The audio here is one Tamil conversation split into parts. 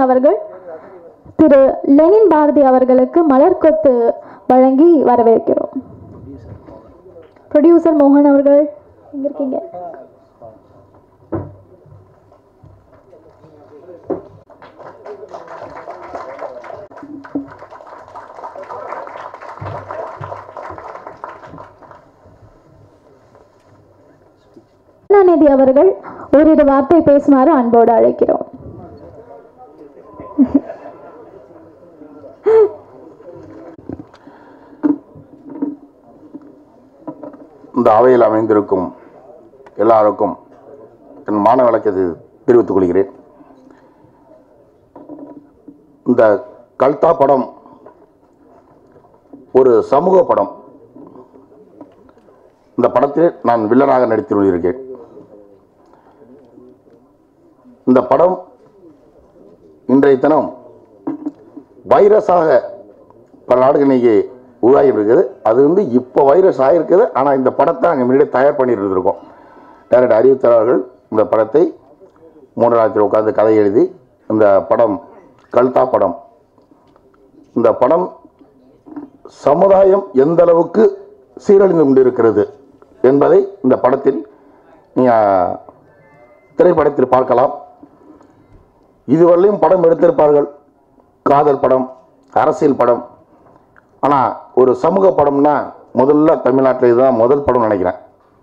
அவர்கள் திரு லெனின் பாரதி அவர்களுக்கு மலர் கொத்து வழங்கி வரவேற்கிறோம் ப்ரொடியூசர் மோகன் அவர்கள் எங்க இருக்கீங்க கருணாநிதி அவர்கள் ஓரிரு வார்த்தை பேசுமாறு அன்போடு அழைக்கிறோம் இந்த அவையில் அமைந்திருக்கும் எல்லாருக்கும் என் மான விளக்கத்தை தெரிவித்துக் கொள்கிறேன் இந்த கல்தா படம் ஒரு சமூக படம் இந்த படத்தில் நான் வில்லனாக நடித்து கொண்டிருக்கேன் இந்த படம் இன்றைய தினம் வைரஸாக பல நாடுகள் இன்னைக்கு உருவாகி இருக்குது அது வந்து இப்போ வைரஸ் ஆகிருக்குது ஆனால் இந்த படத்தை நாங்கள் முன்னாடியே தயார் பண்ணிட்டு இருந்திருக்கோம் டேரக்டர் அறிவித்தவர்கள் இந்த படத்தை மூன்று நாட்கள் உட்காந்து கதை எழுதி இந்த படம் கல்தா படம் இந்த படம் சமுதாயம் எந்த அளவுக்கு சீரழிந்து கொண்டிருக்கிறது என்பதை இந்த படத்தில் நீங்கள் திரைப்படத்தில் பார்க்கலாம் இதுவரையிலும் படம் எடுத்திருப்பார்கள் காதல் படம் அரசியல் படம் ஆனால் ஒரு சமூக படம்னா முதல்ல தமிழ்நாட்டில் இதுதான் முதல் படம் நினைக்கிறேன்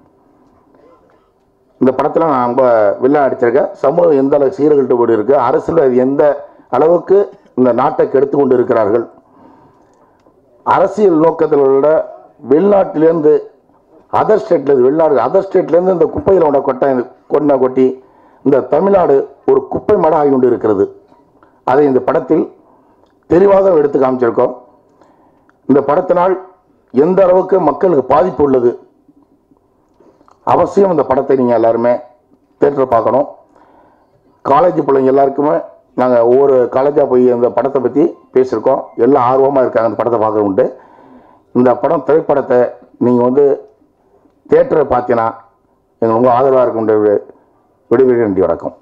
இந்த படத்தில் நான் ரொம்ப வில்லன் அடிச்சிருக்கேன் சமூகம் எந்த அளவுக்கு சீரழிட்டு போய் இருக்கு அரசியல் அது எந்த அளவுக்கு இந்த நாட்டை கெடுத்து கொண்டு இருக்கிறார்கள் அரசியல் நோக்கத்தில் உள்ள வெளிநாட்டிலேருந்து அதர் ஸ்டேட்லேருந்து வெளிநாடு அதர் ஸ்டேட்லேருந்து இந்த குப்பையில் உள்ள கொட்டை கொண்டை கொட்டி இந்த தமிழ்நாடு ஒரு குப்பை மடம் ஆகி கொண்டு இருக்கிறது அதை இந்த படத்தில் தெளிவாக எடுத்து காமிச்சிருக்கோம் இந்த படத்தினால் எந்த அளவுக்கு மக்களுக்கு பாதிப்பு உள்ளது அவசியம் இந்த படத்தை நீங்கள் எல்லாருமே தேட்டரில் பார்க்கணும் காலேஜ் பிள்ளைங்க எல்லாருக்குமே நாங்கள் ஒவ்வொரு காலேஜாக போய் இந்த படத்தை பற்றி பேசியிருக்கோம் எல்லாம் ஆர்வமாக இருக்காங்க இந்த படத்தை பார்க்க உண்டு இந்த படம் திரைப்படத்தை நீங்கள் வந்து தேட்டரை பார்த்தீங்கன்னா எங்களுக்கு ரொம்ப ஆதரவாக இருக்க விடுவிட வேண்டிய வணக்கம்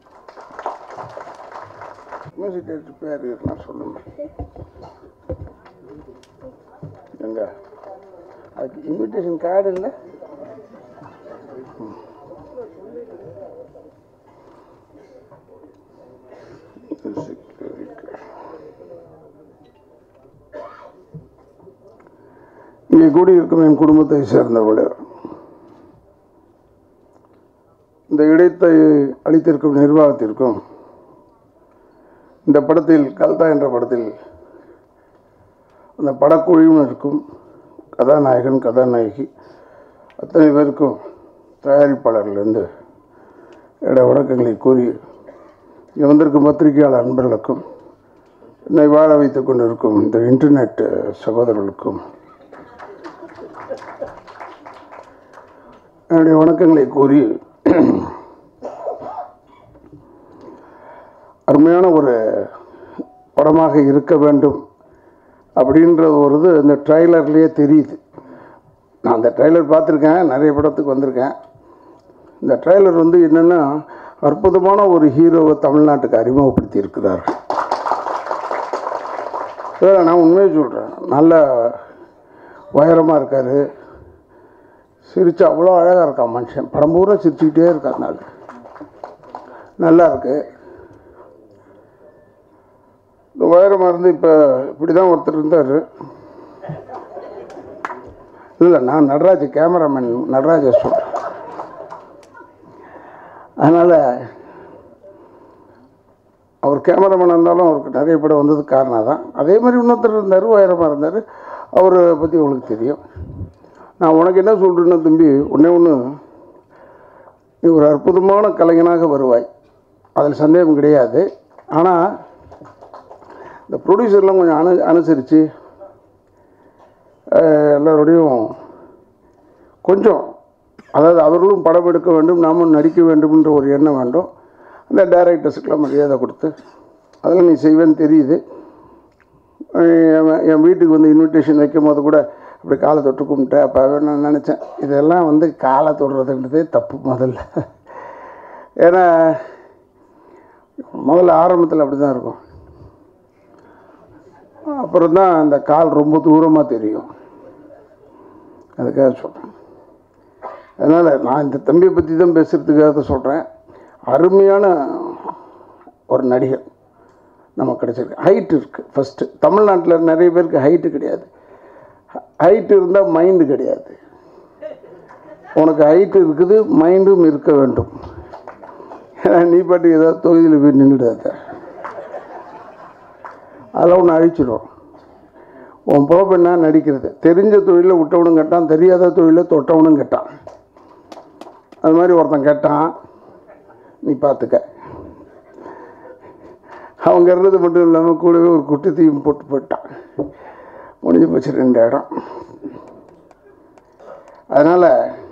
மியூசிக் டைரக்டர் பேர் நான் சொல்லுங்க எங்க அதுக்கு இன்விடேஷன் கார்டு இல்லை மியூசிக் டைரக்டர் இங்கே கூடியிருக்கும் என் குடும்பத்தை சேர்ந்தவர்களே இந்த இடைத்தை அளித்திருக்கும் நிர்வாகத்திற்கும் இந்த படத்தில் கல்தா என்ற படத்தில் அந்த படக்குழுவினருக்கும் கதாநாயகன் கதாநாயகி அத்தனை பேருக்கும் தயாரிப்பாளர்லேருந்து என்னுடைய வணக்கங்களை கூறி இங்கே வந்திருக்கும் பத்திரிகையாளர் அன்பர்களுக்கும் என்னை வாழ வைத்துக் கொண்டிருக்கும் இந்த இன்டர்நெட் சகோதரர்களுக்கும் என்னுடைய வணக்கங்களை கூறி அருமையான ஒரு படமாக இருக்க வேண்டும் அப்படின்ற ஒரு இது இந்த ட்ரைலர்லேயே தெரியுது நான் அந்த ட்ரைலர் பார்த்துருக்கேன் நிறைய படத்துக்கு வந்திருக்கேன் இந்த ட்ரைலர் வந்து என்னென்னா அற்புதமான ஒரு ஹீரோவை தமிழ்நாட்டுக்கு அறிமுகப்படுத்தி இருக்கிறார் இல்லை, நான் உண்மையை சொல்கிறேன் நல்ல உயரமாக இருக்கார் சிரிச்சு அவ்வளோ அழகாக இருக்கான் மனுஷன் படம் பூரா சிரிச்சுக்கிட்டே இருக்கார் நாள் நல்லா இருக்கு இந்த உயரமாக இருந்து இப்போ இப்படி தான் ஒருத்தர் இருந்தார் இல்லை நான் நடராஜ் கேமராமேன் நடராஜ சொல்கிறேன் அதனால் அவர் கேமராமேன் இருந்தாலும் அவருக்கு நிறைய படம் வந்ததுக்கு காரணம் தான் அதே மாதிரி இன்னொருத்தர் இருந்தார் உயரமாக இருந்தார் அவரை பற்றி உங்களுக்கு தெரியும் நான் உனக்கு என்ன சொல்கிறேன்னா தம்பி ஒன்றே ஒன்று நீ ஒரு அற்புதமான கலைஞனாக வருவாய் அதில் சந்தேகம் கிடையாது ஆனால் இந்த ப்ரொடியூசர்லாம் கொஞ்சம் அனு அனுசரித்து எல்லோருடையும் கொஞ்சம் அதாவது அவர்களும் படம் எடுக்க வேண்டும் நாமும் நடிக்க வேண்டும்ன்ற ஒரு எண்ணம் வேண்டும் அந்த டைரக்டர்ஸுக்கெல்லாம் மரியாதை கொடுத்து அதெல்லாம் நீ செய்வேன்னு தெரியுது என் என் வீட்டுக்கு வந்து இன்விடேஷன் வைக்கும் போது கூட அப்படி காலை தொட்டு கும்பிட்டேன் அப்போ நான் நினச்சேன் இதெல்லாம் வந்து காலை தொடுறதுன்றதே தப்பு முதல்ல ஏன்னா முதல்ல ஆரம்பத்தில் அப்படி தான் இருக்கும் அப்புறம் தான் அந்த கால் ரொம்ப தூரமாக தெரியும் அதுக்காக சொல்கிறேன் அதனால் நான் இந்த தம்பியை பற்றி தான் பேசுகிறதுக்காக தான் சொல்கிறேன் அருமையான ஒரு நடிகர் நமக்கு கிடச்சிருக்கு ஹைட் இருக்குது ஃபஸ்ட்டு தமிழ்நாட்டில் நிறைய பேருக்கு ஹைட்டு கிடையாது ஹைட் இருந்தால் மைண்டு கிடையாது உனக்கு ஹைட் இருக்குது மைண்டும் இருக்க வேண்டும் ஏன்னா நீ பாட்டு ஏதாவது தொகுதியில் போய் நின்றுடாத அதெல்லாம் ஒன்று அழிச்சிடும் உன் பொழப்பு என்ன நடிக்கிறது தெரிஞ்ச தொழிலை விட்டவனும் கேட்டான் தெரியாத தொழிலை தொட்டவனும் கேட்டான் அது மாதிரி ஒருத்தன் கேட்டான் நீ பார்த்துக்க அவங்க இருந்தது மட்டும் இல்லாமல் கூடவே ஒரு குட்டி தீயும் போட்டு போயிட்டான் முடிஞ்சு போச்சு ரெண்டு இடம் அதனால்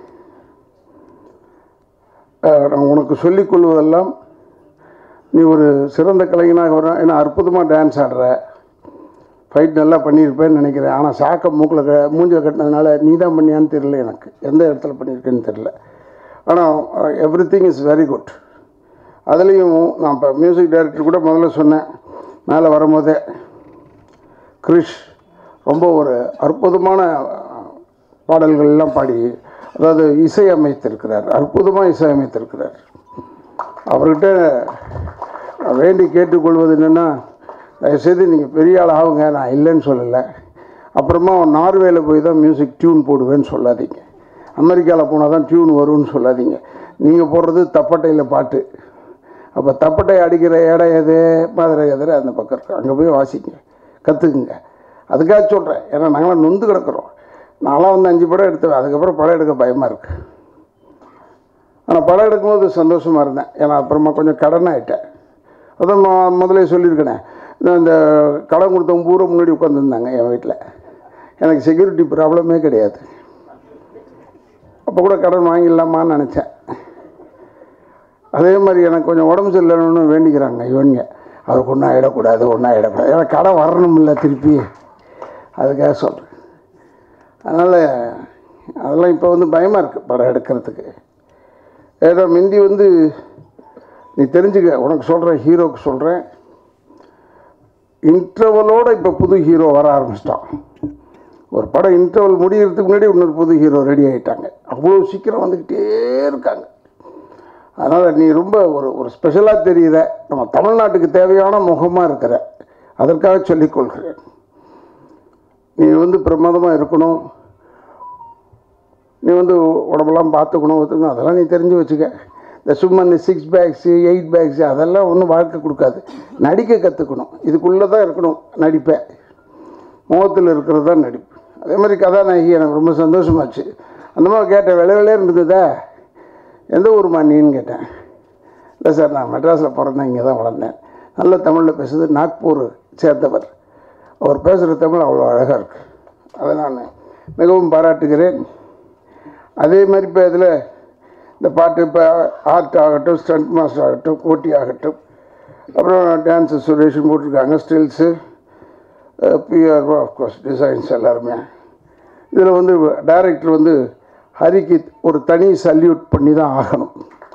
நான் உனக்கு சொல்லிக் கொள்வதெல்லாம் நீ ஒரு சிறந்த கலைஞனாக வர ஏன்னா அற்புதமாக டான்ஸ் ஆடுற ஃபைட் நல்லா பண்ணியிருப்பேன்னு நினைக்கிறேன் ஆனால் சாக்க மூக்கில் க மூஞ்சில் கட்டினதுனால நீ தான் பண்ணியான்னு தெரியல எனக்கு எந்த இடத்துல பண்ணியிருக்கேன்னு தெரியல ஆனால் everything is very good அதுலேயும் நான் இப்போ மியூசிக் டைரக்டர் கூட முதல்ல சொன்னேன் மேலே வரும்போதே கிரிஷ் ரொம்ப ஒரு அற்புதமான பாடல்கள் எல்லாம் பாடி அதாவது இசை அமைத்திருக்கிறார் அற்புதமாக இசை அமைத்திருக்கிறார் அவர்கிட்ட நான் வேண்டி கேட்டுக்கொள்வது என்னென்னா தயவுசெய்து நீங்கள் பெரிய ஆள் ஆகுங்க நான் இல்லைன்னு சொல்லலை அப்புறமா நார்வேல போய் தான் மியூசிக் டியூன் போடுவேன்னு சொல்லாதீங்க அமெரிக்காவில் போனால் தான் டியூன் வரும்னு சொல்லாதீங்க நீங்கள் போடுறது தப்பட்டையில் பாட்டு அப்போ தப்பட்டை அடிக்கிற இடம் எது மதுரை எதிர அந்த பக்கம் இருக்கு அங்கே போய் வாசிங்க கற்றுக்குங்க அதுக்காக சொல்கிறேன் ஏன்னா நாங்களாம் நொந்து கிடக்குறோம் நான்லாம் வந்து அஞ்சு படம் எடுத்தேன் அதுக்கப்புறம் படம் எடுக்க பயமாக இருக்குது ஆனால் படம் எடுக்கும்போது சந்தோஷமாக இருந்தேன் ஏன்னா அப்புறமா கொஞ்சம் கடன் ஆகிட்டேன் அதான் மொ- முதல்ல சொல்லியிருக்கேனே நான் இந்த கடன் கொடுத்தவங்க பூரா முன்னாடி உட்காந்துருந்தாங்க என் வீட்டில் எனக்கு செக்யூரிட்டி ப்ராப்ளமே கிடையாது அப்போ கூட கடன் வாங்கிடலாமான்னு நினச்சேன் அதே மாதிரி எனக்கு கொஞ்சம் உடம்பு சரியில்லைன்னு வேண்டிக்கிறாங்க இவனுங்க அவருக்கு ஒன்றும் ஆகிடக்கூடாது ஒன்றும் ஆகிடக்கூடாது ஏன்னா கடை வரணும்ல திருப்பி அதுக்காக சொல்கிறேன் அதனால் அதெல்லாம் இப்போ வந்து பயமாக இருக்குது படம் எடுக்கிறதுக்கு ஏதோ மிந்தி வந்து நீ தெரிஞ்சுக்க உனக்கு சொல்கிறேன் ஹீரோக்கு சொல்கிறேன் இன்டர்வலோட இப்போ புது ஹீரோ வர ஆரம்பிச்சிட்டான் ஒரு படம் இன்டர்வல் முடியறதுக்கு முன்னாடி இன்னொரு புது ஹீரோ ரெடி ஆகிட்டாங்க அவ்வளோ சீக்கிரம் வந்துக்கிட்டே இருக்காங்க அதனால் நீ ரொம்ப ஒரு ஒரு ஸ்பெஷலாக தெரியுற நம்ம தமிழ்நாட்டுக்கு தேவையான முகமாக இருக்கிற அதற்காக சொல்லிக்கொள்கிறேன் நீ வந்து பிரமாதமாக இருக்கணும் நீ வந்து உடம்பெல்லாம் பார்த்துக்கணும் ஒத்துக்கணும் அதெல்லாம் நீ தெரிஞ்சு வச்சுக்க இந்த சும்மா இந்த சிக்ஸ் பேக்ஸு எயிட் பேக்ஸு அதெல்லாம் ஒன்றும் வாழ்க்கை கொடுக்காது நடிக்க கற்றுக்கணும் இதுக்குள்ளே தான் இருக்கணும் நடிப்பேன் முகத்தில் இருக்கிறது தான் நடிப்பு அதே மாதிரி கதாநாயகி எனக்கு ரொம்ப சந்தோஷமாச்சு அந்த மாதிரி கேட்டேன் விலை விலையே இருந்ததா எந்த ஊருமா நீன்னு கேட்டேன் இல்லை சார் நான் மெட்ராஸில் பிறந்தேன் இங்கே தான் வளர்ந்தேன் நல்ல தமிழில் பேசுறது நாக்பூர் சேர்ந்தவர் அவர் பேசுகிற தமிழ் அவ்வளோ அழகாக இருக்குது அதை நான் மிகவும் பாராட்டுகிறேன் அதே மாதிரி இப்போ இதில் இந்த பாட்டு இப்போ ஆர்ட் ஆகட்டும் ஸ்டண்ட் மாஸ்டர் ஆகட்டும் கோட்டி ஆகட்டும் அப்புறம் டான்ஸு சுரேஷன் போட்டிருக்காங்க ஸ்டில்ஸு பிஆர் ஆஃப்கோர்ஸ் டிசைன்ஸ் எல்லாருமே இதில் வந்து டைரக்டர் வந்து ஹரிக்கு ஒரு தனி சல்யூட் பண்ணி தான் ஆகணும்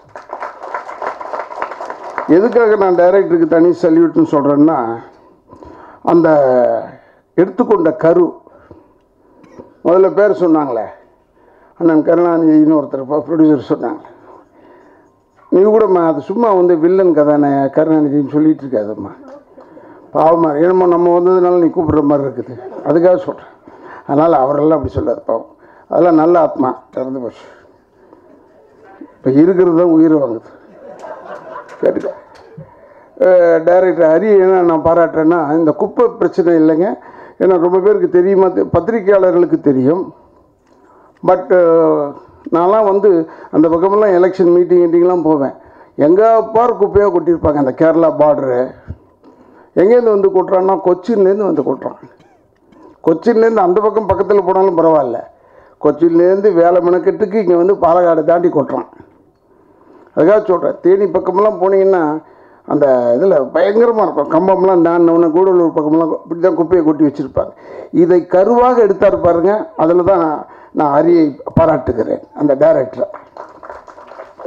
எதுக்காக நான் டைரக்டருக்கு தனி சல்யூட்னு சொல்கிறேன்னா அந்த எடுத்துக்கொண்ட கரு முதல்ல பேர் சொன்னாங்களே அண்ணன் கருணாநிதினு ஒருத்தர் ப்ரொடியூசர் சொன்னாங்க நீ கூடம்மா அது சும்மா வந்து வில்லன் கதானே கருணாநிதின்னு சொல்லிட்டு இருக்காதம்மா பாவமா இருக்கு. என்னமோ நம்ம வந்ததுனால நீ கூப்பிடுற மாதிரி இருக்குது அதுக்காக சொல்கிறேன் அதனால் அவரெல்லாம் அப்படி சொல்லாது பாவம் அதெல்லாம் நல்ல ஆத்மா இறந்து போச்சு இப்போ இருக்கிறது தான் உயிர் வாங்குது கேட்டுக்க டைரக்டர் ஹரி என்ன நான் பாராட்டுறேன்னா இந்த குப்பை பிரச்சனை இல்லைங்க ஏன்னா ரொம்ப பேருக்கு தெரியுமா தெ- பத்திரிக்கையாளர்களுக்கு தெரியும் பட் நான்லாம் வந்து அந்த பக்கமெல்லாம் எலெக்ஷன் மீட்டிங் மீட்டிங்லாம் போவேன் எங்கே பார் குப்பையாக கொட்டியிருப்பாங்க அந்த கேரளா பார்டரு எங்கேருந்து வந்து கொட்டுறான்னா கொச்சின்லேருந்து வந்து கொட்டுறான் கொச்சின்லேருந்து அந்த பக்கம் பக்கத்தில் போனாலும் பரவாயில்ல கொச்சின்லேருந்து வேலை மெனக்கெட்டுக்கு இங்கே வந்து பாலக்காடு தாண்டி கொட்டுறான் அதுக்காக சொல்கிறேன் தேனி பக்கமெல்லாம் போனீங்கன்னா அந்த இதில் பயங்கரமாக இருக்கும் கம்பம்லாம் தாண்டினவுடனே கூடலூர் பக்கமெல்லாம் இப்படி தான் குப்பையை கொட்டி வச்சுருப்பாங்க இதை கருவாக எடுத்தார் பாருங்க அதில் தான் நான் அரியை பாராட்டுகிறேன் அந்த டைரக்டரை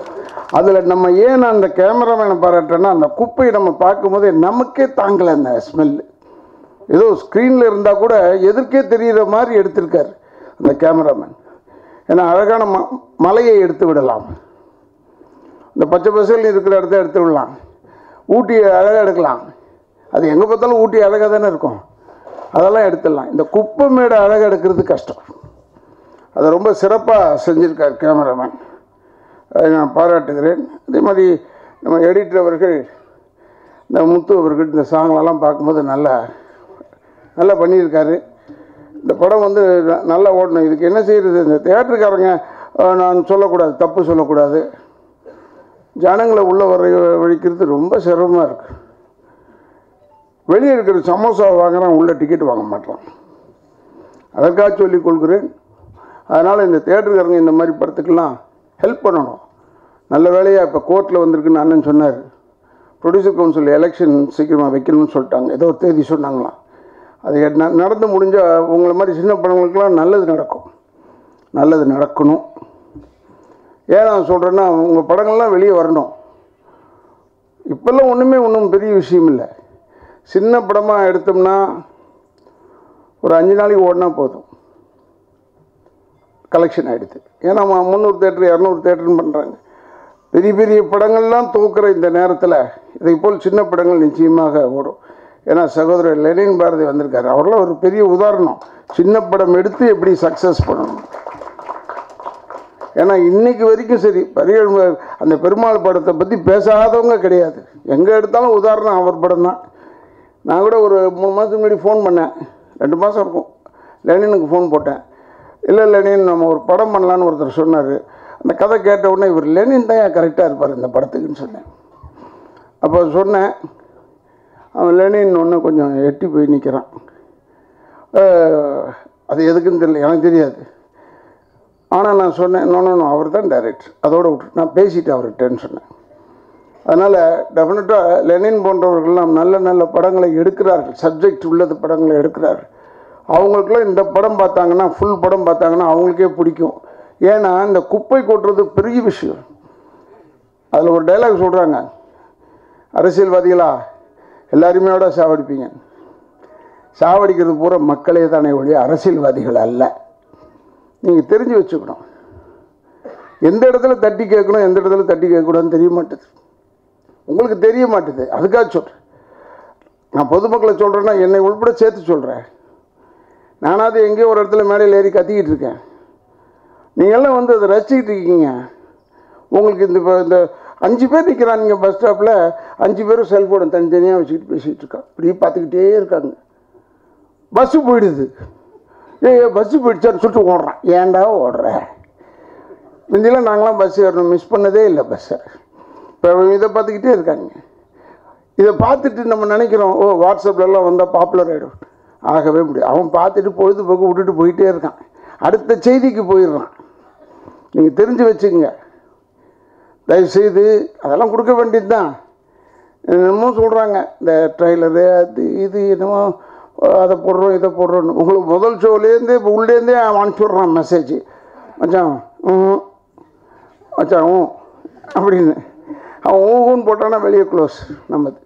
அதில் நம்ம ஏன் அந்த கேமராமேனை பாராட்டுறேன்னா அந்த குப்பையை நம்ம பார்க்கும்போது நமக்கே தாங்கலை அந்த ஸ்மெல்லு ஏதோ ஸ்க்ரீனில் இருந்தால் கூட எதிர்க்கே தெரிகிற மாதிரி எடுத்திருக்காரு அந்த கேமராமேன் ஏன்னா அழகான ம மலையை எடுத்து விடலாம் இந்த பச்சை பசல் இருக்கிற இடத்த எடுத்து விடலாம் ஊட்டியை அழகாக எடுக்கலாம் அது எங்கே பார்த்தாலும் ஊட்டி அழகாக தானே இருக்கும் அதெல்லாம் எடுத்துடலாம் இந்த குப்பை மேடை அழகாக எடுக்கிறது கஷ்டம் அதை ரொம்ப சிறப்பாக செஞ்சுருக்கார் கேமராமேன் அதை நான் பாராட்டுகிறேன் அதே மாதிரி நம்ம எடிட்டர் அவர்கள் இந்த முத்து அவர்கள் இந்த சாங்லெல்லாம் பார்க்கும்போது நல்லா நல்லா பண்ணியிருக்காரு இந்த படம் வந்து ந- நல்லா ஓடணும் இதுக்கு என்ன செய்கிறது இந்த தேட்டருக்காரங்க அஹ், நான் சொல்லக்கூடாது தப்பு சொல்லக்கூடாது ஜனங்களை உள்ளே வர வழிக்கிறது ரொம்ப சிரமமாக இருக்குது வெளியே இருக்கிற சமோசா வாங்குறான் உள்ள டிக்கெட் வாங்க மாட்டான் அதற்காக சொல்லிக் கொள்கிறேன் அதனால் இந்த தேட்டருக்காரங்க இந்த மாதிரி படத்துக்கெல்லாம் ஹெல்ப் பண்ணணும் நல்ல வேலையாக இப்போ கோர்ட்டில் வந்திருக்குன்னு அண்ணன் சொன்னார் ப்ரொடியூசர் கவுன்சில் எலெக்ஷன் சீக்கிரமாக வைக்கணும்னு சொல்லிட்டாங்க ஏதோ ஒரு தேதி சொன்னாங்களாம் அது ந- நடந்து முடிஞ்சால் உங்களை மாதிரி சின்ன படங்களுக்கெல்லாம் நல்லது நடக்கும் நல்லது நடக்கணும் ஏன் நான் சொல்கிறேன்னா உங்கள் படங்கள்லாம் வெளியே வரணும் இப்போல்லாம் ஒன்றுமே ஒன்றும் பெரிய விஷயம் இல்லை சின்ன படமாக எடுத்தோம்னா ஒரு அஞ்சு நாளைக்கு ஓடினா போதும் கலெக்ஷன் ஆகிடுது ஏன்னா ம- முந்நூறு தேட்டர் இரநூறு தேட்டர்னு பண்ணுறாங்க பெரிய பெரிய படங்கள்லாம் தூக்குற இந்த நேரத்தில் இதை போல் சின்ன படங்கள் நிச்சயமாக ஓடும் ஏன்னா சகோதரர் லெனின் பாரதி வந்திருக்காரு அவரெல்லாம் ஒரு பெரிய உதாரணம் சின்ன படம் எடுத்து எப்படி சக்ஸஸ் பண்ணணும் ஏன்னா இன்னைக்கு வரைக்கும் சரி பெரிய அந்த பெருமாள் படத்தை பற்றி பேசாதவங்க கிடையாது எங்கே எடுத்தாலும் உதாரணம் அவர் படம் தான் நான் கூட ஒரு மூணு மாதத்துக்கு முன்னாடி ஃபோன் பண்ணேன் ரெண்டு மாதம் இருக்கும் லெனினுக்கு ஃபோன் போட்டேன் இல்லை லெனின் நம்ம ஒரு படம் பண்ணலான்னு ஒருத்தர் சொன்னார் அந்த கதை கேட்ட உடனே இவர் லெனின் தான் கரெக்டாக இருப்பார் இந்த படத்துக்குன்னு சொன்னேன் அப்போ சொன்னேன் அவன் லெனின் ஒன்று கொஞ்சம் எட்டி போய் நிற்கிறான் அது எதுக்குன்னு தெரியல எனக்கு தெரியாது ஆனால் நான் சொன்னேன் நோ அவர் தான் டைரக்டர் அதோட விட்டு நான் பேசிட்டேன் அவர்கிட்டன்னு சொன்னேன் அதனால் டெஃபினட்டாக லெனின் போன்றவர்கள்லாம் நல்ல நல்ல படங்களை எடுக்கிறார்கள் சப்ஜெக்ட் உள்ளது படங்களை எடுக்கிறார்கள் அவங்களுக்குலாம் இந்த படம் பார்த்தாங்கன்னா ஃபுல் படம் பார்த்தாங்கன்னா அவங்களுக்கே பிடிக்கும் ஏன்னா இந்த குப்பை கொட்டுறது பெரிய விஷயம் அதில் ஒரு டைலாக் சொல்கிறாங்க அரசியல்வாதிகளா எல்லாருமே விட சாவடிப்பீங்க சாவடிக்கிறது பூரா மக்களே தானே ஒழிய அரசியல்வாதிகள் அல்ல நீங்கள் தெரிஞ்சு வச்சுக்கணும் எந்த இடத்துல தட்டி கேட்கணும் எந்த இடத்துல தட்டி கேட்கக்கூடாதுன்னு தெரிய மாட்டுது உங்களுக்கு தெரிய மாட்டுது அதுக்காக சொல்கிறேன் நான் பொதுமக்களை சொல்கிறேன்னா என்னை உள்பட சேர்த்து சொல்கிறேன் நானாவது எங்கேயோ ஒரு இடத்துல மேடையில் ஏறி கத்திக்கிட்டு இருக்கேன் நீங்கள்லாம் வந்து அதை ரசிச்சுக்கிட்டு இருக்கீங்க உங்களுக்கு இந்த இப்போ இந்த அஞ்சு பேர் நிற்கிறாங்க பஸ் ஸ்டாப்பில் அஞ்சு பேரும் செல்ஃபோனை தனித்தனியாக வச்சுக்கிட்டு பேசிகிட்டு இருக்கான் இப்படி பார்த்துக்கிட்டே இருக்காங்க பஸ்ஸு போயிடுது ஏ பஸ்ஸு போயிடுச்சான்னு சொல்லிட்டு ஓடுறான் ஏன்டா ஓடுற முந்தியெல்லாம் நாங்களாம் பஸ் ஏறணும் மிஸ் பண்ணதே இல்லை பஸ்ஸை இப்போ இதை பார்த்துக்கிட்டே இருக்காங்க இதை பார்த்துட்டு நம்ம நினைக்கிறோம் ஓ வாட்ஸ்அப்லலாம் வந்தால் பாப்புலர் ஆகிடும் ஆகவே முடியாது அவன் பார்த்துட்டு பொழுதுபோக்கு விட்டுட்டு போயிட்டே இருக்கான் அடுத்த செய்திக்கு போயிடுறான் நீங்கள் தெரிஞ்சு வச்சுக்கோங்க தயவுசெய்து அதெல்லாம் கொடுக்க வேண்டியது தான் என்னமோ சொல்கிறாங்க இந்த ட்ரெய்லரு அது இது என்னமோ அதை போடுறோம் இதை போடுறோன்னு உங்களுக்கு முதல் ஷோலேருந்தே இப்போ உள்ளேருந்தே அவன் அனுப்பிச்சுட்றான் மெசேஜ் மச்சான் ம் மச்சான் ஊ அப்படின்னு அவன் ஊன்னு போட்டான்னா வெளியே க்ளோஸ் நம்மது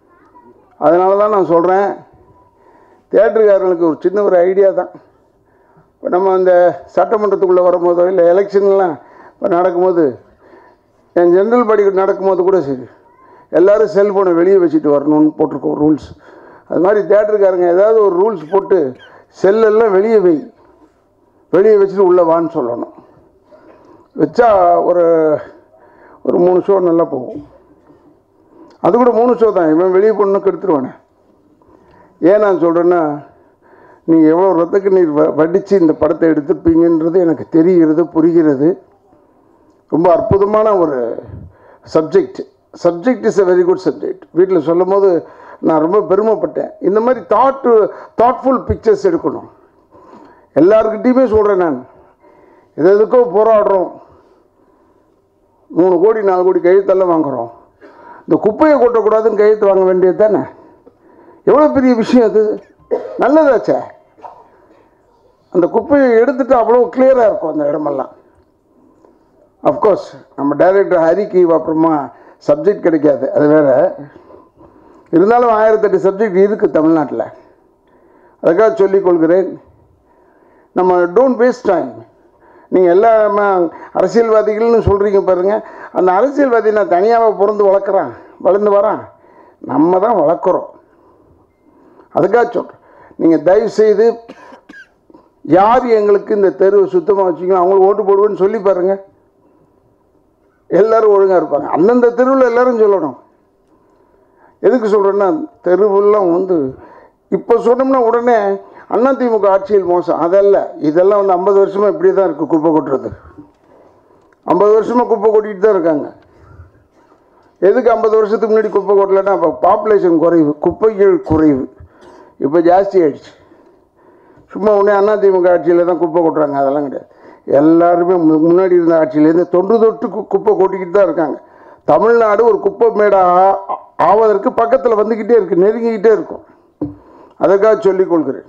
அதனால தான் நான் சொல்கிறேன் தேட்டருக்காரங்களுக்கு ஒரு சின்ன ஒரு ஐடியா தான் இப்போ நம்ம இந்த சட்டமன்றத்துக்குள்ளே வரும்போதோ இல்லை எலெக்ஷன்லாம் இப்போ நடக்கும்போது என் ஜென்ரல் படி நடக்கும்போது கூட சரி எல்லோரும் செல்ஃபோனை வெளியே வச்சுட்டு வரணும்னு போட்டிருக்கோம் ரூல்ஸ் அது மாதிரி தேட்டருக்காரங்க ஏதாவது ஒரு ரூல்ஸ் போட்டு செல்லெல்லாம் வெளியே வை வெளியே வச்சுட்டு உள்ளே வான்னு சொல்லணும் வச்சா ஒரு ஒரு மூணு ஷோ நல்லா போகும் அது கூட மூணு ஷோ தான் இவன் வெளியே பொண்ணுக்கு எடுத்துருவானே ஏன் நான் சொல்கிறேன்னா நீங்கள் எவ்வளோ ரத்தக்கு நீர் வ வடித்து இந்த படத்தை எடுத்துப்பீங்கன்றது எனக்கு தெரிகிறது புரிகிறது ரொம்ப அற்புதமான ஒரு subject subject is a very good subject வீட்டில் சொல்லும் போது நான் ரொம்ப பெருமைப்பட்டேன் இந்த மாதிரி தாட் தாட்ஃபுல் பிக்சர்ஸ் எடுக்கணும் எல்லாருக்கிட்டேயுமே சொல்கிறேன் நான் எது எதுக்கோ போராடுறோம் மூணு கோடி நாலு கோடி கையெழுத்தெல்லாம் வாங்குகிறோம் இந்த குப்பையை கொட்டக்கூடாதுன்னு கையெழுத்து வாங்க வேண்டியது தானே எவ்வளோ பெரிய விஷயம் அது நல்லதாச்சே அந்த குப்பையை எடுத்துட்டு அவ்வளோ கிளியராக இருக்கும் அந்த இடமெல்லாம் அஃப்கோர்ஸ் நம்ம டைரக்டர் ஹரிக்கு அப்புறமா சப்ஜெக்ட் கிடைக்காது அது வேற இருந்தாலும் ஆயிரத்தெட்டு சப்ஜெக்ட் இருக்குது தமிழ்நாட்டில் அதுக்காக சொல்லிக் கொள்கிறேன் நம்ம டோன்ட் வேஸ்ட் டைம் நீங்கள் எல்லா ம- அரசியல்வாதிகள்னு சொல்கிறீங்க பாருங்கள் அந்த அரசியல்வாதி நான் தனியாக பிறந்து வளர்க்குறான் வளர்ந்து வரான் நம்ம தான் வளர்க்குறோம் அதுக்காக சொல்கிறேன் நீங்கள் தயவு செய்து யார் எங்களுக்கு இந்த தெருவை சுத்தமாக வச்சுக்கணும் அவங்களுக்கு ஓட்டு போடுவேன்னு சொல்லி பாருங்கள் எல்லாரும் ஒழுங்காக இருப்பாங்க அந்தந்த தெருவில் எல்லாரும் சொல்லணும் எதுக்கு சொல்கிறேன்னா தெருவெல்லாம் வந்து இப்போ சொன்னோம்னா உடனே அதிமுக ஆட்சியில் மோசம் அதல்ல இதெல்லாம் வந்து ஐம்பது வருஷமாக இப்படி தான் இருக்குது குப்பை கொட்டுறது ஐம்பது வருஷமாக குப்பை கொட்டிட்டு தான் இருக்காங்க எதுக்கு ஐம்பது வருஷத்துக்கு முன்னாடி குப்பை கொட்டலைன்னா அப்போ பாப்புலேஷன் குறைவு குப்பைகள் குறைவு இப்போ ஜாஸ்தி ஆயிடுச்சு சும்மா உடனே அதிமுக ஆட்சியில் தான் குப்பை கொட்டுறாங்க அதெல்லாம் கிடையாது எல்லாருமே மு- முன்னாடி இருந்த ஆட்சியிலேருந்து தொன்று தொட்டு கு- குப்பை கொட்டிக்கிட்டு தான் இருக்காங்க தமிழ்நாடு ஒரு குப்பை மேடா ஆ- ஆவதற்கு பக்கத்தில் வந்துக்கிட்டே இருக்கு நெருங்கிக்கிட்டே இருக்கும் அதற்காக சொல்லிக் கொள்கிறேன்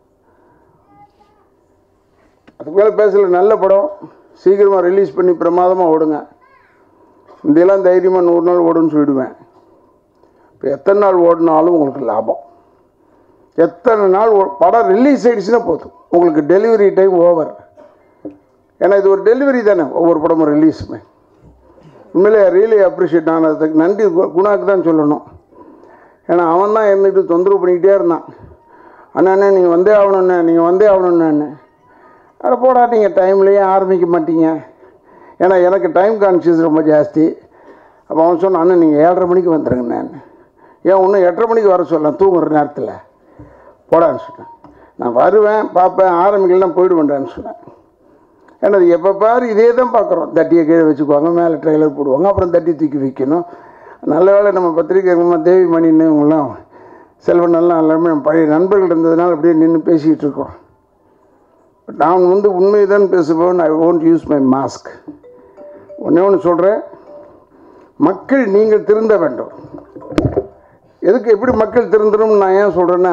அதுக்கு மேலே பேசல நல்ல படம் சீக்கிரமாக ரிலீஸ் பண்ணி பிரமாதமாக ஓடுங்க இந்தியெல்லாம் தைரியமாக நூறு நாள் ஓடுன்னு சொல்லிடுவேன் இப்போ எத்தனை நாள் ஓடினாலும் உங்களுக்கு லாபம் எத்தனை நாள் ஓ- படம் ரிலீஸ் ஆயிடுச்சுன்னா போதும் உங்களுக்கு டெலிவரி டைம் ஓவர் ஏன்னா இது ஒரு டெலிவரி தானே ஒவ்வொரு படமும் ரிலீஸுமே உண்மையிலே ரியலி அப்ரிஷியேட் நான் அதுக்கு நன்றி கு- குணாக்கு தான் சொல்லணும் ஏன்னா அவன் தான் இருந்துட்டு தொந்தரவு பண்ணிக்கிட்டே இருந்தான் அண்ணா அண்ணா நீங்கள் வந்தே ஆகணுண்ணே நீங்கள் வந்தே ஆகணுண்ணே அட போடா நீங்கள் டைம்லேயே ஆரம்பிக்க மாட்டீங்க ஏன்னா எனக்கு டைம் கான்ஷியஸ் ரொம்ப ஜாஸ்தி அப்போ அவன் சொன்னான் அண்ணன் நீங்கள் ஏழரை மணிக்கு வந்துடுங்க நான் ஏன் இன்னும் எட்டரை மணிக்கு வர சொல்லலாம் தூங்குற நேரத்தில் போடான்னு சொன்னேன் நான் வருவேன் பார்ப்பேன் ஆரம்பிக்கலாம் போயிடுவேன்டான்னு சொன்னேன் ஏன்னா அது எப்போ பாரு இதே தான் பார்க்குறோம் தட்டியை கீழே வச்சுக்குவாங்க மேலே ட்ரெய்லர் போடுவாங்க அப்புறம் தட்டி தூக்கி வைக்கணும் நல்ல வேளை நம்ம பத்திரிக்கை நம்ம தேவி மணின்னு இவங்கெல்லாம் செல்வன் எல்லாம் எல்லாமே நம்ம பழைய நண்பர்கள் இருந்ததுனால அப்படியே நின்று பேசிக்கிட்டு இருக்கோம் பட் நான் வந்து உண்மை தான் பேசுபவன் I won't use my mask ஒன்றே ஒன்று சொல்கிறேன் மக்கள் நீங்கள் திருந்த வேண்டும் எதுக்கு எப்படி மக்கள் திருந்தணும்னு நான் ஏன் சொல்கிறேன்னா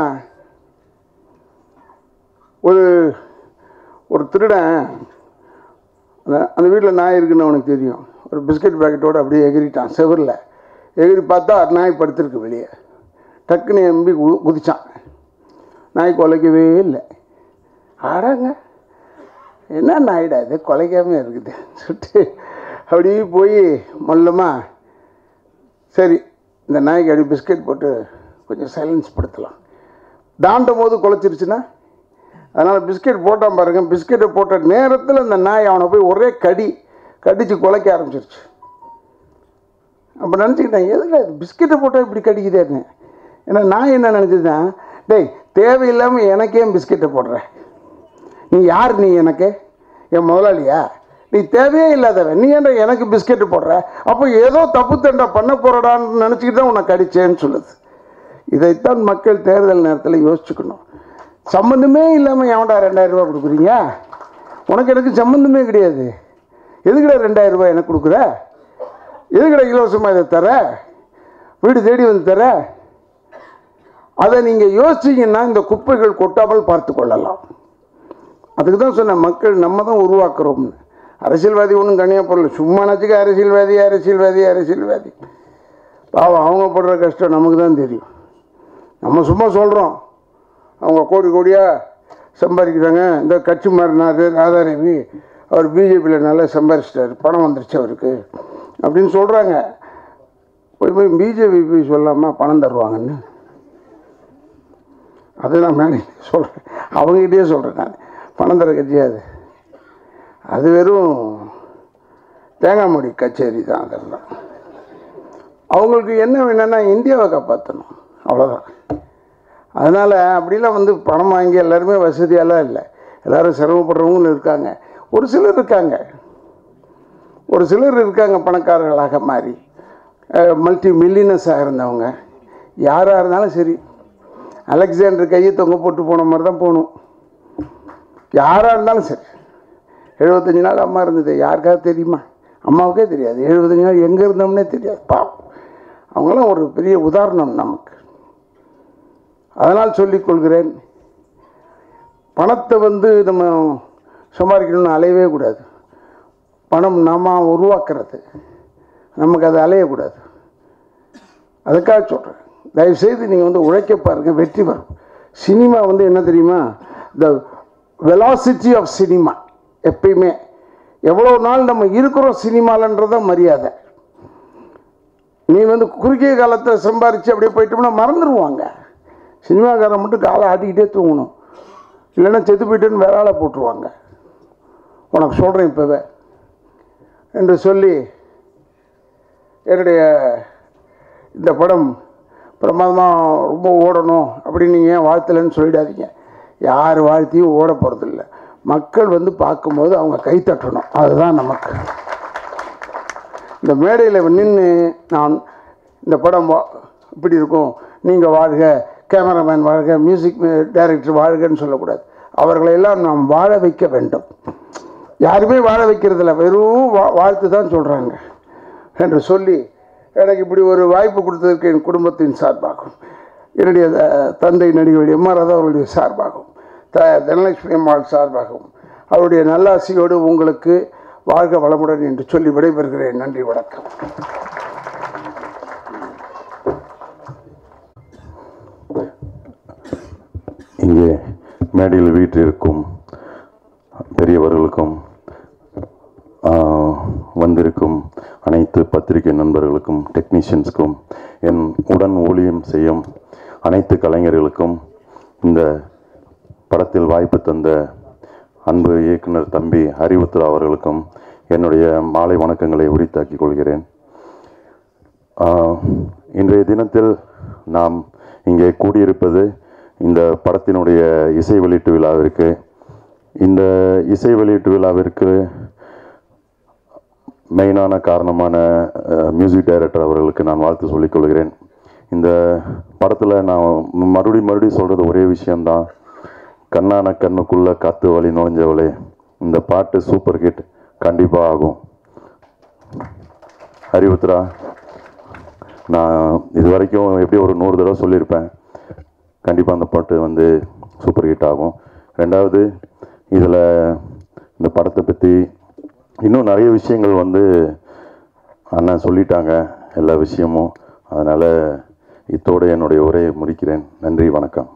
ஒரு ஒரு திருடன் அந்த அந்த வீட்டில் நாய் இருக்குன்னு அவனுக்கு தெரியும் ஒரு பிஸ்கட் பாக்கெட்டோடு அப்படியே எகிரிட்டான் செவரில் எகிரி பார்த்தா நாய் படுத்திருக்கு வெளியே டக்குன்னு எம்பி கு குதிச்சான் நாய் குலைக்கவே இல்லை ஆடாங்க என்ன நாயிடா இது குலைக்காம இருக்குது சொல்லிட்டு அப்படியே போய் மொல்லமா சரி இந்த நாய்க்கு அப்படி பிஸ்கட் போட்டு கொஞ்சம் சைலன்ஸ் படுத்தலாம் தாண்டும் போது குலைச்சிருச்சுன்னா அதனால் பிஸ்கட் போட்டான் பாருங்க பிஸ்கெட்டை போட்ட நேரத்தில் அந்த நாய் அவனை போய் ஒரே கடி கடித்து குலைக்க ஆரம்பிச்சிருச்சு அப்போ நினச்சிக்கிட்டேன் எதுக்கு இது பிஸ்கெட்டை போட்டால் இப்படி கடிக்குதேன்னு ஏன்னா நான் என்ன நினச்சிதான் டேய் தேவையில்லாமல் எனக்கே பிஸ்கெட்டை போடுற நீ யார் நீ எனக்கு என் முதலாளியா நீ தேவையே இல்லாதவன் நீ ஏன்டா எனக்கு பிஸ்கெட்டு போடுற அப்போ ஏதோ தப்பு தண்டா பண்ண போறடான்னு நினச்சிக்கிட்டு தான் உன்னை கடிச்சேன்னு சொல்லுது இதைத்தான் மக்கள் தேர்தல் நேரத்தில் யோசிச்சுக்கணும் சம்மந்தமே இல்லாமல் எவன்டா ரெண்டாயிரம் ரூபாய் கொடுக்குறீங்க உனக்கு எனக்கு சம்மந்தமே கிடையாது எதுக்குடா ரெண்டாயிரம் ரூபாய் எனக்கு கொடுக்குற எதுக்குடா இலவசமாக இதை தர வீடு தேடி வந்து தர அதை நீங்கள் யோசிச்சீங்கன்னா இந்த குப்பைகள் கொட்டாமல் பார்த்து கொள்ளலாம் அதுக்கு தான் சொன்னேன் மக்கள் நம்ம தான் உருவாக்குறோம்னு அரசியல்வாதி ஒன்றும் தனியாக போடல சும்மா நச்சுக்க அரசியல்வாதி அரசியல்வாதி அரசியல்வாதி பாவம் அவங்க படுற கஷ்டம் நமக்கு தான் தெரியும் நம்ம சும்மா சொல்கிறோம் அவங்க கோடி கோடியாக சம்பாதிக்கிறாங்க இந்த கட்சி மாறினார் ராதாரவி அவர் பிஜேபியில் நல்லா சம்பாதிச்சிட்டாரு பணம் வந்துருச்சு அவருக்கு அப்படின்னு சொல்கிறாங்க போய் போய் பிஜேபி போய் சொல்லாமல் பணம் தருவாங்கன்னு அது நான் மேலே சொல்கிறேன் அவங்ககிட்டயே சொல்கிறேன் நான் பணம் தர கட்சி அது அது வெறும் தேங்காய் மூடி கச்சேரி தான் அதெல்லாம் அவங்களுக்கு என்ன வேணும்னா இந்தியாவை காப்பாற்றணும் அவ்வளோதான் அதனால் அப்படிலாம் வந்து பணம் வாங்கி எல்லாருமே வசதியெல்லாம் இல்லை எல்லாரும் சிரமப்படுறவங்களும் இருக்காங்க ஒரு சிலர் இருக்காங்க ஒரு சிலர் இருக்காங்க பணக்காரர்களாக மாறி மல்டி மில்லியனஸாக இருந்தவங்க யாராக இருந்தாலும் சரி அலெக்சாண்டர் கையை தொங்க போட்டு போன மாதிரி தான் போகணும் யாராக இருந்தாலும் சரி எழுபத்தஞ்சு நாள் அம்மா இருந்தது யாருக்காவது தெரியுமா அம்மாவுக்கே தெரியாது எழுபத்தஞ்சு நாள் எங்கே இருந்தோம்னே தெரியாது பாவம் அவங்களாம் ஒரு பெரிய உதாரணம் நமக்கு அதனால் சொல்லிக் கொள்கிறேன் பணத்தை வந்து நம்ம சம்பாதிக்கணும்னு அலையவே கூடாது பணம் நாம உருவாக்குறது நமக்கு அது அலையக்கூடாது அதுக்காக சொல்கிறேன் தயவுசெய்து நீங்கள் வந்து உழைக்க பாருங்கள் வெற்றி வரும் சினிமா வந்து என்ன தெரியுமா த வெலாசிட்டி ஆஃப் சினிமா எப்பயுமே எவ்வளோ நாள் நம்ம இருக்கிறோம் சினிமாலன்றத மரியாதை நீ வந்து குறுகிய காலத்தில் சம்பாரித்து அப்படியே போயிட்டோம்னா மறந்துடுவாங்க சினிமாக்காரன் மட்டும் காலை ஆட்டிக்கிட்டே தூங்கணும் இல்லைன்னா செத்து போயிட்டேன்னு வேற ஆளை போட்டுருவாங்க உனக்கு சொல்கிறேன் இப்போவே என்று சொல்லி என்னுடைய இந்த படம் பிரமாதமாக ரொம்ப ஓடணும் அப்படின்னு நீங்கள் ஏன் வாழ்த்தலைன்னு சொல்லிடாதீங்க யார் வாழ்த்தியும் ஓட போகிறதில்ல மக்கள் வந்து பார்க்கும்போது அவங்க கை தட்டணும் அதுதான் நமக்கு இந்த மேடையில் நின்று நான் இந்த படம் வா- இப்படி இருக்கும் நீங்கள் வாழ்க கேமராமேன் வாழ்க மியூசிக் டைரக்டர் வாழ்கன்னு சொல்லக்கூடாது அவர்களையெல்லாம் நாம் வாழ வைக்க வேண்டும் யாருமே வாழ வைக்கிறதில்ல வெறும் வா வாழ்த்து தான் சொல்கிறாங்க என்று சொல்லி எனக்கு இப்படி ஒரு வாய்ப்பு கொடுத்ததற்கு என் குடும்பத்தின் சார்பாகும் என்னுடைய த- தந்தை நடிகர் எம் ஆர் ராதா அவருடைய சார்பாகவும் த தனலட்சுமி அம்மாள் சார்பாகவும் அவருடைய நல்லாசியோடு உங்களுக்கு வாழ்க வளமுடன் என்று சொல்லி விடைபெறுகிறேன் நன்றி வணக்கம் இங்கே மேடையில் வீற்றிருக்கும் பெரியவர்களுக்கும் ஆஹ், வந்திருக்கும் அனைத்து பத்திரிகை நண்பர்களுக்கும் டெக்னீஷியன்ஸ்க்கும் என் உடன் ஊழியம் செய்யும் அனைத்து கலைஞர்களுக்கும் இந்த படத்தில் வாய்ப்பு தந்த அன்பு இயக்குனர் தம்பி அறிவுத்துறா அவர்களுக்கும் என்னுடைய மாலை வணக்கங்களை உரித்தாக்கிக் கொள்கிறேன் ஆஹ், இன்றைய தினத்தில் நாம் இங்கே கூடியிருப்பது இந்த படத்தினுடைய இசை வெளியீட்டு விழாவிற்கு இந்த இசை வெளியீட்டு விழாவிற்கு மெயினான காரணமான மியூசிக் டைரக்டர் அவர்களுக்கு நான் வாழ்த்து சொல்லிக் கொள்கிறேன் இந்த படத்தில் நான் மறுபடியும் மறுபடியும் சொல்கிறது ஒரே விஷயம்தான் கண்ணான கண்ணுக்குள்ளே காத்து வழி நுழைஞ்சவளே இந்த பாட்டு சூப்பர் ஹிட் கண்டிப்பாக ஆகும் அறிவுத்ரா நான் இது வரைக்கும் எப்படி ஒரு நூறு தடவை சொல்லியிருப்பேன் கண்டிப்பாக அந்த பாட்டு வந்து சூப்பர் ஹிட் ஆகும் ரெண்டாவது இதில் இந்த படத்தை பற்றி இன்னும் நிறைய விஷயங்கள் வந்து அண்ணன் சொல்லிட்டாங்க எல்லா விஷயமும் அதனால் இத்தோடு என்னுடைய உரையை முடிக்கிறேன் நன்றி வணக்கம்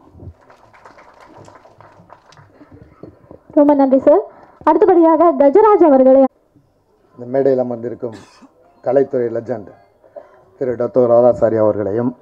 ரொம்ப நன்றி சார் அடுத்தபடியாக கஜராஜ் அவர்களை இந்த மேடையில் அமர்ந்திருக்கும் கலைத்துறை லெஜண்ட் திரு டத்தோ ராதாசாரி அவர்களையும்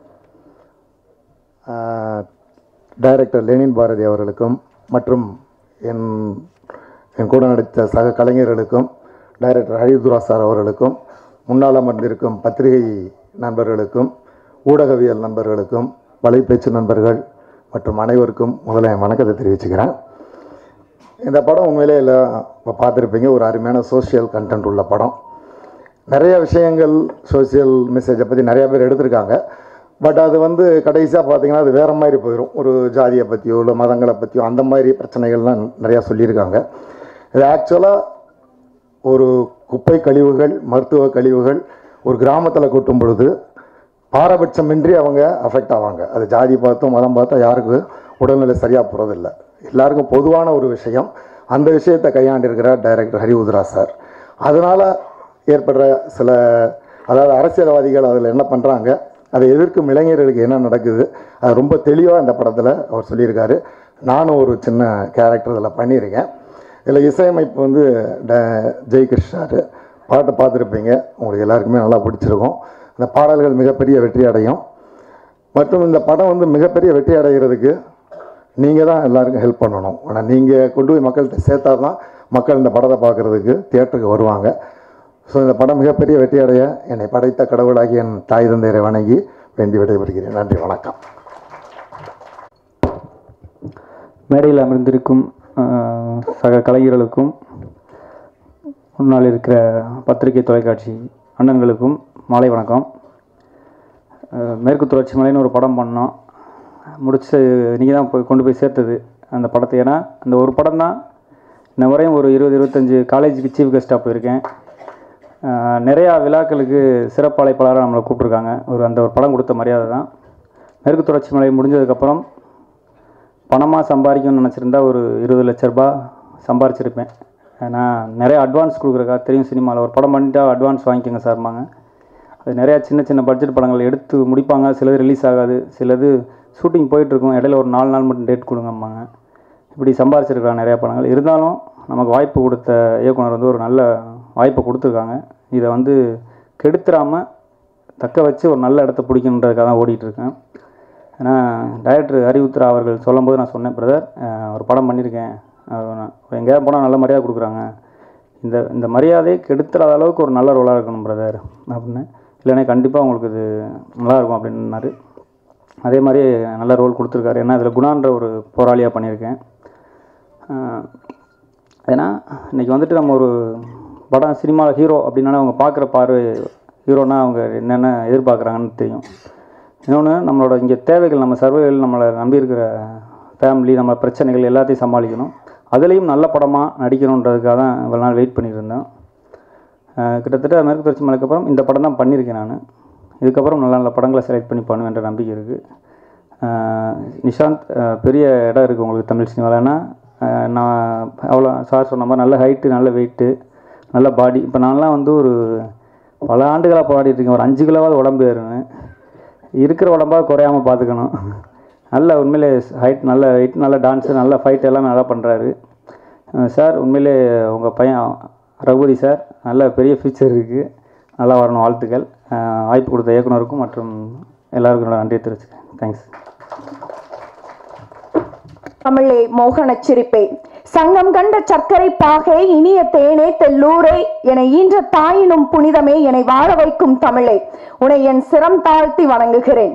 ஆஹ், டைரக்டர் லெனின் பாரதி அவர்களுக்கும் மற்றும் என் என் கூட நடித்த சக கலைஞர்களுக்கும் டைரக்டர் ஹரிதுரா சார் அவர்களுக்கும் முன்னால் அமர்ந்திருக்கும் பத்திரிகை நண்பர்களுக்கும் ஊடகவியல் நண்பர்களுக்கும் வலைப்பேச்சு நண்பர்கள் மற்றும் அனைவருக்கும் முதல்ல என் வணக்கத்தை தெரிவிச்சுக்கிறேன் இந்த படம் உண்மையிலே எல்லாம் இப்போ பார்த்துருப்பீங்க ஒரு அருமையான சோஷியல் கண்டென்ட் உள்ள படம் நிறைய விஷயங்கள் சோஷியல் மெசேஜை பற்றி நிறைய பேர் எடுத்திருக்காங்க பட் அது வந்து கடைசியாக பார்த்தீங்கன்னா அது வேறு மாதிரி போயிடும் ஒரு ஜாதியை பற்றியோ இல்லை மதங்களை பற்றியோ அந்த மாதிரி பிரச்சனைகள்லாம் நிறையா சொல்லியிருக்காங்க இது ஆக்சுவலாக ஒரு குப்பை கழிவுகள் மருத்துவ கழிவுகள் ஒரு கிராமத்தில் கொட்டும் பொழுது பாரபட்சமின்றி அவங்க அஃபெக்ட் ஆவாங்க அது ஜாதி பார்த்தோம் மதம் பார்த்தா யாருக்கும் உடல்நிலை சரியாக போகிறதில்ல எல்லாருக்கும் பொதுவான ஒரு விஷயம் அந்த விஷயத்தை கையாண்டிருக்கிறார் டைரக்டர் ஹரி உத்ரா சார் அதனால் ஏற்படுற சில அதாவது அரசியல்வாதிகள் அதில் என்ன பண்ணுறாங்க அதை எதிர்க்கும் இளைஞர்களுக்கு என்ன நடக்குது அது ரொம்ப தெளிவாக இந்த படத்தில் அவர் சொல்லியிருக்காரு நானும் ஒரு சின்ன கேரக்டர் இதில் பண்ணியிருக்கேன் இதில் இசையமைப்பு வந்து ட- ஜெய்கிருஷ் சார் பாட்டை பார்த்துருப்பீங்க உங்களுக்கு எல்லாருக்குமே நல்லா பிடிச்சிருக்கும் இந்த பாடல்கள் மிகப்பெரிய வெற்றி அடையும் மற்றும் இந்த படம் வந்து மிகப்பெரிய வெற்றி அடைகிறதுக்கு நீங்கள் தான் எல்லாருக்கும் ஹெல்ப் பண்ணணும் ஆனால் நீங்கள் கொண்டு போய் மக்கள்கிட்ட சேர்த்தா தான் மக்கள் இந்த படத்தை பார்க்குறதுக்கு தியேட்டருக்கு வருவாங்க ஸோ இந்த படம் மிகப்பெரிய வெற்றி அடைய என்னை படைத்த கடவுளாகி என் தாய் தந்தையரை வணங்கி வேண்டி விடைபெறுகிறேன் நன்றி வணக்கம் மேடையில் அமர்ந்திருக்கும் ஆஹ், சக கலைஞர்களுக்கும் முன்னால் இருக்கிற பத்திரிகை தொலைக்காட்சி அண்ணன்களுக்கும் மாலை வணக்கம் ஆஹ், மேற்கு தொடர்ச்சி மலைன்னு ஒரு படம் பண்ணோம் முடிச்சு நீங்கள் தான் போய் கொண்டு போய் சேர்த்தது அந்த படத்தை ஏன்னா அந்த ஒரு படம் தான் இன்ன வரையும் ஒரு இருபது இருபத்தஞ்சு காலேஜுக்கு சீஃப் கெஸ்ட்டாக போயிருக்கேன் ஆஹ், நிறையா விழாக்களுக்கு சிறப்பு அழைப்பாளராக நம்மளை கூப்பிட்ருக்காங்க ஒரு அந்த ஒரு படம் கொடுத்த மரியாதை தான் மேற்கு தொடர்ச்சி மலை முடிஞ்சதுக்கப்புறம் பணமாக சம்பாதிக்கணும்னு நினச்சிருந்தா ஒரு இருபது லட்ச ரூபாய் சம்பாரிச்சிருப்பேன் நான் நிறைய அட்வான்ஸ் கொடுக்குறக்கா தெரியும் சினிமாவில் ஒரு படம் பண்ணிட்டா அட்வான்ஸ் வாங்கிக்கோங்க சார்பாங்க அது நிறையா சின்ன சின்ன பட்ஜெட் படங்கள் எடுத்து முடிப்பாங்க சிலது ரிலீஸ் ஆகாது சிலது ஷூட்டிங் போயிட்டுருக்கும் இடையில ஒரு நாலு நாள் மட்டும் டேட் கொடுங்கம்பாங்க இப்படி சம்பாரிச்சிருக்காங்க நிறையா படங்கள் இருந்தாலும் நமக்கு வாய்ப்பு கொடுத்த இயக்குனர் வந்து ஒரு நல்ல வாய்ப்பை கொடுத்துருக்காங்க இதை வந்து கெடுத்துடாமல் தக்க வச்சு ஒரு நல்ல இடத்த பிடிக்கணுன்றதுக்காக தான் ஓடிட்டுருக்கேன் ஏன்னா டைரக்டர் ஹரிவுத்ரா அவர்கள் சொல்லும்போது நான் சொன்னேன் பிரதர் ஒரு படம் பண்ணியிருக்கேன் அஹ் நான் எங்கேயாவது போனால் நல்ல மரியாதை கொடுக்குறாங்க இந்த இந்த மரியாதையை கெடுத்துறாத அளவுக்கு ஒரு நல்ல ரோலாக இருக்கணும் பிரதர் அப்படின்னு இல்லைன்னா கண்டிப்பாக உங்களுக்கு இது நல்லாயிருக்கும் அப்படின்னாரு அதே மாதிரி நல்ல ரோல் கொடுத்துருக்காரு ஏன்னா இதில் குணான்ற ஒரு போராளியாக பண்ணியிருக்கேன் அஹ் ஏன்னா இன்றைக்கி வந்துட்டு நம்ம ஒரு படம் சினிமாவில் ஹீரோ அப்படின்னா அவங்க பார்க்குற பார்வை ஹீரோனா அவங்க என்னென்ன எதிர்பார்க்குறாங்கன்னு தெரியும் இன்னொன்று நம்மளோட இங்கே தேவைகள் நம்ம சர்வைகள் நம்மளை நம்பி இருக்கிற ஃபேமிலி நம்ம பிரச்சனைகள் எல்லாத்தையும் சமாளிக்கணும் அதுலேயும் நல்ல படமாக நடிக்கணுன்றதுக்காக தான் இவ்வளோ நாள் வெயிட் பண்ணிட்டு இருந்தேன் அஹ் கிட்டத்தட்ட மேற்கு தொடர்ச்சி மலைக்கு அப்புறம் இந்த படம் தான் பண்ணியிருக்கேன் நான் இதுக்கப்புறம் நல்ல நல்ல படங்களை செலக்ட் பண்ணி பண்ணுவேன்ற நம்பிக்கை இருக்குது நிஷாந்த் அஹ் பெரிய இடம் இருக்குது உங்களுக்கு தமிழ் சினிமாவில் ஏன்னா அஹ் நான் அவ்வளோ சார் சொன்ன மாதிரி நல்ல ஹைட்டு நல்ல வெயிட்டு நல்ல பாடி இப்போ நான்லாம் வந்து ஒரு பல ஆண்டுகளாக போராடிட்டு இருக்கேன் ஒரு அஞ்சு கிலோவாவது உடம்பு ஏறுன்னு இருக்கிற உடம்பாக குறையாமல் பார்த்துக்கணும் நல்ல உண்மையிலே ஹைட் நல்ல ஹைட் நல்ல டான்ஸு நல்ல ஃபைட் எல்லாம் நல்லா பண்ணுறாரு சார் உண்மையிலே உங்கள் பையன் ரகுபதி சார் நல்ல பெரிய ஃபியூச்சர் இருக்குது நல்லா வரணும் வாழ்த்துக்கள் அஹ் வாய்ப்பு கொடுத்த இயக்குனருக்கும் மற்றும் எல்லாருக்கும் என்னோட நன்றியை தெரிவிச்சுக்கிறேன் தேங்க்ஸ் தமிழே மோகனச் சிரிப்பே சங்கம் கண்ட சர்க்கரை பாகே இனிய தேனே தெல்லூரே என ஈன்ற தாயினும் புனிதமே என்னை வாழ வைக்கும் தமிழே உன்னை என் சிரம் தாழ்த்தி வணங்குகிறேன்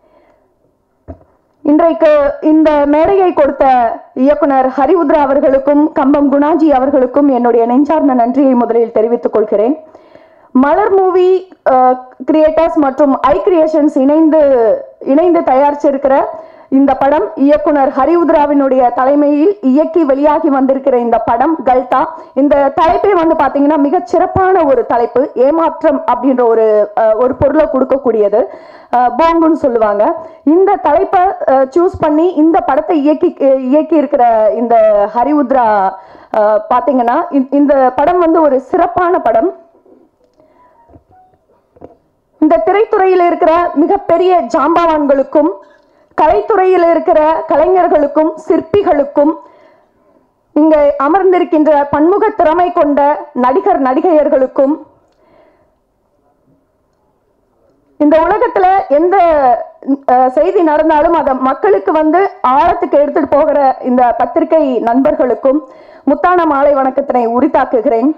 இன்றைக்கு இந்த மேடையை கொடுத்த இயக்குனர் ஹரிவுத்ரா அவர்களுக்கும் கம்பம் குணாஜி அவர்களுக்கும் என்னுடைய நெஞ்சார்ந்த நன்றியை முதலில் தெரிவித்துக் கொள்கிறேன் மலர் மூவி கிரியேட்டர்ஸ் மற்றும் ஐ கிரியேஷன்ஸ் இணைந்து இணைந்து தயாரிச்சிருக்கிற இந்த படம் இயக்குனர் ஹரிவுத்ராவினுடைய தலைமையில் இயக்கி வெளியாகி வந்திருக்கிற இந்த படம் கல்தா இந்த தலைப்பே வந்து பாத்தீங்கன்னா மிகச் சிறப்பான ஒரு தலைப்பு ஏமாற்றம் அப்படின்ற ஒரு அஹ், ஒரு பொருளை கொடுக்கக்கூடியது அஹ், போங்குன்னு சொல்லுவாங்க இந்த தலைப்பை சூஸ் பண்ணி இந்த படத்தை இயக்கி இயக்கி இருக்கிற இந்த ஹரிவுத்ரா அஹ், பாத்தீங்கன்னா இந்த- இந்த படம் வந்து ஒரு சிறப்பான படம் இந்த திரைத்துறையில் இருக்கிற மிகப்பெரிய ஜாம்பவான்களுக்கும் கலைத்துறையில் இருக்கிற கலைஞர்களுக்கும் சிற்பிகளுக்கும் இங்க அமர்ந்திருக்கின்ற பன்முக திறமை கொண்ட நடிகர் நடிகையர்களுக்கும் இந்த உலகத்துல எந்த அஹ், செய்தி நடந்தாலும் அதை மக்களுக்கு வந்து ஆழத்துக்கு எடுத்துட்டு போகிற இந்த பத்திரிகை நண்பர்களுக்கும் முத்தான மாலை வணக்கத்தினை உரித்தாக்குகிறேன்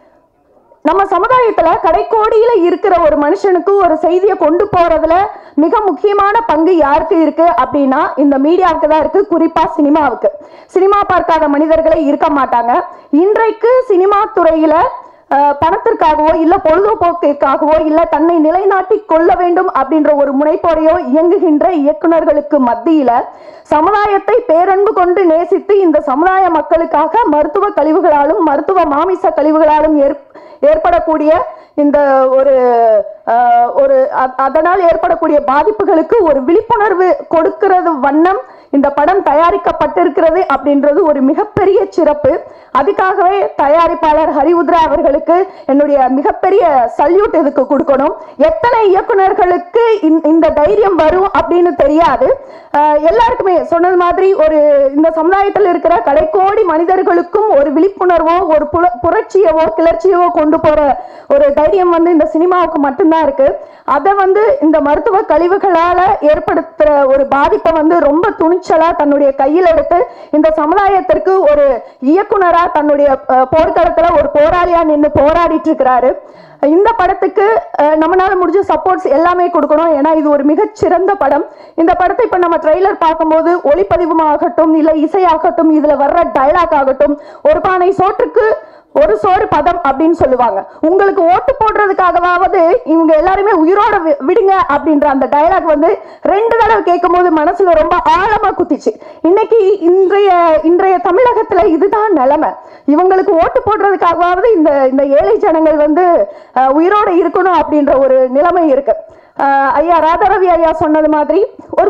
நம்ம சமுதாயத்துல கடைக்கோடியில இருக்கிற ஒரு மனுஷனுக்கு ஒரு செய்தியை கொண்டு போறதுல மிக முக்கியமான பங்கு யாருக்கு இருக்கு அப்படின்னா இந்த மீடியாவுக்கு தான் இருக்கு குறிப்பா சினிமாவுக்கு சினிமா பார்க்காத மனிதர்களே இருக்க மாட்டாங்க இன்றைக்கு சினிமா துறையில அஹ், பணத்திற்காகவோ இல்ல பொழுதுபோக்கிற்காகவோ இல்ல தன்னை நிலைநாட்டி கொள்ள வேண்டும் அப்படின்ற ஒரு முனைப்போடையோ இயங்குகின்ற இயக்குனர்களுக்கு மத்தியில சமுதாயத்தை பேரன்பு கொண்டு நேசித்து இந்த சமுதாய மக்களுக்காக மருத்துவ கழிவுகளாலும் மருத்துவ மாமிச கழிவுகளாலும் ஏற் ஏற்படக்கூடிய இந்த ஒரு அஹ், ஒரு அ- அதனால் ஏற்படக்கூடிய பாதிப்புகளுக்கு ஒரு விழிப்புணர்வு கொடுக்கிறது வண்ணம் இந்த படம் தயாரிக்கப்பட்டிருக்கிறது அப்படின்றது ஒரு மிகப்பெரிய சிறப்பு அதுக்காகவே தயாரிப்பாளர் ஹரிவுத்ரா அவர்களுக்கு என்னுடைய மிகப்பெரிய சல்யூட் இதுக்கு கொடுக்கணும் எத்தனை இயக்குனர்களுக்கு இந்த- இந்த தைரியம் வரும் அப்படின்னு தெரியாது அஹ், எல்லாருக்குமே சொன்னது மாதிரி ஒரு இந்த சமுதாயத்தில் இருக்கிற கடைக்கோடி மனிதர்களுக்கும் ஒரு விழிப்புணர்வோ ஒரு புல புரட்சியவோ கிளர்ச்சியவோ கொண்டு போற ஒரு தைரியம் வந்து இந்த சினிமாவுக்கு மட்டும்தான் இருக்கு அதை வந்து இந்த மருத்துவ கழிவுகளால ஏற்படுத்துற ஒரு பாதிப்பை வந்து ரொம்ப துணிச்சலா தன்னுடைய கையில் எடுத்து இந்த சமுதாயத்திற்கு ஒரு இயக்குனரா தன்னுடைய அஹ், போர்க்களத்துல ஒரு போராளியா நின்று போராடிட்டு இருக்கிறாரு இந்த படத்துக்கு அஹ், நம்மளால முடிஞ்ச சப்போர்ட்ஸ் எல்லாமே கொடுக்கணும் ஏன்னா இது ஒரு மிகச்சிறந்த படம் இந்த படத்தை இப்ப நம்ம ட்ரெய்லர் பார்க்கும்போது ஒளிப்பதிவும் ஆகட்டும் இல்ல இசையாகட்டும் இதுல வர்ற டயலாக் ஆகட்டும் ஒரு பானை சோற்றுக்கு ஒரு சோறு பதம் அப்படின்னு சொல்லுவாங்க உங்களுக்கு ஓட்டு போடுறதுக்காகவாவது இவங்க எல்லாருமே உயிரோட வி- விடுங்க அப்படின்ற அந்த டயலாக் வந்து ரெண்டு தடவை கேட்கும்போது மனசுல ரொம்ப ஆழமா குத்திச்சு இன்னைக்கு இன்றைய இன்றைய தமிழகத்துல இதுதான் நிலைமை இவங்களுக்கு ஓட்டு போடுறதுக்காகவாவது இந்த இந்த ஏழை ஜனங்கள் வந்து அஹ், உயிரோட இருக்கணும் அப்படின்ற ஒரு நிலைமை இருக்கு அஹ், ஐயா ராதாரவி ஐயா சொன்னது மாதிரி ஒரு குறிப்பிட்ட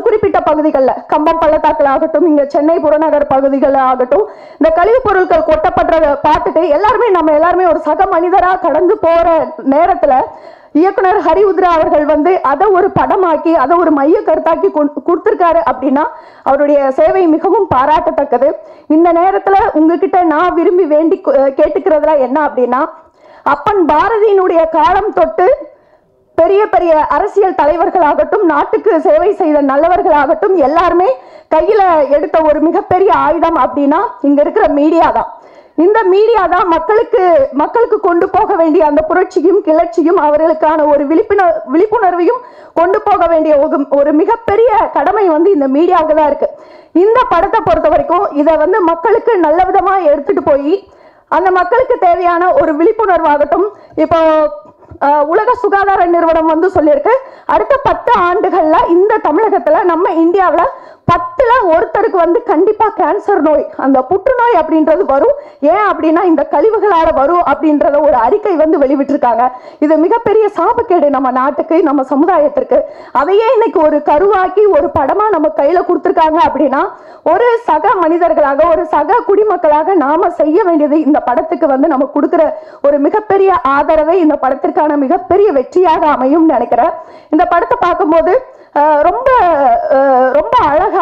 பகுதிகளில் கம்பம் பள்ளத்தாக்கில் ஆகட்டும் இங்க சென்னை புறநகர் பகுதிகளில் ஆகட்டும் இந்த கழிவுப் பொருட்கள் கொட்டப்படுறத பார்த்துட்டு எல்லாருமே நம்ம எல்லாருமே ஒரு சக மனிதரா கடந்து போற நேரத்துல இயக்குனர் ஹரி உத்ரா அவர்கள் வந்து அதை ஒரு படமாக்கி அதை ஒரு மைய கருத்தாக்கி கொண்டு- கொடுத்திருக்காரு அப்படின்னா அவருடைய சேவை மிகவும் பாராட்டத்தக்கது இந்த நேரத்துல உங்ககிட்ட நான் விரும்பி வேண்டி கொ- கேட்டுக்கிறதுல என்ன அப்படின்னா அப்பன் பாரதியினுடைய காலம் தொட்டு பெரிய பெரிய அரசியல் தலைவர்களாகட்டும் நாட்டுக்கு சேவை செய்த நல்லவர்களாகட்டும் எல்லாருமே கையில எடுத்த ஒரு மிகப்பெரிய ஆயுதம் அப்படின்னா இங்க இருக்கிற மீடியா தான் இந்த மீடியா தான் மக்களுக்கு மக்களுக்கு கொண்டு போக வேண்டிய அந்த புரட்சியும் கிளர்ச்சியும் அவர்களுக்கான ஒரு விழிப்புணர் விழிப்புணர்வையும் கொண்டு போக வேண்டிய ஒரு ஒரு மிகப்பெரிய கடமை வந்து இந்த மீடியாவுக்கு தான் இருக்கு இந்த படத்தை பொறுத்த வரைக்கும் இதை வந்து மக்களுக்கு நல்ல விதமா எடுத்துட்டு போய் அந்த மக்களுக்கு தேவையான ஒரு விழிப்புணர்வாகட்டும் இப்போ அஹ், உலக சுகாதார நிறுவனம் வந்து சொல்லியிருக்கு அடுத்த பத்து ஆண்டுகள்ல இந்த தமிழகத்துல நம்ம இந்தியாவுல பத்துல ஒருத்தருக்கு வந்து கண்டிப்பா கேன்சர் நோய் அந்த புற்றுநோய் அப்படின்றது வரும் ஏன் அப்படின்னா இந்த கழிவுகளால வரும் அப்படின்றத ஒரு அறிக்கை வந்து வெளிவிட்டிருக்காங்க இது மிகப்பெரிய சாபக்கேடு நம்ம நாட்டுக்கு நம்ம சமுதாயத்திற்கு அதையே இன்னைக்கு ஒரு கருவாக்கி ஒரு படமா நம்ம கையில கொடுத்துருக்காங்க அப்படின்னா ஒரு சக மனிதர்களாக ஒரு சக குடிமக்களாக நாம செய்ய வேண்டியது இந்த படத்துக்கு வந்து நம்ம கொடுக்கிற ஒரு மிகப்பெரிய ஆதரவை இந்த படத்திற்கான மிகப்பெரிய வெற்றியாக அமையும் நினைக்கிறேன் இந்த படத்தை பார்க்கும்போது அஹ், ரொம்ப அஹ், ரொம்ப அழகா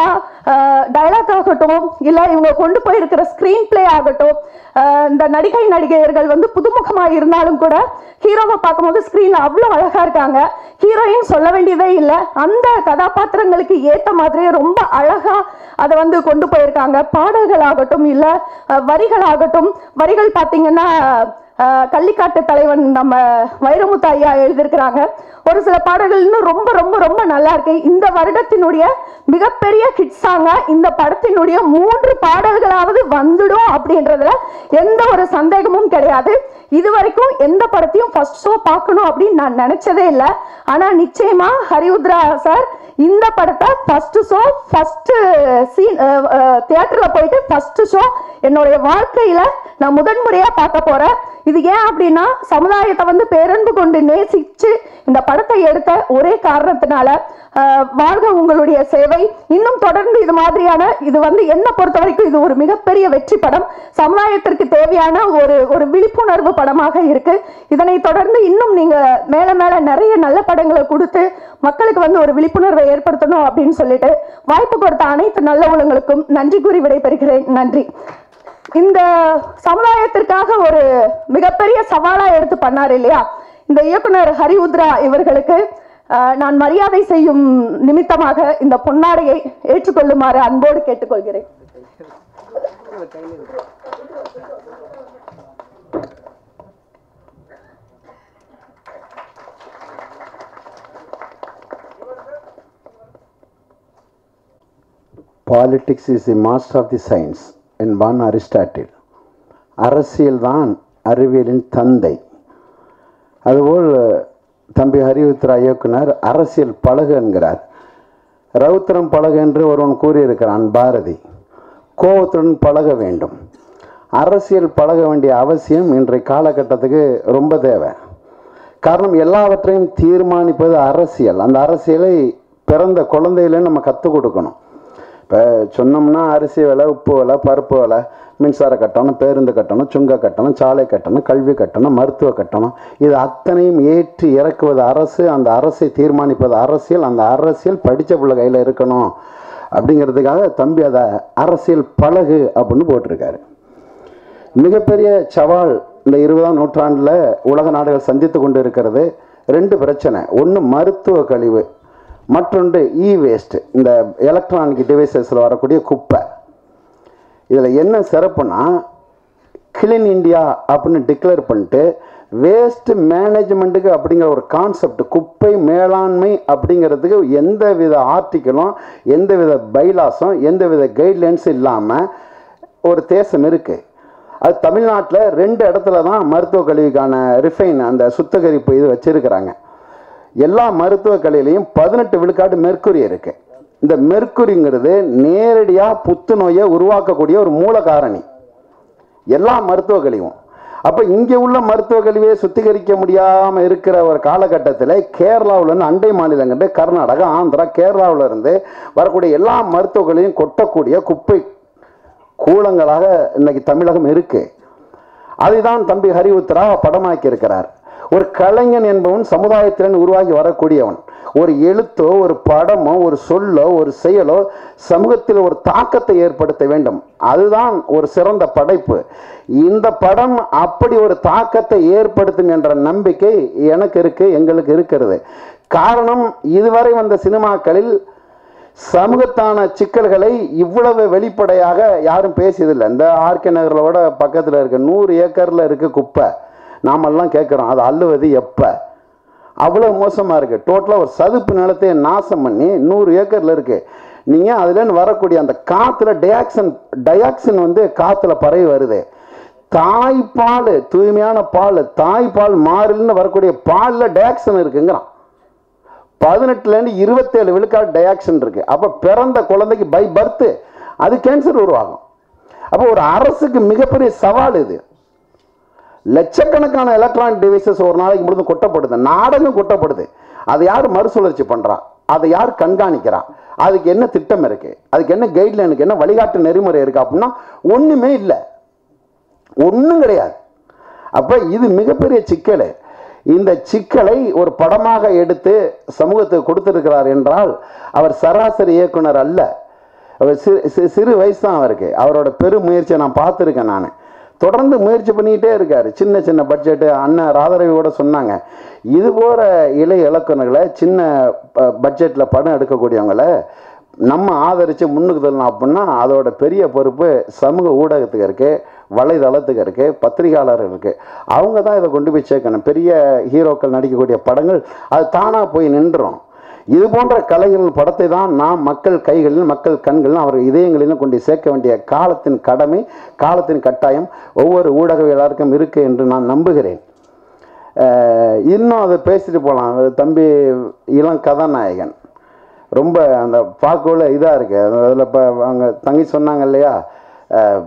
டைலாக் ஆகட்டும் இல்ல இவங்க கொண்டு போயிருக்கிற ஸ்கிரீன் பிளே ஆகட்டும் அஹ், இந்த நடிகை நடிகையர்கள் வந்து புதுமுகமா இருந்தாலும் கூட ஹீரோவை பார்க்கும்போது ஸ்கிரீன்ல அவ்வளோ அழகா இருக்காங்க ஹீரோயின் சொல்ல வேண்டியதே இல்லை அந்த கதாபாத்திரங்களுக்கு ஏத்த மாதிரியே ரொம்ப அழகா அதை வந்து கொண்டு போயிருக்காங்க பாடல்கள் ஆகட்டும் இல்ல அஹ், வரிகள் ஆகட்டும் வரிகள் பார்த்தீங்கன்னா அஹ், கள்ளிக்காட்டு தலைவன் நம்ம வைரமுத்து ஐயா எழுதியிருக்கிறாங்க ஒரு சில பாடல்கள் இன்னும் ரொம்ப ரொம்ப ரொம்ப நல்லா இருக்கு இந்த வருடத்தினுடைய மிகப்பெரிய ஹிட் சாங்க இந்த படத்தினுடைய மூன்று பாடல்களாவது வந்துடும் அப்படின்றதுல எந்த ஒரு சந்தேகமும் கிடையாது இது வரைக்கும் எந்த படத்தையும் ஃபர்ஸ்ட் ஷோ பார்க்கணும் அப்படின்னு நான் நினைச்சதே இல்லை ஆனா நிச்சயமா ஹரிவுத்ரா சார் இந்த படத்தை ஃபர்ஸ்ட் ஷோ ஃபர்ஸ்ட் சீன் தியேட்டர்ல போயிட்டு ஃபர்ஸ்ட் ஷோ என்னுடைய வாழ்க்கையில நான் முதன்முறையா பார்க்க போறேன் இது ஏன் அப்படின்னா சமுதாயத்தை வந்து பேரன்பு கொண்டு நேசிச்சு இந்த படத்தை எடுத்த ஒரே காரணத்தினால அஹ், வாழ்க உங்களுடைய சேவை இன்னும் தொடர்ந்து இது மாதிரியான இது வந்து என்ன பொறுத்த வரைக்கும் இது ஒரு மிகப்பெரிய வெற்றி படம் சமுதாயத்திற்கு தேவையான ஒரு ஒரு விழிப்புணர்வு படமாக இருக்கு இதனை தொடர்ந்து இன்னும் நீங்க மேல மேல நிறைய நல்ல படங்களை கொடுத்து மக்களுக்கு வந்து ஒரு விழிப்புணர்வை ஏற்படுத்தணும் அப்படின்னு சொல்லிட்டு வாய்ப்பு கொடுத்த அனைத்து நல்ல உள்ளங்களுக்கும் நன்றி கூறி விடைபெறுகிறேன் நன்றி இந்த சமுதாயத்திற்காக ஒரு மிகப்பெரிய சவாலா எடுத்து பண்ணார் இல்லையா இந்த இயக்குனர் ஹரி உத்ரா இவர்களுக்கு அஹ், நான் மரியாதை செய்யும் நிமித்தமாக இந்த பொன்னாடையை ஏற்றுக்கொள்ளுமாறு அன்போடு கேட்டுக்கொள்கிறேன் politics is the master of the science என்பான் அரிஸ்டாட்டில் அரசியல்தான் அறிவியலின் தந்தை அதுபோல் தம்பி ஹரிவுத்ரா இயக்குனர் அரசியல் பழகு என்கிறார் ரவுத்திரம் பழகு என்று ஒருவன் கூறியிருக்கிறான் பாரதி கோவத்துடன் பழக வேண்டும் அரசியல் பழக வேண்டிய அவசியம் இன்றைய காலகட்டத்துக்கு ரொம்ப தேவை காரணம் எல்லாவற்றையும் தீர்மானிப்பது அரசியல் அந்த அரசியலை பிறந்த குழந்தையில நம்ம கற்றுக் கொடுக்கணும் இப்போ சொன்னோம்னா அரிசி விலை உப்பு விலை பருப்பு விலை மின்சார கட்டணம் பேருந்து கட்டணம் சுங்க கட்டணம் சாலை கட்டணம் கல்வி கட்டணம் மருத்துவ கட்டணம் இது அத்தனையும் ஏற்றி இறக்குவது அரசு அந்த அரசை தீர்மானிப்பது அரசியல் அந்த அரசியல் படித்த பிள்ளை கையில் இருக்கணும் அப்படிங்கிறதுக்காக தம்பி அதை அரசியல் பழகு அப்படின்னு போட்டிருக்காரு மிகப்பெரிய சவால் இந்த இருபதாம் நூற்றாண்டில் உலக நாடுகள் சந்தித்து கொண்டு இருக்கிறது ரெண்டு பிரச்சனை ஒன்று மருத்துவ கழிவு மற்றொன்று இ வேஸ்ட் இந்த எலக்ட்ரானிக் டிவைசஸில் வரக்கூடிய குப்பை இதில் என்ன சிறப்புனா கிளீன் இந்தியா அப்படின்னு டிக்ளேர் பண்ணிட்டு வேஸ்ட் மேனேஜ்மெண்ட்டுக்கு அப்படிங்கிற ஒரு கான்செப்ட் குப்பை மேலாண்மை அப்படிங்கிறதுக்கு எந்த வித ஆர்டிக்கலும் எந்த வித பைலாஸும் எந்த வித கைட்லைன்ஸும் இல்லாமல் ஒரு தேசம் இருக்குது அது தமிழ்நாட்டில் ரெண்டு இடத்துல தான் மருத்துவ கல்விக்கான ரிஃபைன் அந்த சுத்திகரிப்பு இது வச்சுருக்கிறாங்க எல்லா மருத்துவ கலையிலையும் பதினெட்டு விழுக்காடு மெர்க்குரி இருக்கு இந்த மெர்க்குரிங்கிறது நேரடியாக புத்துநோயை உருவாக்கக்கூடிய ஒரு மூல காரணி எல்லா மருத்துவ கழிவும் அப்போ இங்கே உள்ள மருத்துவ கல்வியை சுத்திகரிக்க முடியாமல் இருக்கிற ஒரு காலகட்டத்தில் கேரளாவுல இருந்து அண்டை மாநிலங்கள் கர்நாடகா ஆந்திரா கேரளாவுல இருந்து வரக்கூடிய எல்லா மருத்துவ கல்வியும் கொட்டக்கூடிய குப்பை கூலங்களாக இன்னைக்கு தமிழகம் இருக்கு அதுதான் தம்பி ஹரி உத்ரா படமாக்கி இருக்கிறார் ஒரு கலைஞன் என்பவன் சமுதாயத்திலிருந்து உருவாகி வரக்கூடியவன் ஒரு எழுத்தோ ஒரு படமோ ஒரு சொல்லோ ஒரு செயலோ சமூகத்தில் ஒரு தாக்கத்தை ஏற்படுத்த வேண்டும் அதுதான் ஒரு சிறந்த படைப்பு இந்த படம் அப்படி ஒரு தாக்கத்தை ஏற்படுத்தும் என்ற நம்பிக்கை எனக்கு இருக்கு எங்களுக்கு இருக்கிறது காரணம் இதுவரை வந்த சினிமாக்களில் சமூகத்தான சிக்கல்களை இவ்வளவு வெளிப்படையாக யாரும் பேசியதில்லை இந்த ஆர்கே நகரோட பக்கத்தில் இருக்க நூறு ஏக்கரில் இருக்க குப்பை நாமெல்லாம் கேட்குறோம் அது அள்ளுவது எப்போ அவ்வளோ மோசமாக இருக்குது டோட்டலாக ஒரு சதுப்பு நிலத்தை நாசம் பண்ணி நூறு ஏக்கரில் இருக்குது நீங்கள் அதுலேருந்து வரக்கூடிய அந்த காற்றுல டயாக்சன் டயாக்சின் வந்து காற்றுல பரவி வருது தாய்ப்பால் தூய்மையான பால் தாய்ப்பால் மாறில்னு வரக்கூடிய பாலில் டயாக்சன் இருக்குங்கிறான் பதினெட்டுலேருந்து இருபத்தேழு விழுக்காடு டயாக்ஷன் இருக்கு அப்போ பிறந்த குழந்தைக்கு பை பர்த் அது கேன்சர் உருவாகும் அப்போ ஒரு அரசுக்கு மிகப்பெரிய சவால் இது லட்சக்கணக்கான எலக்ட்ரானிக் டிவைசஸ் ஒரு நாளைக்கு முழுதும் கொட்டப்படுது நாடகம் கொட்டப்படுது அதை யார் மறுசுழற்சி பண்றா அதை யார் கண்காணிக்கிறா அதுக்கு என்ன திட்டம் இருக்கு அதுக்கு என்ன கைட்லைனுக்கு என்ன வழிகாட்டு நெறிமுறை இருக்கு அப்படின்னா ஒண்ணுமே இல்லை ஒன்றும் கிடையாது அப்போ இது மிகப்பெரிய சிக்கல் இந்த சிக்கலை ஒரு படமாக எடுத்து சமூகத்துக்கு கொடுத்திருக்கிறார் என்றால் அவர் சராசரி இயக்குனர் அல்ல அவர் சிறு சி- சிறு வயசு தான் அவருக்கு அவரோட பெரும் முயற்சியை நான் பார்த்துருக்கேன் நான் தொடர்ந்து முயற்சி பண்ணிக்கிட்டே இருக்காரு சின்ன சின்ன பட்ஜெட்டு அண்ணன் ராதரவி கூட சொன்னாங்க இது போற இளைய இலக்குனர்களை சின்ன பட்ஜெட்டில் படம் எடுக்கக்கூடியவங்களை நம்ம ஆதரித்து முன்னுக்கு தள்ளணும் அப்படின்னா அதோட பெரிய பொறுப்பு சமூக ஊடகத்துக்கு இருக்கு வலைதளத்துக்கு இருக்கு பத்திரிகையாளர்கள் இருக்கு அவங்க தான் இதை கொண்டு போய் சேர்க்கணும் பெரிய ஹீரோக்கள் நடிக்கக்கூடிய படங்கள் அது தானாக போய் நின்றுரும் இது போன்ற கலைஞர்கள் படத்தை தான் நாம் மக்கள் கைகளில் மக்கள் கண்களிலும் அவர் இதயங்களிலும் கொண்டு சேர்க்க வேண்டிய காலத்தின் கடமை காலத்தின் கட்டாயம் ஒவ்வொரு ஊடகவியலாருக்கும் இருக்கு என்று நான் நம்புகிறேன் அஹ் இன்னும் அதை பேசிட்டு போகலாம் தம்பி இளம் கதாநாயகன் ரொம்ப அந்த பார்க்கல இதாக இருக்கு அதில் இப்போ அவங்க தங்கி சொன்னாங்க இல்லையா அஹ்,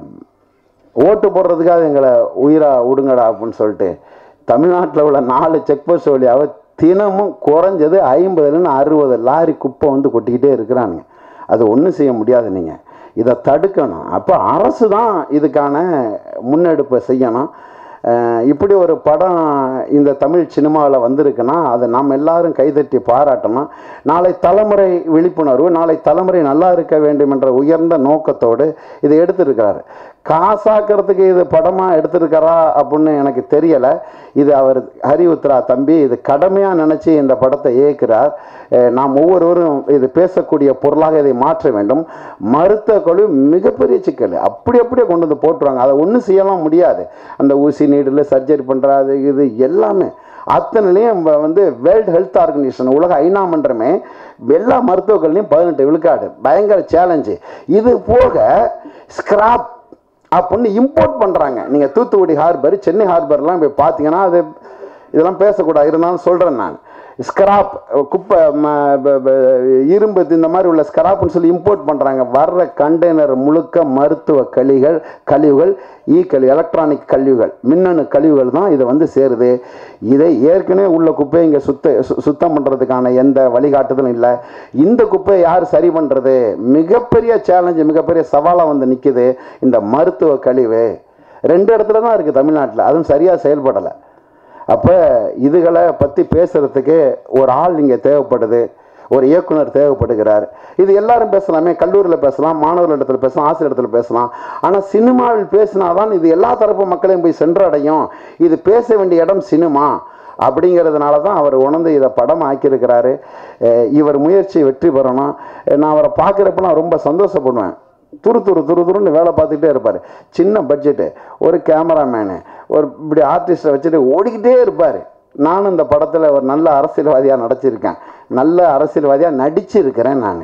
ஓட்டு போடுறதுக்காக எங்களை உயிரா விடுங்கடா அப்படின்னு சொல்லிட்டு தமிழ்நாட்டில் உள்ள நாலு செக் போஸ்ட் வழியாக தினமும் குறைஞ்சது ஐம்பதுலேருந்து அறுபது லாரி குப்பை வந்து கொட்டிக்கிட்டே இருக்கிறானுங்க அது ஒன்றும் செய்ய முடியாது நீங்கள் இதை தடுக்கணும் அப்போ அரசு தான் இதுக்கான முன்னெடுப்பை செய்யணும் அஹ் இப்படி ஒரு படம் இந்த தமிழ் சினிமாவில் வந்திருக்குன்னா அதை நாம் எல்லாரும் கைதட்டி பாராட்டணும் நாளை தலைமுறை விழிப்புணர்வு நாளை தலைமுறை நல்லா இருக்க வேண்டும் என்ற உயர்ந்த நோக்கத்தோடு இதை எடுத்திருக்கிறாரு காசாக்கிறதுக்கு இது படமாக எடுத்திருக்காரா அப்படின்னு எனக்கு தெரியலை இது அவர் ஹரி உத்ரா தம்பி இது கடமையாக நினச்சி இந்த படத்தை இயக்குறார் அஹ் நாம் ஒவ்வொருவரும் இது பேசக்கூடிய பொருளாக இதை மாற்ற வேண்டும் மருத்துவ குழு மிகப்பெரிய சிக்கல் அப்படி அப்படியே கொண்டு வந்து போட்டுருவாங்க அதை ஒன்றும் செய்யலாம் முடியாது அந்த ஊசி நீடில் சர்ஜரி பண்ணுறது இது எல்லாமே அத்தனைலையும் வ- வந்து வேர்ல்டு ஹெல்த் ஆர்கனைசேஷன் உலக ஐநா மன்றமே எல்லா மருத்துவக்கள்லையும் பதினெட்டு விழுக்காடு பயங்கர சேலஞ்சு இது போக ஸ்கிராப் அப்படின்னு இம்போர்ட் பண்ணுறாங்க நீங்கள் தூத்துக்குடி ஹார்பர் சென்னை ஹார்பர்லாம் போய் பார்த்தீங்கன்னா அது இதெல்லாம் பேசக்கூடாது இருந்தாலும் சொல்கிறேன் நான் ஸ்கிராப் குப்பை ம, ப, ப, இரும்பு இந்த மாதிரி உள்ள ஸ்கிராப்னு சொல்லி இம்போர்ட் பண்ணுறாங்க வர்ற கண்டெய்னர் முழுக்க மருத்துவ கழிவுகள் கழிவுகள் ஈ கழிவு எலக்ட்ரானிக் கழிவுகள் மின்னணு கழிவுகள் தான் இதை வந்து சேருது இதை ஏற்கனவே உள்ள குப்பையை இங்கே சுத்த சு- சுத்தம் பண்ணுறதுக்கான எந்த வழிகாட்டுதலும் இல்லை இந்த குப்பையை யார் சரி பண்ணுறது மிகப்பெரிய சேலஞ்சு மிகப்பெரிய சவாலாக வந்து நிற்குது இந்த மருத்துவ கழிவு ரெண்டு இடத்துல தான் இருக்குது தமிழ்நாட்டில் அதுவும் சரியாக செயல்படலை அப்போ இதுகளை பற்றி பேசுகிறதுக்கு ஒரு ஆள் இங்கே தேவைப்படுது ஒரு இயக்குனர் தேவைப்படுகிறார் இது எல்லாரும் பேசலாமே கல்லூரியில் பேசலாம் மாணவர்கள் இடத்துல பேசலாம் ஆசிரியர் இடத்துல பேசலாம் ஆனால் சினிமாவில் பேசினாதான் இது எல்லா தரப்பு மக்களையும் போய் சென்றடையும் இது பேச வேண்டிய இடம் சினிமா அப்படிங்கிறதுனால தான் அவர் உணர்ந்து இதை படம் ஆக்கியிருக்கிறாரு அஹ் இவர் முயற்சி வெற்றி பெறணும் நான் அவரை பார்க்குறப்ப நான் ரொம்ப சந்தோஷப்படுவேன் துரு துரு துரு துருன்னு வேலை பார்த்துக்கிட்டே இருப்பார் சின்ன பட்ஜெட்டு ஒரு கேமராமேனு ஒரு இப்படி ஆர்டிஸ்ட்டை வச்சுட்டு ஓடிக்கிட்டே இருப்பார் நானும் இந்த படத்தில் ஒரு நல்ல அரசியல்வாதியாக நடிச்சிருக்கேன் நல்ல அரசியல்வாதியாக நடிச்சிருக்கிறேன் நான்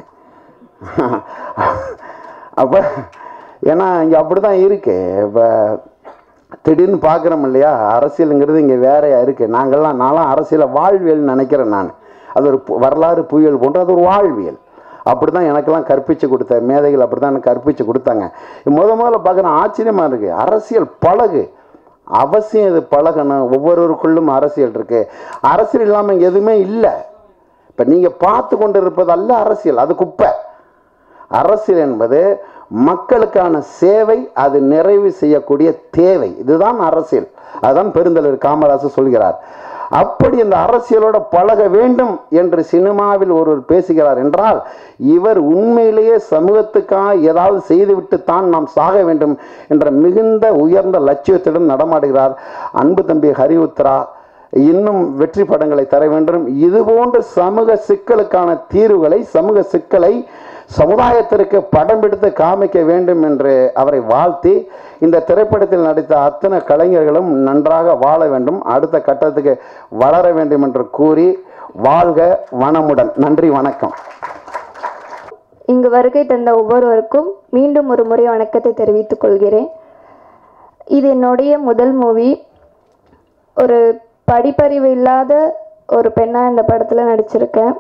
அப்போ ஏன்னா இங்கே அப்படி தான் இருக்கு இப்போ திடீர்னு பார்க்குறோம் இல்லையா அரசியலுங்கிறது இங்கே வேறையா இருக்குது நாங்கள்லாம் நான்லாம் அரசியலை வாழ்வியல்னு நினைக்கிறேன் நான் அது ஒரு பு- வரலாறு புயல் போன்ற அது ஒரு வாழ்வியல் அப்படி தான் எனக்கெல்லாம் கற்பித்து கொடுத்த மேதைகள் அப்படி தான் எனக்கு கற்பித்து கொடுத்தாங்க முத முதல்ல பார்க்குறேன் ஆச்சரியமாக இருக்குது அரசியல் பழகு அவசியம் இது பழகணும் ஒவ்வொருவருக்குள்ளும் அரசியல் இருக்கு அரசியல் இல்லாமல் இங்கே எதுவுமே இல்லை இப்போ நீங்கள் பார்த்து கொண்டு இருப்பது அல்ல அரசியல் அது குப்பை அரசியல் என்பது மக்களுக்கான சேவை அது நிறைவு செய்யக்கூடிய தேவை இதுதான் அரசியல் அதுதான் பெருந்தலைவர் காமராசர் சொல்கிறார் அப்படி இந்த அரசியலோட பழக வேண்டும் என்று சினிமாவில் ஒருவர் பேசுகிறார் என்றால் இவர் உண்மையிலேயே சமூகத்துக்காக ஏதாவது செய்துவிட்டு தான் நாம் சாக வேண்டும் என்ற மிகுந்த உயர்ந்த லட்சியத்துடன் நடமாடுகிறார் அன்பு தம்பி ஹரிவுத்ரா இன்னும் வெற்றி படங்களை தர வேண்டும் இது போன்ற சமூக சிக்கலுக்கான தீர்வுகளை சமூக சிக்கலை சமுதாயத்திற்கு படம் பிடித்து காமிக்க வேண்டும் என்று அவரை வாழ்த்தி இந்த திரைப்படத்தில் நடித்த அத்தனை கலைஞர்களும் நன்றாக வாழ வேண்டும் அடுத்த கட்டத்துக்கு வளர வேண்டும் என்று கூறி வாழ்க வனமுடன் நன்றி வணக்கம் இங்கு வருகை தந்த ஒவ்வொருவருக்கும் மீண்டும் ஒரு முறை வணக்கத்தை தெரிவித்துக் கொள்கிறேன் இது என்னுடைய முதல் மூவி ஒரு படிப்பறிவு இல்லாத ஒரு பெண்ணாக இந்த படத்தில் நடிச்சிருக்கேன்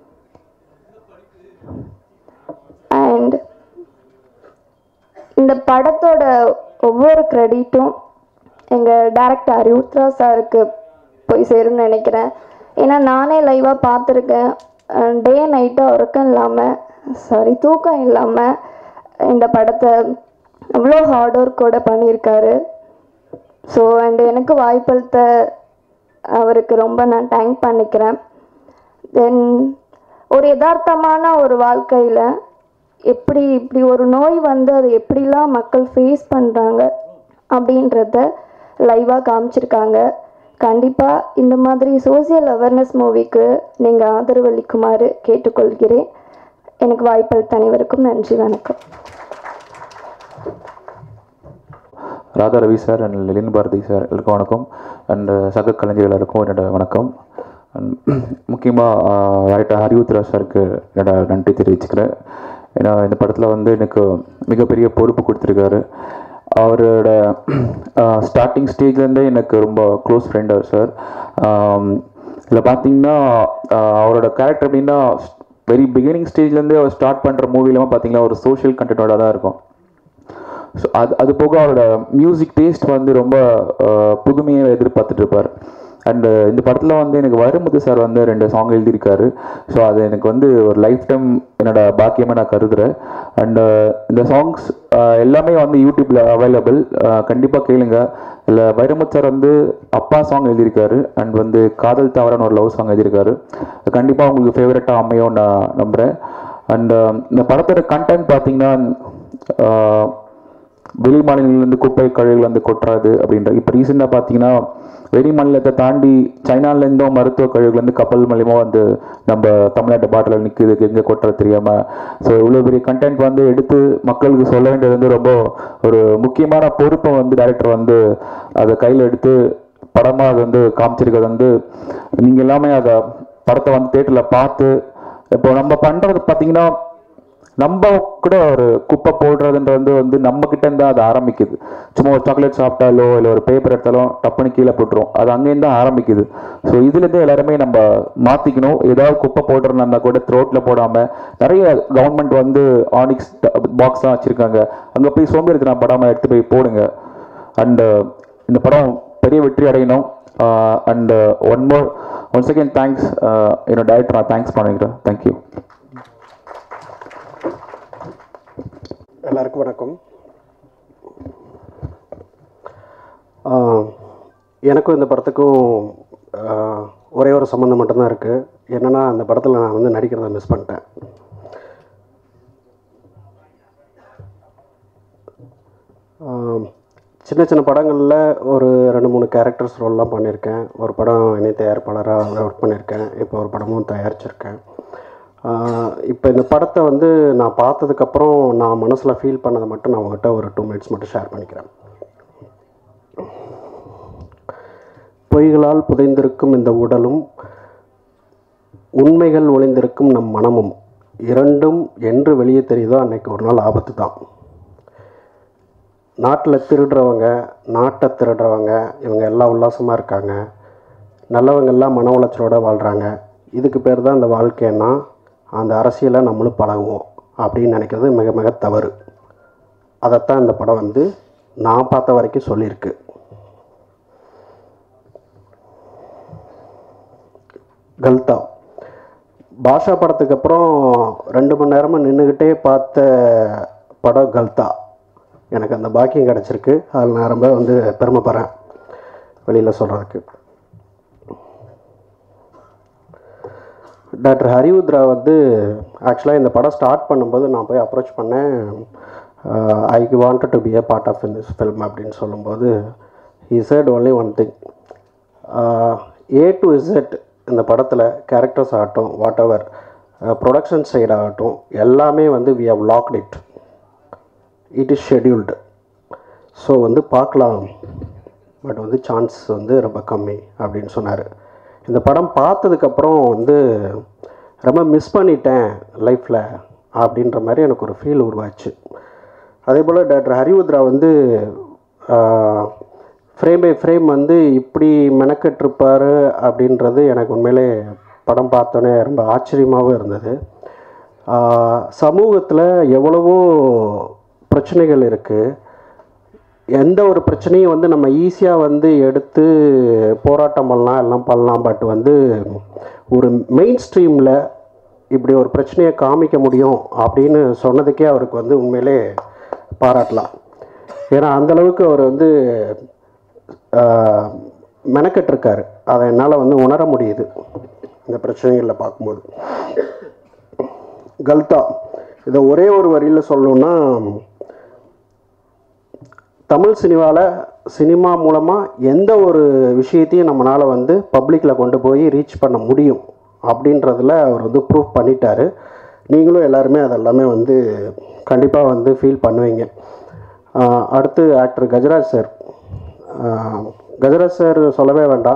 அண்ட் இந்த படத்தோட ஒவ்வொரு கிரெடிட்டும் எங்கள் டேரக்டர் அரிவுத்ரா சாருக்கு போய் சேரும்னு நினைக்கிறேன் ஏன்னா நானே லைவாக பார்த்துருக்கேன் டே நைட்டாக உறக்கம் இல்லாமல் சாரி தூக்கம் இல்லாமல் இந்த படத்தை அவ்வளோ ஹார்ட் ஒர்க்கோட பண்ணியிருக்காரு ஸோ அண்ட் எனக்கு வாய்ப்பளித்த அவருக்கு ரொம்ப நான் தேங்க் பண்ணிக்கிறேன் தென் ஒரு யதார்த்தமான ஒரு வாழ்க்கையில் எப்படி இப்படி ஒரு நோய் வந்து அதை எப்படிலாம் மக்கள் ஃபேஸ் பண்ணுறாங்க அப்படின்றத லைவாக காமிச்சிருக்காங்க கண்டிப்பாக இந்த மாதிரி சோசியல் அவேர்னஸ் மூவிக்கு நீங்கள் ஆதரவளிக்குமாறு கேட்டுக்கொள்கிறேன் எனக்கு வாய்ப்பளித்த அனைவருக்கும் நன்றி வணக்கம் Radha Ravi sir and Lenin Bharathi sir எல்லாருக்கும் வணக்கம் அண்ட் சக கலைஞர் எல்லாருக்கும் என்னோட வணக்கம் அண்ட் முக்கியமாக ரைட்டர் ஹரிவுத்ரா சாருக்கு என்னோட நன்றி தெரிவிச்சுக்கிறேன் ஏன்னா இந்த படத்தில் வந்து எனக்கு மிகப்பெரிய பொறுப்பு கொடுத்துருக்காரு அவரோட ஸ்டார்டிங் ஸ்டேஜ்லேருந்தே எனக்கு ரொம்ப க்ளோஸ் ஃப்ரெண்ட் அவர் சார் இதில் பார்த்தீங்கன்னா ஆஹ் அவரோட கேரக்டர் எப்படின்னா வெரி பிகினிங் ஸ்டேஜ்லேருந்தே அவர் ஸ்டார்ட் பண்ணுற மூவிலாம் பார்த்தீங்கன்னா ஒரு சோஷியல் கண்டென்ட்டோட தான் இருக்கும் ஸோ அது அது போக அவரோட மியூசிக் டேஸ்ட் வந்து ரொம்ப அஹ், புதுமையை எதிர்பார்த்துட்டு இருப்பார் அண்டு இந்த படத்தில் வந்து எனக்கு வைரமுத்து சார் வந்து ரெண்டு சாங் எழுதியிருக்காரு ஸோ அது எனக்கு வந்து ஒரு லைஃப் டைம் என்னோட பாக்கியமாக நான் கருதுகிறேன் அண்டு இந்த சாங்ஸ் எல்லாமே வந்து யூடியூப்பில் அவைலபிள் கண்டிப்பாக கேளுங்க இல்லை வைரமுத்து சார் வந்து அப்பா சாங் எழுதியிருக்காரு அண்ட் வந்து காதல் தவறான ஒரு லவ் சாங் எழுதியிருக்காரு கண்டிப்பாக உங்களுக்கு ஃபேவரட்டாக அமையும் நான் நம்புகிறேன் அண்ட் இந்த படத்தோட கண்டென்ட் பார்த்தீங்கன்னா வெளி மாநிலங்கள்லேருந்து குப்பை கழிவுகள் வந்து கொட்டுறது அப்படின்ற இப்போ ரீசெண்டாக பார்த்தீங்கன்னா வெளி மாநிலத்தை தாண்டி சைனாலேருந்தும் மருத்துவ கழிவுகள் வந்து கப்பல் மூலியமாக வந்து நம்ம தமிழ்நாட்டு பாட்டில் நிற்குது எங்கே கொட்டுறது தெரியாமல் ஸோ இவ்வளோ பெரிய கண்டென்ட் வந்து எடுத்து மக்களுக்கு சொல்ல வேண்டியது வந்து ரொம்ப ஒரு முக்கியமான பொறுப்பை வந்து டைரக்டர் வந்து அதை கையில் எடுத்து படமாக அது வந்து காமிச்சிருக்கிறது வந்து நீங்கள் எல்லாமே அதை படத்தை வந்து தேட்டரில் பார்த்து இப்போ நம்ம பண்ணுறது பார்த்தீங்கன்னா நம்ம கூட ஒரு குப்பை போடுறதுன்றது வந்து நம்ம கிட்ட இருந்து அது ஆரம்பிக்குது சும்மா ஒரு சாக்லேட் சாப்பிட்டாலோ இல்லை ஒரு பேப்பர் எடுத்தாலும் டப்புன்னு கீழே போட்டுரும் அது அங்கேருந்து தான் ஆரம்பிக்குது ஸோ இதுலேருந்து எல்லாருமே நம்ம மாற்றிக்கணும் ஏதாவது குப்பை போடுறதா இருந்தால் கூட த்ரோட்டில் போடாமல் நிறைய கவர்மெண்ட் வந்து ஆனிக்ஸ் பாக்ஸ்லாம் வச்சுருக்காங்க அங்கே போய் சோம்பேறித்தனம் படாமல் எடுத்து போய் போடுங்க அண்டு இந்த படம் பெரிய வெற்றி அடையணும் and one more one second thanks என்னோட டேரக்டர் நான் தேங்க்ஸ் பண்ணிக்கிறேன் தேங்க்யூ எல்லாருக்கும் வணக்கம் ஆஹ், எனக்கும் இந்த படத்துக்கும் ஆஹ், ஒரே ஒரு சம்மந்தம் மட்டும்தான் இருக்குது என்னென்னா அந்த படத்தில் நான் வந்து நடிக்கிறத மிஸ் பண்ணிட்டேன் ஆஹ், சின்ன சின்ன படங்களில் ஒரு ரெண்டு மூணு கேரக்டர்ஸ் ரோல்லாம் பண்ணியிருக்கேன் ஒரு படம் இணை தயாரிப்பாளராக ஒர்க் பண்ணியிருக்கேன் இப்போ ஒரு படமும் தயாரிச்சிருக்கேன் இப்போ இந்த படத்தை வந்து நான் பார்த்ததுக்கப்புறம் நான் மனசில் ஃபீல் பண்ணதை மட்டும் நான் உங்கள்கிட்ட ஒரு டூ மினிட்ஸ் மட்டும் ஷேர் பண்ணிக்கிறேன் பொய்களால் புதைந்திருக்கும் இந்த உடலும் உண்மைகள் ஒளிந்திருக்கும் நம் மனமும் இரண்டும் என்று வெளியே தெரியுதோ அன்னைக்கு ஒரு நாள் ஆபத்து தான் நாட்டில் திருடுறவங்க நாட்டை திருடுறவங்க இவங்க எல்லாம் உல்லாசமாக இருக்காங்க நல்லவங்க எல்லாம் மன உளைச்சலோட வாழ்கிறாங்க இதுக்கு பேர் தான் இந்த வாழ்க்கைன்னா அந்த அரசியலை நம்மளும் பழகுவோம் அப்படின்னு நினைக்கிறது மிக மிக தவறு அதைத்தான் இந்த படம் வந்து நான் பார்த்த வரைக்கும் சொல்லியிருக்கு கல்தா பாஷா படத்துக்கு அப்புறம் ரெண்டு மணி நேரமாக நின்றுக்கிட்டே பார்த்த படம் கல்தா எனக்கு அந்த பாக்கியம் கிடச்சிருக்கு அதில் நான் ரொம்ப வந்து பெருமைப்படுறேன் வெளியில் சொல்கிறதுக்கு டாக்டர் ஹரிவுத்ரா வந்து ஆக்சுவலாக இந்த படம் ஸ்டார்ட் பண்ணும்போது நான் போய் அப்ரோச் பண்ணேன் I wanted to be a part of in this film அப்படின்னு சொல்லும்போது he said only one thing A to Z இந்த படத்தில் கேரக்டர்ஸ் ஆகட்டும் வாட் எவர் ப்ரொடக்ஷன் சைடு ஆகட்டும் எல்லாமே வந்து we have locked it it is scheduled so வந்து பார்க்கலாம் பட் வந்து சான்ஸ் வந்து ரொம்ப கம்மி அப்படின்னு சொன்னார் இந்த படம் பார்த்ததுக்கப்புறம் வந்து ரொம்ப மிஸ் பண்ணிட்டேன் லைஃப்பில் அப்படின்ற மாதிரி எனக்கு ஒரு ஃபீல் உருவாச்சு அதே போல் டாக்டர் ஹரிவுத்ரா வந்து ஃப்ரேம் பை ஃப்ரேம் வந்து இப்படி மெனக்கெட்டிருப்பார் அப்படின்றது எனக்கு உண்மையிலே படம் பார்த்தோன்னே ரொம்ப ஆச்சரியமாகவும் இருந்தது சமூகத்தில் எவ்வளவோ பிரச்சனைகள் இருக்குது எந்த ஒரு பிரச்சனையும் வந்து நம்ம ஈஸியாக வந்து எடுத்து போராட்டம் பண்ணலாம் எல்லாம் பண்ணலாம் பட் வந்து ஒரு மெயின் ஸ்ட்ரீமில் இப்படி ஒரு பிரச்சனையை காமிக்க முடியும் அப்படின்னு சொன்னதுக்கே அவருக்கு வந்து உண்மையிலே பாராட்டலாம் ஏன்னா அந்தளவுக்கு அவர் வந்து மெனக்கெட்டிருக்காரு அதை என்னால் வந்து உணர முடியுது இந்த பிரச்சனைகளில் பார்க்கும்போது கல்தா இதை ஒரே ஒரு வரியில் சொல்லணுன்னா தமிழ் சினிமாவில் சினிமா மூலமாக எந்த ஒரு விஷயத்தையும் நம்மளால் வந்து பப்ளிக்கில் கொண்டு போய் ரீச் பண்ண முடியும் அப்படின்றதுல அவர் வந்து ப்ரூவ் பண்ணிட்டாரு நீங்களும் எல்லாருமே அதெல்லாமே வந்து கண்டிப்பாக வந்து ஃபீல் பண்ணுவீங்க ஆஹ் அடுத்து actor Gajaraj sir ah Gajaraj sir சொல்லவே வேண்டாம்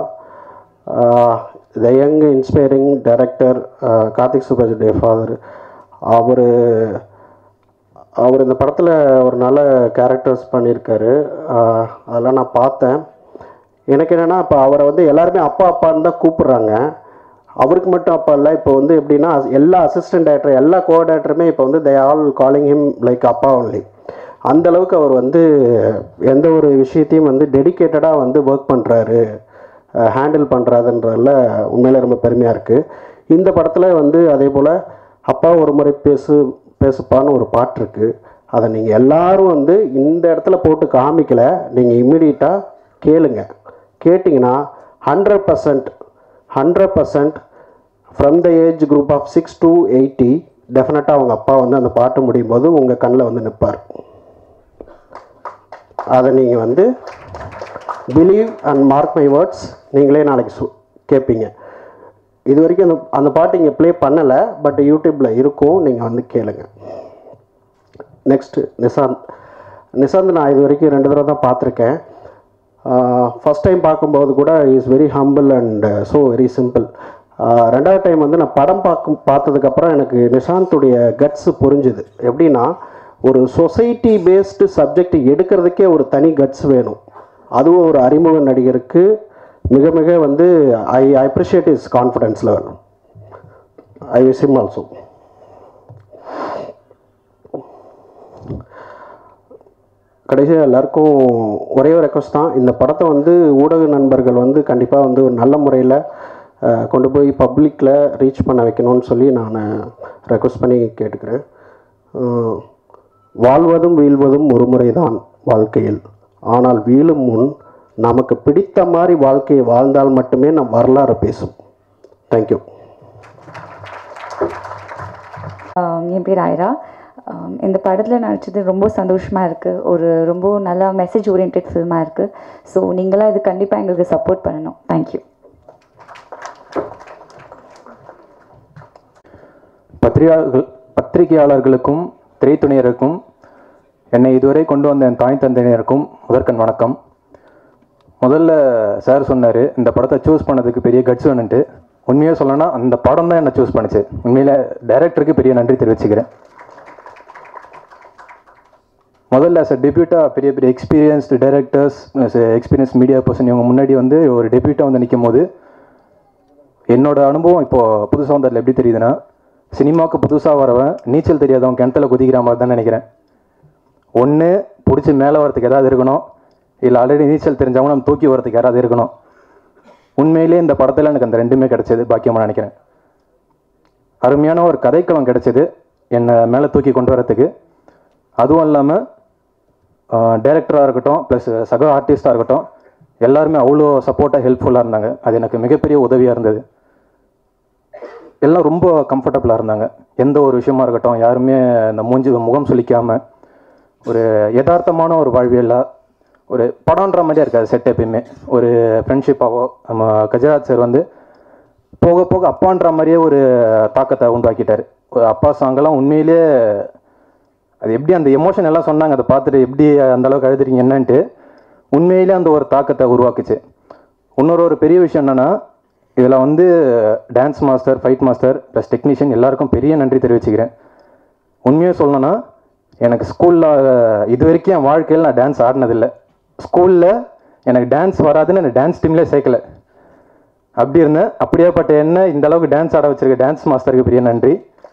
the young inspiring director Karthik Subbaraj the father அவர் அவர் இந்த படத்தில் ஒரு நல்ல கேரக்டர்ஸ் பண்ணியிருக்காரு ஆஹ் அதெல்லாம் நான் பார்த்தேன் எனக்கு என்னென்னா இப்போ அவரை வந்து எல்லாருமே அப்பா அப்பான்னு தான் கூப்பிட்றாங்க அவருக்கு மட்டும் அப்பா இல்லை இப்போ வந்து எப்படின்னா எல்லா அசிஸ்டன்ட் டேரக்டர் எல்லா கோ டேரக்டருமே இப்போ வந்து they all calling him like அப்பா ஒன்லி அந்த அளவுக்கு அவர் வந்து எந்த ஒரு விஷயத்தையும் வந்து டெடிக்கேட்டடாக வந்து ஒர்க் பண்ணுறாரு ஹேண்டில் பண்ணுறாருன்றதுல உண்மையில ரொம்ப பெருமையாக இருக்குது இந்த படத்தில் வந்து அதே போல் அப்பா ஒரு முறை பேசு பேசுப்பான்னு ஒரு பாட்டு இருக்குது அதை நீங்கள் எல்லாரும் வந்து இந்த இடத்துல போட்டு காமிக்கல நீங்கள் இம்மிடியட்டாக கேளுங்க கேட்டிங்கன்னா hundred percent hundred percent from the age group of six to eighty டெஃபினட்டாக அவங்க அப்பா வந்து அந்த பாட்டு முடியும் போது உங்கள் கண்ணில் வந்து நிற்பார் அதை நீங்கள் வந்து believe and mark my words நீங்களே நாளைக்கு சு கேட்பீங்க இது வரைக்கும் அந்த அந்த பாட்டு இங்கே ப்ளே பண்ணலை பட் யூடியூப்பில் இருக்கும் நீங்கள் வந்து கேளுங்க நெக்ஸ்ட்டு நிசாந்த் நிசாந்த் நான் இது வரைக்கும் ரெண்டு தடவை தான் பார்த்துருக்கேன் ஃபஸ்ட் டைம் பார்க்கும்போது கூட is very humble and so very simple ரெண்டாவது டைம் வந்து நான் படம் பார்க்கும் பார்த்ததுக்கப்புறம் எனக்கு நிஷாந்துடைய கட்ஸ் புரிஞ்சுது எப்படின்னா ஒரு சொசைட்டி பேஸ்டு சப்ஜெக்ட் எடுக்கிறதுக்கே ஒரு தனி கட்ஸ் வேணும் அதுவும் ஒரு அறிமுக நடிகருக்கு மிக மிக வந்து I appreciate is confidence level I wish him also கடைசியாக எல்லாருக்கும் ஒரே ஒரு ரெக்வஸ்ட் தான் இந்த படத்தை வந்து ஊடக நண்பர்கள் வந்து கண்டிப்பாக வந்து ஒரு நல்ல முறையில் கொண்டு போய் பப்ளிக்கில் ரீச் பண்ண வைக்கணும்னு சொல்லி நான் ரெக்வஸ்ட் பண்ணி கேட்டுக்கிறேன் அஹ், வாழ்வதும் வீழ்வதும் ஒரு முறைதான் வாழ்க்கையில் ஆனால் வீழும் முன் நமக்கு பிடித்த மாதிரி வாழ்க்கையை வாழ்ந்தால் மட்டுமே நம் வரலாறு பேசும் தேங்க்யூ ஆம், என் பேர் ஐரா ஆம், இந்த படத்தில் நடிச்சது ரொம்ப சந்தோஷமாக இருக்குது ஒரு ரொம்ப நல்ல மெசேஜ் ஓரியன்ட் ஃபில்மாக இருக்குது ஸோ நீங்களாம் இது கண்டிப்பாக எங்களுக்கு சப்போர்ட் பண்ணணும் தேங்க்யூ பத்திரிகையாளர்கள் பத்திரிகையாளர்களுக்கும் திரைத்துணையருக்கும் என்னை இதுவரை கொண்டு வந்த என் தாய் தந்தையினருக்கும் முதற்கண் வணக்கம் முதல்ல சார் சொன்னார் இந்த படத்தை சூஸ் பண்ணதுக்கு பெரிய கட்ஸ் வேணுன்ட்டு உண்மையாக சொல்லணும்னா அந்த படம் தான் என்னை சூஸ் பண்ணுச்சு உண்மையில் டைரக்டருக்கு பெரிய நன்றி தெரிவிச்சுக்கிறேன் முதல்ல as a டெபியூட்டாக பெரிய பெரிய experienced directors experience media person இவங்க முன்னாடி வந்து ஒரு டெபியூட்டாக வந்து நிற்கும் போது என்னோட அனுபவம் இப்போது புதுசாக வந்ததில் எப்படி தெரியுதுன்னா சினிமாவுக்கு புதுசாக வரவன் நீச்சல் தெரியாதவன் கிணத்துல குதிக்கிற மாதிரி தான் நினைக்கிறேன் ஒன்று பிடிச்சி மேலே வரதுக்கு ஏதாவது இருக்கணும் இல்லை ஆல்ரெடி நீச்சல் தெரிஞ்சவங்க நம்ம தூக்கி வரதுக்கு யாராவது இருக்கணும் உண்மையிலே இந்த படத்தில் எனக்கு அந்த ரெண்டுமே கிடைச்சது பாக்கியமாக நினைக்கிறேன் அருமையான ஒரு கதைக்களம் கிடைச்சது என்னை மேலே தூக்கி கொண்டு வரத்துக்கு அதுவும் இல்லாமல் டைரக்டராக இருக்கட்டும் ப்ளஸ் சக ஆர்டிஸ்டாக இருக்கட்டும் எல்லாருமே அவ்வளோ சப்போர்ட்டாக ஹெல்ப்ஃபுல்லாக இருந்தாங்க அது எனக்கு மிகப்பெரிய உதவியாக இருந்தது எல்லாம் ரொம்ப கம்ஃபர்டபுளாக இருந்தாங்க எந்த ஒரு விஷயமா இருக்கட்டும் யாருமே இந்த மூஞ்சி முகம் சுளிக்காமல் ஒரு யதார்த்தமான ஒரு வாழ்வியலாக ஒரு படம்ன்ற மாதிரியே இருக்காது செட் எப்பயுமே ஒரு ஃப்ரெண்ட்ஷிப்பாவோ நம்ம கஜராஜ் சார் வந்து போக போக அப்பான்ற மாதிரியே ஒரு தாக்கத்தை உண்டாக்கிட்டார் ஒரு அப்பா சாங்கெல்லாம் உண்மையிலேயே அது எப்படி அந்த எமோஷன் எல்லாம் சொன்னாங்க அதை பார்த்துட்டு எப்படி அந்த அளவுக்கு அழுதுறீங்க என்னன்ட்டு உண்மையிலே அந்த ஒரு தாக்கத்தை உருவாக்குச்சு இன்னொரு ஒரு பெரிய விஷயம் என்னென்னா இதில் வந்து dance master fight master plus technician எல்லாருக்கும் பெரிய நன்றி தெரிவிச்சுக்கிறேன் உண்மையாக சொல்லணும்னா எனக்கு ஸ்கூலில் இது வரைக்கும் என் வாழ்க்கையில் நான் டான்ஸ் ஆடினதில்லை ஸ்கூலில் எனக்கு டான்ஸ் வராதுன்னு எனக்கு டான்ஸ் டீம்லேயே சேர்க்கல அப்படி இருந்தேன் அப்படியேப்பட்ட என்ன இந்த அளவுக்கு டான்ஸ் ஆட வச்சிருக்க டான்ஸ் மாஸ்டருக்கு பெரிய நன்றி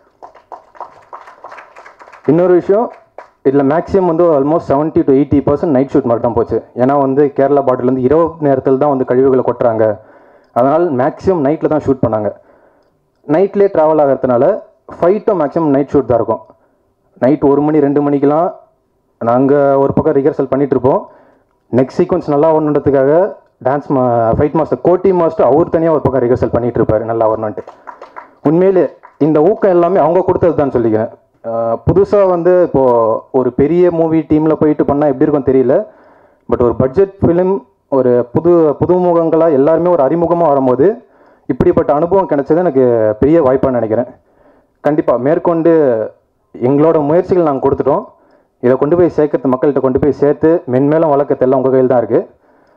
இன்னொரு விஷயம் இதில் மேக்ஸிமம் வந்து almost seventy to eighty percent night shoot மட்டும் தான் போச்சு ஏன்னா வந்து கேரளா பாட்டிலேருந்து இரவு நேரத்தில் தான் வந்து கழிவுகளை கொட்டுறாங்க அதனால் மேக்ஸிமம் நைட்டில் தான் ஷூட் பண்ணாங்க நைட்லேயே ட்ராவல் ஆகிறதுனால ஃபைட்டும் மேக்ஸிமம் நைட் ஷூட் தான் இருக்கும் நைட் ஒரு மணி ரெண்டு மணிக்கெலாம் நாங்கள் ஒரு பக்கம் ரிஹர்சல் பண்ணிட்டு இருப்போம் நெக்ஸ்ட் சீக்வன்ஸ் நல்லா வரணுன்றதுக்காக டான்ஸ் மா ஃபைட் மாஸ்டர் கோட்டி மாஸ்டர் அவர் தனியாக ஒரு பக்கம் ரிஹர்சல் பண்ணிட்டு இருப்பாரு நல்லா வரணுன்ட்டு உண்மையிலே இந்த ஊக்கம் எல்லாமே அவங்க கொடுத்தது தான் சொல்லிக்கிறேன் புதுசாக வந்து இப்போது ஒரு பெரிய மூவி டீமில் போயிட்டு பண்ணால் எப்படி இருக்கும் தெரியல பட் ஒரு பட்ஜெட் ஃபிலிம் ஒரு புது புதுமுகங்களாக எல்லாருமே ஒரு அறிமுகமாக வரும்போது இப்படிப்பட்ட அனுபவம் கிடைச்சது எனக்கு பெரிய வாய்ப்பாக நினைக்கிறேன் கண்டிப்பாக மேற்கொண்டு எங்களோட முயற்சிகள் நாங்கள் கொடுத்துட்டோம் இதை கொண்டு போய் சேர்க்கறது மக்கள்கிட்ட கொண்டு போய் சேர்த்து மென்மேலும் வழக்கத்தை எல்லாம் உங்கள் கையில் தான் இருக்குது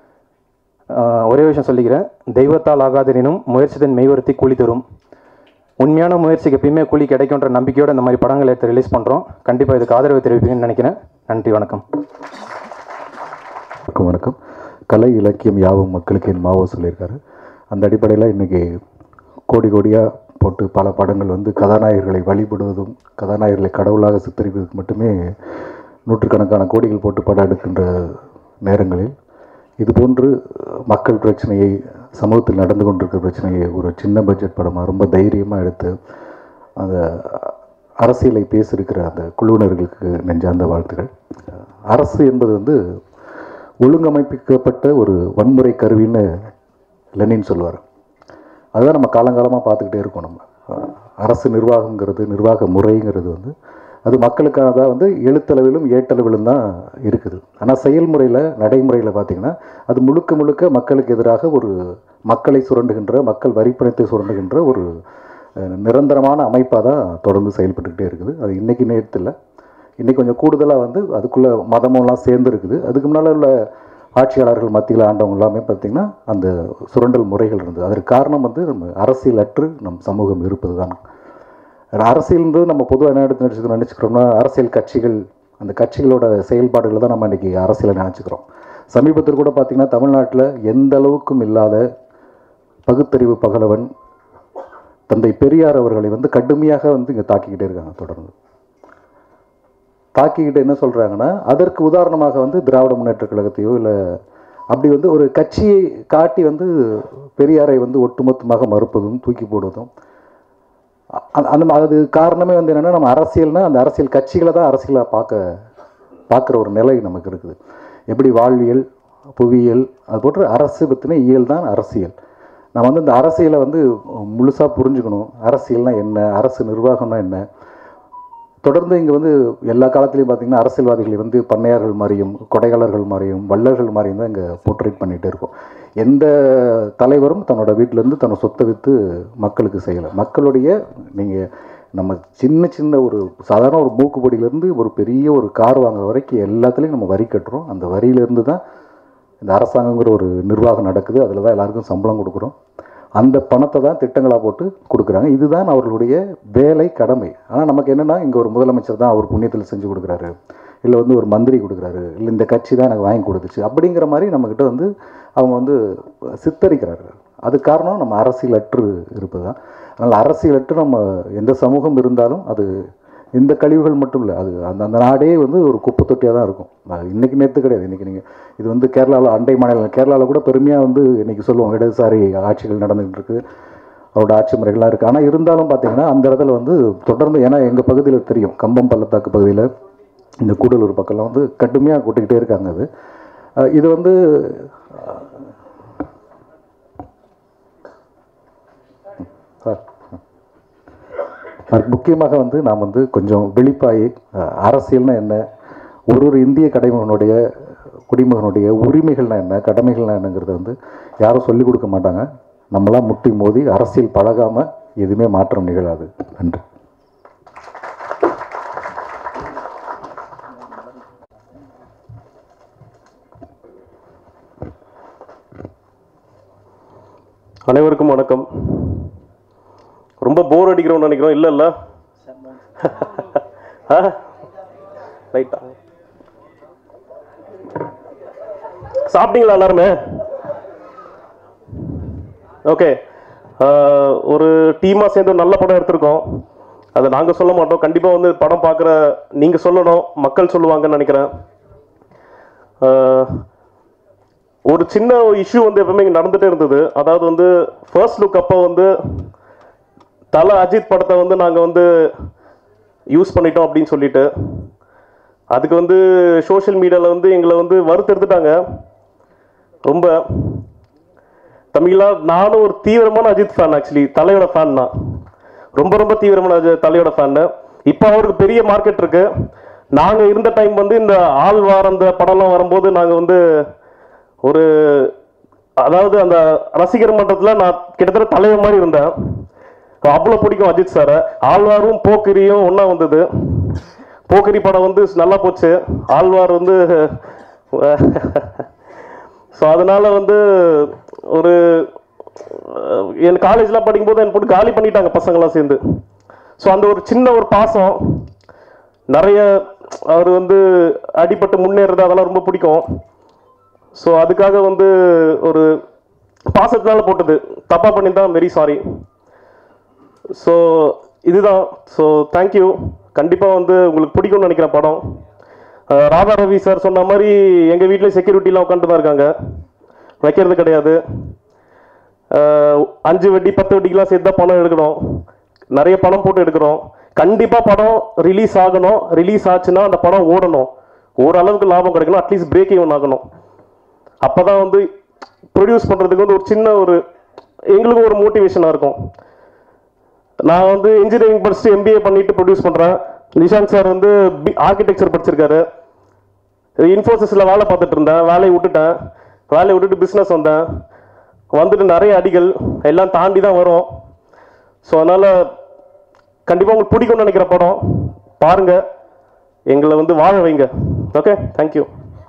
ஒரே விஷயம் சொல்லிக்கிறேன் தெய்வத்தால் ஆகாதெனினும் முயற்சிதன் மெய்வருத்தி கூலி தரும் உண்மையான முயற்சிக்கு எப்பயுமே கூலி கிடைக்குன்ற நம்பிக்கையோடு இந்த மாதிரி படங்களை எடுத்து ரிலீஸ் பண்ணுறோம் கண்டிப்பாக இதுக்கு ஆதரவு தெரிவிப்பீங்கன்னு நினைக்கிறேன் நன்றி வணக்கம் வணக்கம் வணக்கம் கலை இலக்கியம் யாவும் மக்களுக்கு என் மாவோ சொல்லியிருக்காரு அந்த அடிப்படையில் இன்றைக்கி கோடி கோடியாக போட்டு பல படங்கள் வந்து கதாநாயகர்களை வழிபடுவதும் கதாநாயகர்களை கடவுளாக சித்தரிப்பதற்கு மட்டுமே நூற்றுக்கணக்கான கோடிகள் போட்டு படம் எடுக்கின்ற நேரங்களில் இதுபோன்று மக்கள் பிரச்சனையை சமூகத்தில் நடந்து கொண்டிருக்கிற பிரச்சனையை ஒரு சின்ன பட்ஜெட் படமாக ரொம்ப தைரியமாக எடுத்து அந்த அரசியலை பேசியிருக்கிற அந்த குழுவினர்களுக்கு நெஞ்சார்ந்த வாழ்த்துக்கள் அரசு என்பது வந்து ஒழுங்கமைப்பிக்கப்பட்ட ஒரு வன்முறை கருவின்னு லெனின் சொல்லுவார் அதுதான் நம்ம காலங்காலமாக பார்த்துக்கிட்டே இருக்கோம் நம்ம அஹ் அரசு நிர்வாகங்கிறது நிர்வாக முறைங்கிறது வந்து அது மக்களுக்கானதாக வந்து எழுத்தளவிலும் ஏட்டளவிலும் தான் இருக்குது ஆனால் செயல்முறையில் நடைமுறையில் பார்த்திங்கன்னா அது முழுக்க முழுக்க மக்களுக்கு எதிராக ஒரு மக்களை சுரண்டுகின்ற மக்கள் வரிப்பணத்தை சுரண்டுகின்ற ஒரு அஹ், நிரந்தரமான அமைப்பாக தான் தொடர்ந்து செயல்பட்டுக்கிட்டே இருக்குது அது இன்றைக்கி நேரத்தில் இன்றைக்கி கொஞ்சம் கூடுதலாக வந்து அதுக்குள்ளே மதமெல்லாம் சேர்ந்து இருக்குது அதுக்கு முன்னால் உள்ள ஆட்சியாளர்கள் மத்தியில் ஆண்டவங்க எல்லாமே பார்த்திங்கன்னா அந்த சுரண்டல் முறைகள் இருந்தது அதற்கு காரணம் வந்து நம்ம அரசியல் அற்று நம் சமூகம் இருப்பது தான் அரசியல்ன்றது நம்ம பொதுவாக என்ன எடுத்து நினச்சி நினச்சிக்கிறோம்னா அரசியல் கட்சிகள் அந்த கட்சிகளோட செயல்பாடுகளை தான் நம்ம இன்றைக்கி அரசியலை நினச்சிக்கிறோம் சமீபத்தில் கூட பார்த்திங்கன்னா தமிழ்நாட்டில் எந்த அளவுக்கும் இல்லாத பகுத்தறிவு பகலவன் தந்தை பெரியார் அவர்களை வந்து கடுமையாக வந்து இங்கே தாக்கிக்கிட்டே இருக்காங்க தொடர்ந்து தாக்கிக்கிட்டு என்ன சொல்கிறாங்கன்னா அதற்கு உதாரணமாக வந்து திராவிட முன்னேற்றக் கழகத்தையோ இல்லை அப்படி வந்து ஒரு கட்சியை காட்டி வந்து பெரியாரை வந்து ஒட்டுமொத்தமாக மறுப்பதும் தூக்கி போடுவதும் அ- அந்த அது காரணமே வந்து என்னென்னா நம்ம அரசியல்னா அந்த அரசியல் கட்சிகளை தான் அரசியலாக பார்க்க பார்க்குற ஒரு நிலை நமக்கு இருக்குது எப்படி வாழ்வியல் புவியியல் அது போன்ற அரசு பற்றின இயல் தான் அரசியல் நம்ம வந்து இந்த அரசியலை வந்து முழுசாக புரிஞ்சுக்கணும் அரசியல்னா என்ன அரசு நிர்வாகம்னா என்ன தொடர்ந்து இங்கே வந்து எல்லா காலத்துலேயும் பார்த்தீங்கன்னா அரசியல்வாதிகளை வந்து பண்ணையார்கள் மாதிரியும் கொடையாளர்கள் மாதிரியும் வள்ளல்கள் மாதிரியும் தான் இங்கே போர்ட்ரேட் பண்ணிகிட்டே இருக்கும் எந்த தலைவரும் தன்னோட வீட்டிலேருந்து தன்னோட சொத்தை விற்று மக்களுக்கு செய்யலை மக்களுடைய நீங்கள் நம்ம சின்ன சின்ன ஒரு சாதாரண ஒரு மூக்குப்பொடியிலேருந்து ஒரு பெரிய ஒரு கார் வாங்குற வரைக்கும் எல்லாத்துலேயும் நம்ம வரி கட்டுறோம் அந்த வரியிலேருந்து தான் இந்த அரசாங்கங்கிற ஒரு நிர்வாகம் நடக்குது அதில் தான் எல்லாருக்கும் சம்பளம் கொடுக்குறோம் அந்த பணத்தை தான் திட்டங்களாக போட்டு கொடுக்குறாங்க இதுதான் அவர்களுடைய வேலை கடமை ஆனால் நமக்கு என்னென்னா இங்கே ஒரு முதலமைச்சர் தான் அவர் புண்ணியத்தில் செஞ்சு கொடுக்குறாரு இல்லை வந்து ஒரு மந்திரி கொடுக்குறாரு இல்லை இந்த கட்சி தான் எனக்கு வாங்கி கொடுத்துச்சு அப்படிங்கிற மாதிரி நம்மக்கிட்ட வந்து அவங்க வந்து சித்தரிக்கிறார்கள் அது காரணம் நம்ம அரசியலற்று இருப்பது தான் அதனால் அரசியலற்று நம்ம எந்த சமூகம் இருந்தாலும் அது இந்த கழிவுகள் மட்டும் இல்லை அது அந்த அந்த நாடே வந்து ஒரு குப்பை தொட்டியாக தான் இருக்கும் அது இன்னைக்கு நேற்று கிடையாது இன்றைக்கி நீங்கள் இது வந்து கேரளாவில் அண்டை மாநிலம் கேரளாவில் கூட பெருமையாக வந்து இன்றைக்கி சொல்லுவோம் இடதுசாரி ஆட்சிகள் நடந்துகிட்டு இருக்கு அவரோட ஆட்சி முறைகளாக இருக்குது ஆனால் இருந்தாலும் பார்த்தீங்கன்னா அந்த இடத்துல வந்து தொடர்ந்து ஏன்னா எங்கள் பகுதியில் தெரியும் கம்பம் பள்ளத்தாக்கு பகுதியில் இந்த கூடலூர் பக்கம்லாம் வந்து கடுமையாக கூட்டிக்கிட்டே இருக்காங்க அது அஹ் இது வந்து சார் அதுக்கு முக்கியமாக வந்து நாம் வந்து கொஞ்சம் விழிப்பாகி அஹ், அரசியல்னா என்ன ஒரு ஒரு இந்திய கடைமகனுடைய குடிமகனுடைய உரிமைகள்னா என்ன கடமைகள்னா என்னங்கிறத வந்து யாரும் சொல்லிக் கொடுக்க மாட்டாங்க நம்மளாம் முட்டி மோதி அரசியல் பழகாமல் எதுவுமே மாற்றம் நிகழாது நன்றி அனைவருக்கும் வணக்கம் ரொம்ப போர் அடிக்கிறோம்னு நினைக்கிறோம் இல்லை இல்லை ரைட்டா சாப்பிட்டீங்களா எல்லாருமே ஓகே ஒரு டீமாக சேர்ந்து ஒரு நல்ல படம் எடுத்திருக்கோம் அதை நாங்கள் சொல்ல மாட்டோம் கண்டிப்பாக வந்து படம் பார்க்குற நீங்கள் சொல்லணும் மக்கள் சொல்லுவாங்கன்னு நினைக்கிறேன் ஆஹ், ஒரு சின்ன இஷ்யூ வந்து எப்பவுமே இங்கே நடந்துகிட்டே இருந்தது அதாவது வந்து ஃபர்ஸ்ட் லுக் அப்போ வந்து தலை அஜித் படத்தை வந்து நாங்கள் வந்து யூஸ் பண்ணிட்டோம் அப்படின்னு சொல்லிட்டு அதுக்கு வந்து சோஷியல் மீடியாவில் வந்து எங்களை வந்து வறுத்தெடுத்துட்டாங்க ரொம்ப தமிழா நானும் ஒரு தீவிரமான அஜித் ஃபேன் ஆக்சுவலி தலையோட ஃபேன் தான் ரொம்ப ரொம்ப தீவிரமான அஜி- தலையோட ஃபேன் இப்போ அவருக்கு பெரிய மார்க்கெட் இருக்கு நாங்கள் இருந்த டைம் வந்து இந்த ஆழ்வார் அந்த படம்லாம் வரும்போது நாங்கள் வந்து ஒரு அதாவது அந்த ரசிகர் மன்றத்தில் நான் கிட்டத்தட்ட தலைவர் மாதிரி இருந்தேன் அவ்வளோ பிடிக்கும் அஜித் சாரை ஆழ்வாரும் போக்கிரியும் ஒன்றா வந்தது போக்கிரி படம் வந்து நல்லா போச்சு ஆழ்வார் வந்து ஸோ அதனால வந்து ஒரு அஹ், என் காலேஜ்லாம் படிக்கும்போது என் போட்டு காலி பண்ணிட்டாங்க பசங்களாம் சேர்ந்து ஸோ அந்த ஒரு சின்ன ஒரு பாசம் நிறைய அவர் வந்து அடிபட்டு முன்னேறது அதெல்லாம் ரொம்ப பிடிக்கும் ஸோ அதுக்காக வந்து ஒரு பாசத்தினால போட்டது தப்பாக பண்ணியிருந்தா வெரி சாரி ஸோ இதுதான் ஸோ தேங்க்யூ கண்டிப்பாக வந்து உங்களுக்கு பிடிக்கும்னு நினைக்கிற படம் அஹ் ராதா ரவி சார் சொன்ன மாதிரி எங்கள் வீட்டில் செக்யூரிட்டிலாம் உட்காந்துட்டு தான் இருக்காங்க வைக்கிறது கிடையாது அஹ் அஞ்சு வட்டி பத்து வட்டிக்கெலாம் சேர்த்து தான் பணம் எடுக்கணும் நிறைய பணம் போட்டு எடுக்கிறோம் கண்டிப்பாக படம் ரிலீஸ் ஆகணும் ரிலீஸ் ஆச்சுன்னா அந்த படம் ஓடணும் ஓரளவுக்கு லாபம் கிடைக்கணும் அட்லீஸ்ட் பிரேக் ஈவன் ஆகணும் அப்போ தான் வந்து ப்ரொடியூஸ் பண்ணுறதுக்கு வந்து ஒரு சின்ன ஒரு எங்களுக்கும் ஒரு மோட்டிவேஷனாக இருக்கும் நான் வந்து இன்ஜினியரிங் படிச்சுட்டு எம்பிஏ பண்ணிட்டு ப்ரொடியூஸ் பண்ணுறேன் நிஷாந்த் சார் வந்து பி ஆர்கிடெக்சர் படிச்சிருக்காரு இன்ஃபோசிஸில் வேலை பார்த்துட்டு இருந்தேன் வேலையை விட்டுட்டேன் வேலையை விட்டுட்டு பிஸ்னஸ் வந்தேன் வந்துட்டு நிறைய அடிகள் எல்லாம் தாண்டி தான் வரும் ஸோ அதனால் கண்டிப்பாக உங்களுக்கு பிடிக்கும்னு நினைக்கிற படம் பாருங்கள் எங்களை வந்து வாழ வைங்க ஓகே தேங்க்யூ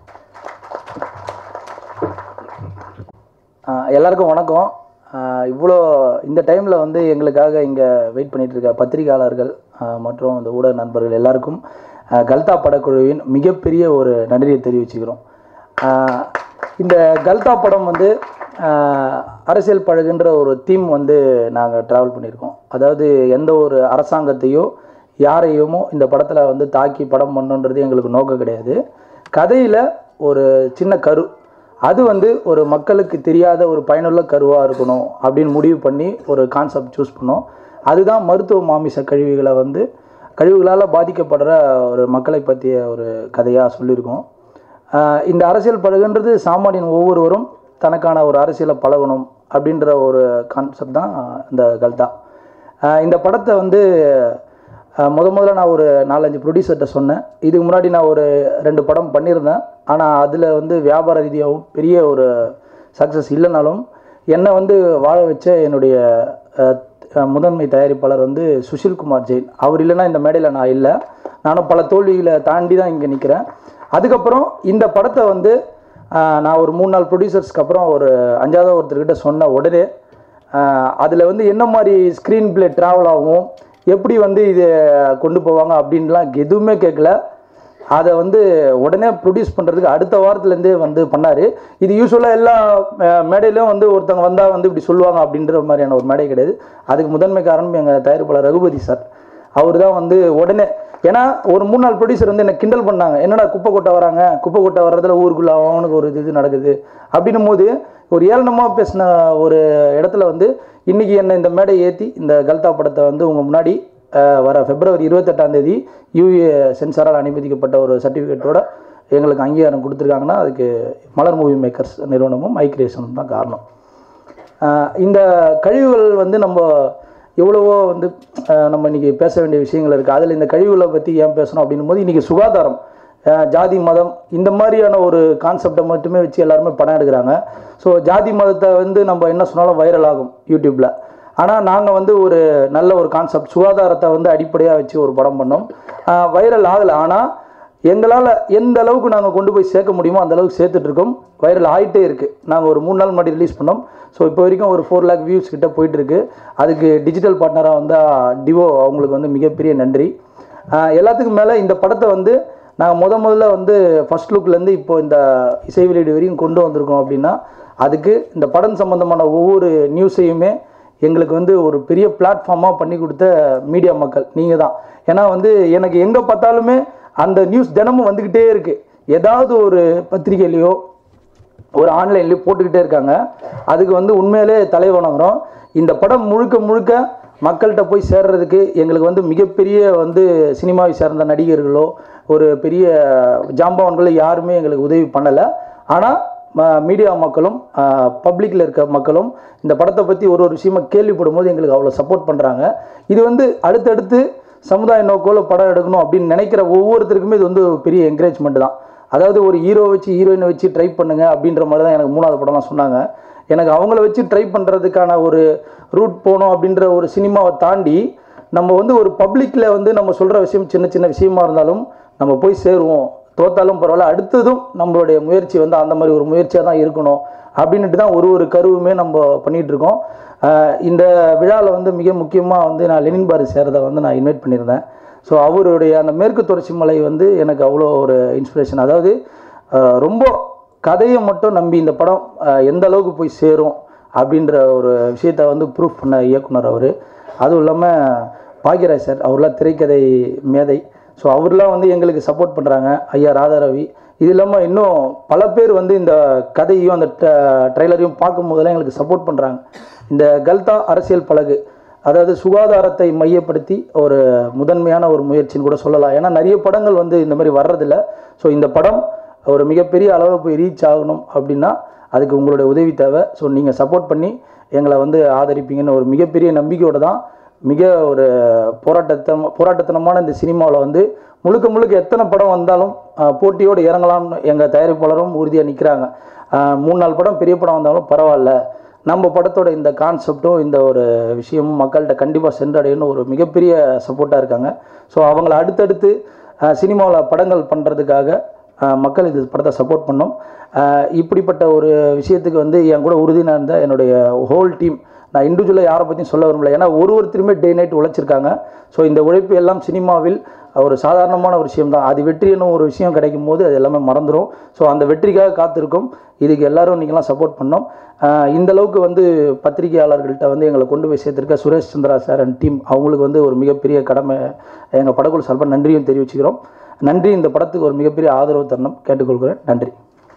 ஆஹ் எல்லாருக்கும் வணக்கம் ஆஹ் இவ்வளோ இந்த டைமில் வந்து எங்களுக்காக இங்கே வெயிட் பண்ணிட்டு இருக்க பத்திரிகையாளர்கள் ஆஹ் மற்றும் இந்த ஊடக நண்பர்கள் எல்லாருக்கும் ஆஹ் கல்தா படக்குழுவின் மிகப்பெரிய ஒரு நன்றியை தெரிவிச்சுக்கிறோம் ஆஹ் இந்த கல்தா படம் வந்து ஆஹ் அரசியல் பழகுன்ற ஒரு தீம் வந்து நாங்கள் ட்ராவல் பண்ணியிருக்கோம் அதாவது எந்த ஒரு அரசாங்கத்தையோ யாரையுமோ இந்த படத்தில் வந்து தாக்கி படம் பண்ணுன்றது எங்களுக்கு நோக்கம் கிடையாது கதையில் ஒரு சின்ன கரு அது வந்து ஒரு மக்களுக்கு தெரியாத ஒரு பயனுள்ள கருவாக இருக்கணும் அப்படின்னு முடிவு பண்ணி ஒரு கான்செப்ட் சூஸ் பண்ணோம் அதுதான் மருத்துவ மாமிச கழிவுகளை வந்து கழிவுகளால் பாதிக்கப்படுற ஒரு மக்களை பற்றிய ஒரு கதையாக சொல்லியிருக்கோம் ஆஹ் இந்த அரசியல் பழகுன்றது சாமானியன் ஒவ்வொருவரும் தனக்கான ஒரு அரசியலை பழகணும் அப்படின்ற ஒரு கான்செப்ட் தான் இந்த கல்தா ஆஹ் இந்த படத்தை வந்து ஆஹ் முத முதல்ல நான் ஒரு நாலஞ்சு ப்ரொடியூசர்கிட்ட சொன்னேன் இதுக்கு முன்னாடி நான் ஒரு ரெண்டு படம் பண்ணியிருந்தேன் ஆனால் அதில் வந்து வியாபார ரீதியாகவும் பெரிய ஒரு சக்ஸஸ் இல்லைனாலும் என்னை வந்து வாழ வச்ச என்னுடைய ஆஹ், ஆஹ், முதன்மை தயாரிப்பாளர் வந்து சுஷில்குமார் ஜெயின் அவர் இல்லைன்னா இந்த மேடையில் நான் இல்லை நானும் பல தோல்விகளை தாண்டி தான் இங்கே நிற்கிறேன் அதுக்கப்புறம் இந்த படத்தை வந்து ஆஹ், நான் ஒரு மூணு நாள் ப்ரொடியூசர்ஸ்க்கு அப்புறம் ஒரு அஞ்சாவது ஒருத்தர்கிட்ட சொன்ன உடனே அதில் வந்து என்ன மாதிரி ஸ்க்ரீன் பிளே ட்ராவல் ஆகும் எப்படி வந்து இதை கொண்டு போவாங்க அப்படின்லாம் எதுவுமே கேட்கல அதை வந்து உடனே ப்ரொடியூஸ் பண்ணுறதுக்கு அடுத்த வாரத்துலேருந்தே வந்து பண்ணார் இது யூஸ்வலாக எல்லா அஹ், மேடையிலும் வந்து ஒருத்தவங்க வந்தால் வந்து இப்படி சொல்லுவாங்க அப்படின்ற மாதிரியான ஒரு மேடை கிடையாது அதுக்கு முதன்மை காரணம் எங்கள் தயாரிப்பாளர் ரகுபதி சார் அவர் தான் வந்து உடனே ஏன்னா ஒரு மூணு நாள் ப்ரொடியூசர் வந்து என்ன கிண்டல் பண்ணாங்க என்னடா குப்பை கொட்ட வராங்க குப்பை கொட்ட வர்றதுல ஊருக்குள்ள அவனுக்கு ஒரு இது நடக்குது அப்படின்னும் போது ஒரு ஏளனமாக பேசின ஒரு இடத்துல வந்து இன்னைக்கு என்ன இந்த மேடை ஏற்றி இந்த கல்தா படத்தை வந்து உங்கள் முன்னாடி அஹ், வர பிப்ரவரி இருபத்தெட்டாம் தேதி யூஏ சென்சாரால் அனுமதிக்கப்பட்ட ஒரு சர்டிஃபிகேட்டோட எங்களுக்கு அங்கீகாரம் கொடுத்துருக்காங்கன்னா அதுக்கு மலர் மூவி மேக்கர்ஸ் நிறுவனமும் ஐ கிரியேஷனும் தான் காரணம் ஆஹ் இந்த கழிவுகள் வந்து நம்ம எவ்வளவோ வந்து ஆஹ் நம்ம இன்னைக்கு பேச வேண்டிய விஷயங்கள் இருக்குது அதில் இந்த கழிவுகளை பற்றி ஏன் பேசணும் அப்படின்னும் போது இன்றைக்கி சுகாதாரம் ஆஹ் ஜாதி மதம் இந்த மாதிரியான ஒரு கான்செப்டை மட்டுமே வச்சு எல்லாருமே படம் எடுக்கிறாங்க ஸோ ஜாதி மதத்தை வந்து நம்ம என்ன சொன்னாலும் வைரல் ஆகும் யூடியூப்பில் ஆனால் நாங்கள் வந்து ஒரு நல்ல ஒரு கான்செப்ட் சுகாதாரத்தை வந்து அடிப்படையாக வச்சு ஒரு படம் பண்ணோம் வைரல் ஆகலை ஆனால் எங்களால் எந்த அளவுக்கு நாங்கள் கொண்டு போய் சேர்க்க முடியுமோ அந்த அளவுக்கு சேர்த்துட்டு இருக்கோம் வைரல் ஆகிட்டே இருக்குது நாங்கள் ஒரு மூணு நாள் முன்னாடி ரிலீஸ் பண்ணோம் ஸோ இப்போ வரைக்கும் ஒரு ஃபோர் லேக் வியூஸ் கிட்ட போயிட்டு இருக்கு அதுக்கு டிஜிட்டல் பார்ட்னராக வந்து டிவோ அவங்களுக்கு வந்து மிகப்பெரிய நன்றி ஆஹ் எல்லாத்துக்கும் மேலே இந்த படத்தை வந்து நாங்கள் முத முதல்ல வந்து ஃபர்ஸ்ட் லுக்லேருந்து இப்போ இந்த இசை வெளியீடு வரையும் கொண்டு வந்திருக்கோம் அப்படின்னா அதுக்கு இந்த படம் சம்மந்தமான ஒவ்வொரு நியூஸையுமே எங்களுக்கு வந்து ஒரு பெரிய பிளாட்ஃபார்மாக பண்ணி கொடுத்த மீடியா மக்கள் நீங்கள் தான் ஏன்னா வந்து எனக்கு எங்கே பார்த்தாலுமே அந்த நியூஸ் தினமும் வந்துக்கிட்டே இருக்குது ஏதாவது ஒரு பத்திரிகையிலையோ ஒரு ஆன்லைன்லேயும் போட்டுக்கிட்டே இருக்காங்க அதுக்கு வந்து உண்மையிலே தலை வணங்குறோம் இந்த படம் முழுக்க முழுக்க மக்கள்கிட்ட போய் சேர்றதுக்கு எங்களுக்கு வந்து மிகப்பெரிய வந்து சினிமாவை சேர்ந்த நடிகர்களோ ஒரு பெரிய ஜாம்பவான்களோ யாருமே எங்களுக்கு உதவி பண்ணலை ஆனால் மீடியா மக்களும் பப்ளிக்கில் இருக்க மக்களும் இந்த படத்தை பற்றி ஒரு ஒரு விஷயமா கேள்விப்படும் போது எங்களுக்கு அவ்வளோ சப்போர்ட் பண்ணுறாங்க இது வந்து அடுத்தடுத்து சமுதாய நோக்கோல படம் எடுக்கணும் அப்படின்னு நினைக்கிற ஒவ்வொருத்தருக்குமே இது வந்து ஒரு பெரிய என்கரேஜ்மெண்ட் தான் அதாவது ஒரு ஹீரோ வச்சு ஹீரோயினை வச்சு ட்ரை பண்ணுங்க அப்படின்ற மாதிரி தான் எனக்கு மூணாவது படம்லாம் சொன்னாங்க எனக்கு அவங்கள வச்சு ட்ரை பண்ணுறதுக்கான ஒரு ரூட் போகணும் அப்படின்ற ஒரு சினிமாவை தாண்டி நம்ம வந்து ஒரு பப்ளிக்கில் வந்து நம்ம சொல்கிற விஷயம் சின்ன சின்ன விஷயமா இருந்தாலும் நம்ம போய் சேருவோம் தோத்தாலும் பரவாயில்ல அடுத்ததும் நம்மளுடைய முயற்சி வந்து அந்த மாதிரி ஒரு முயற்சியாக தான் இருக்கணும் அப்படின்ட்டு தான் ஒரு ஒரு கருவுமே நம்ம பண்ணிகிட்டு இருக்கோம் ஆஹ் இந்த விழாவில் வந்து மிக முக்கியமாக வந்து நான் லெனின் பாரதி சேரதை வந்து நான் இன்வைட் பண்ணியிருந்தேன் ஸோ அவருடைய அந்த மேற்கு தொடர்ச்சி மலை வந்து எனக்கு அவ்வளோ ஒரு இன்ஸ்பிரேஷன் அதாவது ஆஹ் ரொம்ப கதையை மட்டும் நம்பி இந்த படம் ஆஹ் எந்த அளவுக்கு போய் சேரும் அப்படின்ற ஒரு விஷயத்தை வந்து ப்ரூஃப் பண்ண இயக்குனர் அவர் அதுவும் இல்லாமல் பாக்யராஜ் சார் அவர்லாம் திரைக்கதை மேதை ஸோ அவர்லாம் வந்து எங்களுக்கு சப்போர்ட் பண்ணுறாங்க ஐயா ராதாரவி இது இல்லாமல் இன்னும் பல பேர் வந்து இந்த கதையும் அந்த ட்ரெய்லரையும் பார்க்கும் போதெல்லாம் எங்களுக்கு சப்போர்ட் பண்ணுறாங்க இந்த கல்தா அரசியல் பழகு அதாவது சுகாதாரத்தை மையப்படுத்தி ஒரு முதன்மையான ஒரு முயற்சின்னு கூட சொல்லலாம் ஏன்னா நிறைய படங்கள் வந்து இந்த மாதிரி வர்றதில்ல ஸோ இந்த படம் ஒரு மிகப்பெரிய அளவில் போய் ரீச் ஆகணும் அப்படின்னா அதுக்கு உங்களுடைய உதவி தேவை ஸோ நீங்கள் சப்போர்ட் பண்ணி எங்களை வந்து ஆதரிப்பீங்கன்னு ஒரு மிகப்பெரிய நம்பிக்கையோடு தான் மிக ஒரு போராட்டத்தன போராட்டத்தனமான இந்த சினிமாவில் வந்து முழுக்க முழுக்க எத்தனை படம் வந்தாலும் ஆஹ், போட்டியோடு இறங்கலாம்னு எங்கள் தயாரிப்பாளரும் உறுதியாக நிற்கிறாங்க மூணு நாலு படம் பெரிய படம் வந்தாலும் பரவாயில்ல நம்ம படத்தோட இந்த கான்செப்டும் இந்த ஒரு விஷயமும் மக்கள்கிட்ட கண்டிப்பாக சென்றடையணும்னு ஒரு மிகப்பெரிய சப்போர்ட்டாக இருக்காங்க ஸோ அவங்கள அடுத்தடுத்து சினிமாவில் படங்கள் பண்ணுறதுக்காக மக்கள் இது படத்தை சப்போர்ட் பண்ணோம் ஆஹ் இப்படிப்பட்ட ஒரு விஷயத்துக்கு வந்து என் கூட உறுதியாக இருந்த என்னுடைய ஹோல் டீம் நான் இண்டிவிஜுவலாக யாரை பற்றியும் சொல்ல விரும்பல ஏன்னா ஒரு ஒருத்தருமே டே நைட் உழைச்சிருக்காங்க ஸோ இந்த உழைப்பு எல்லாம் சினிமாவில் ஒரு சாதாரணமான ஒரு விஷயம் தான் அது வெற்றின்னு ஒரு விஷயம் கிடைக்கும் போது அது எல்லாமே மறந்துடும் ஸோ அந்த வெற்றிக்காக காத்திருக்கும் இதுக்கு எல்லாரும் நீங்களாம் சப்போர்ட் பண்ணோம் ஆஹ் இந்த அளவுக்கு வந்து பத்திரிகையாளர்கள்ட்ட வந்து எங்களை கொண்டு போய் சேர்த்துருக்க Suresh Chandra sir and team அவங்களுக்கு வந்து ஒரு மிகப்பெரிய கடமை எங்கள் படக்குழு சார்பாக நன்றியும் தெரிவிச்சுக்கிறோம் நன்றி இந்த படத்துக்கு ஒரு மிகப்பெரிய ஆதரவு தரணும் கேட்டுக்கொள்கிறேன் நன்றி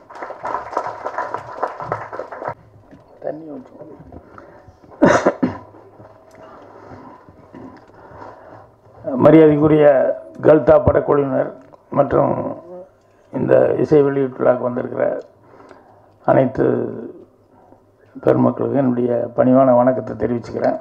மரியாதைக்குரிய கல்தா படக்குழுவினர் மற்றும் இந்த இசை வெளியீட்டு விழாக்கு வந்திருக்கிற அனைத்து பெருமக்களுக்கும் என்னுடைய பணிவான வணக்கத்தை தெரிவிச்சுக்கிறேன்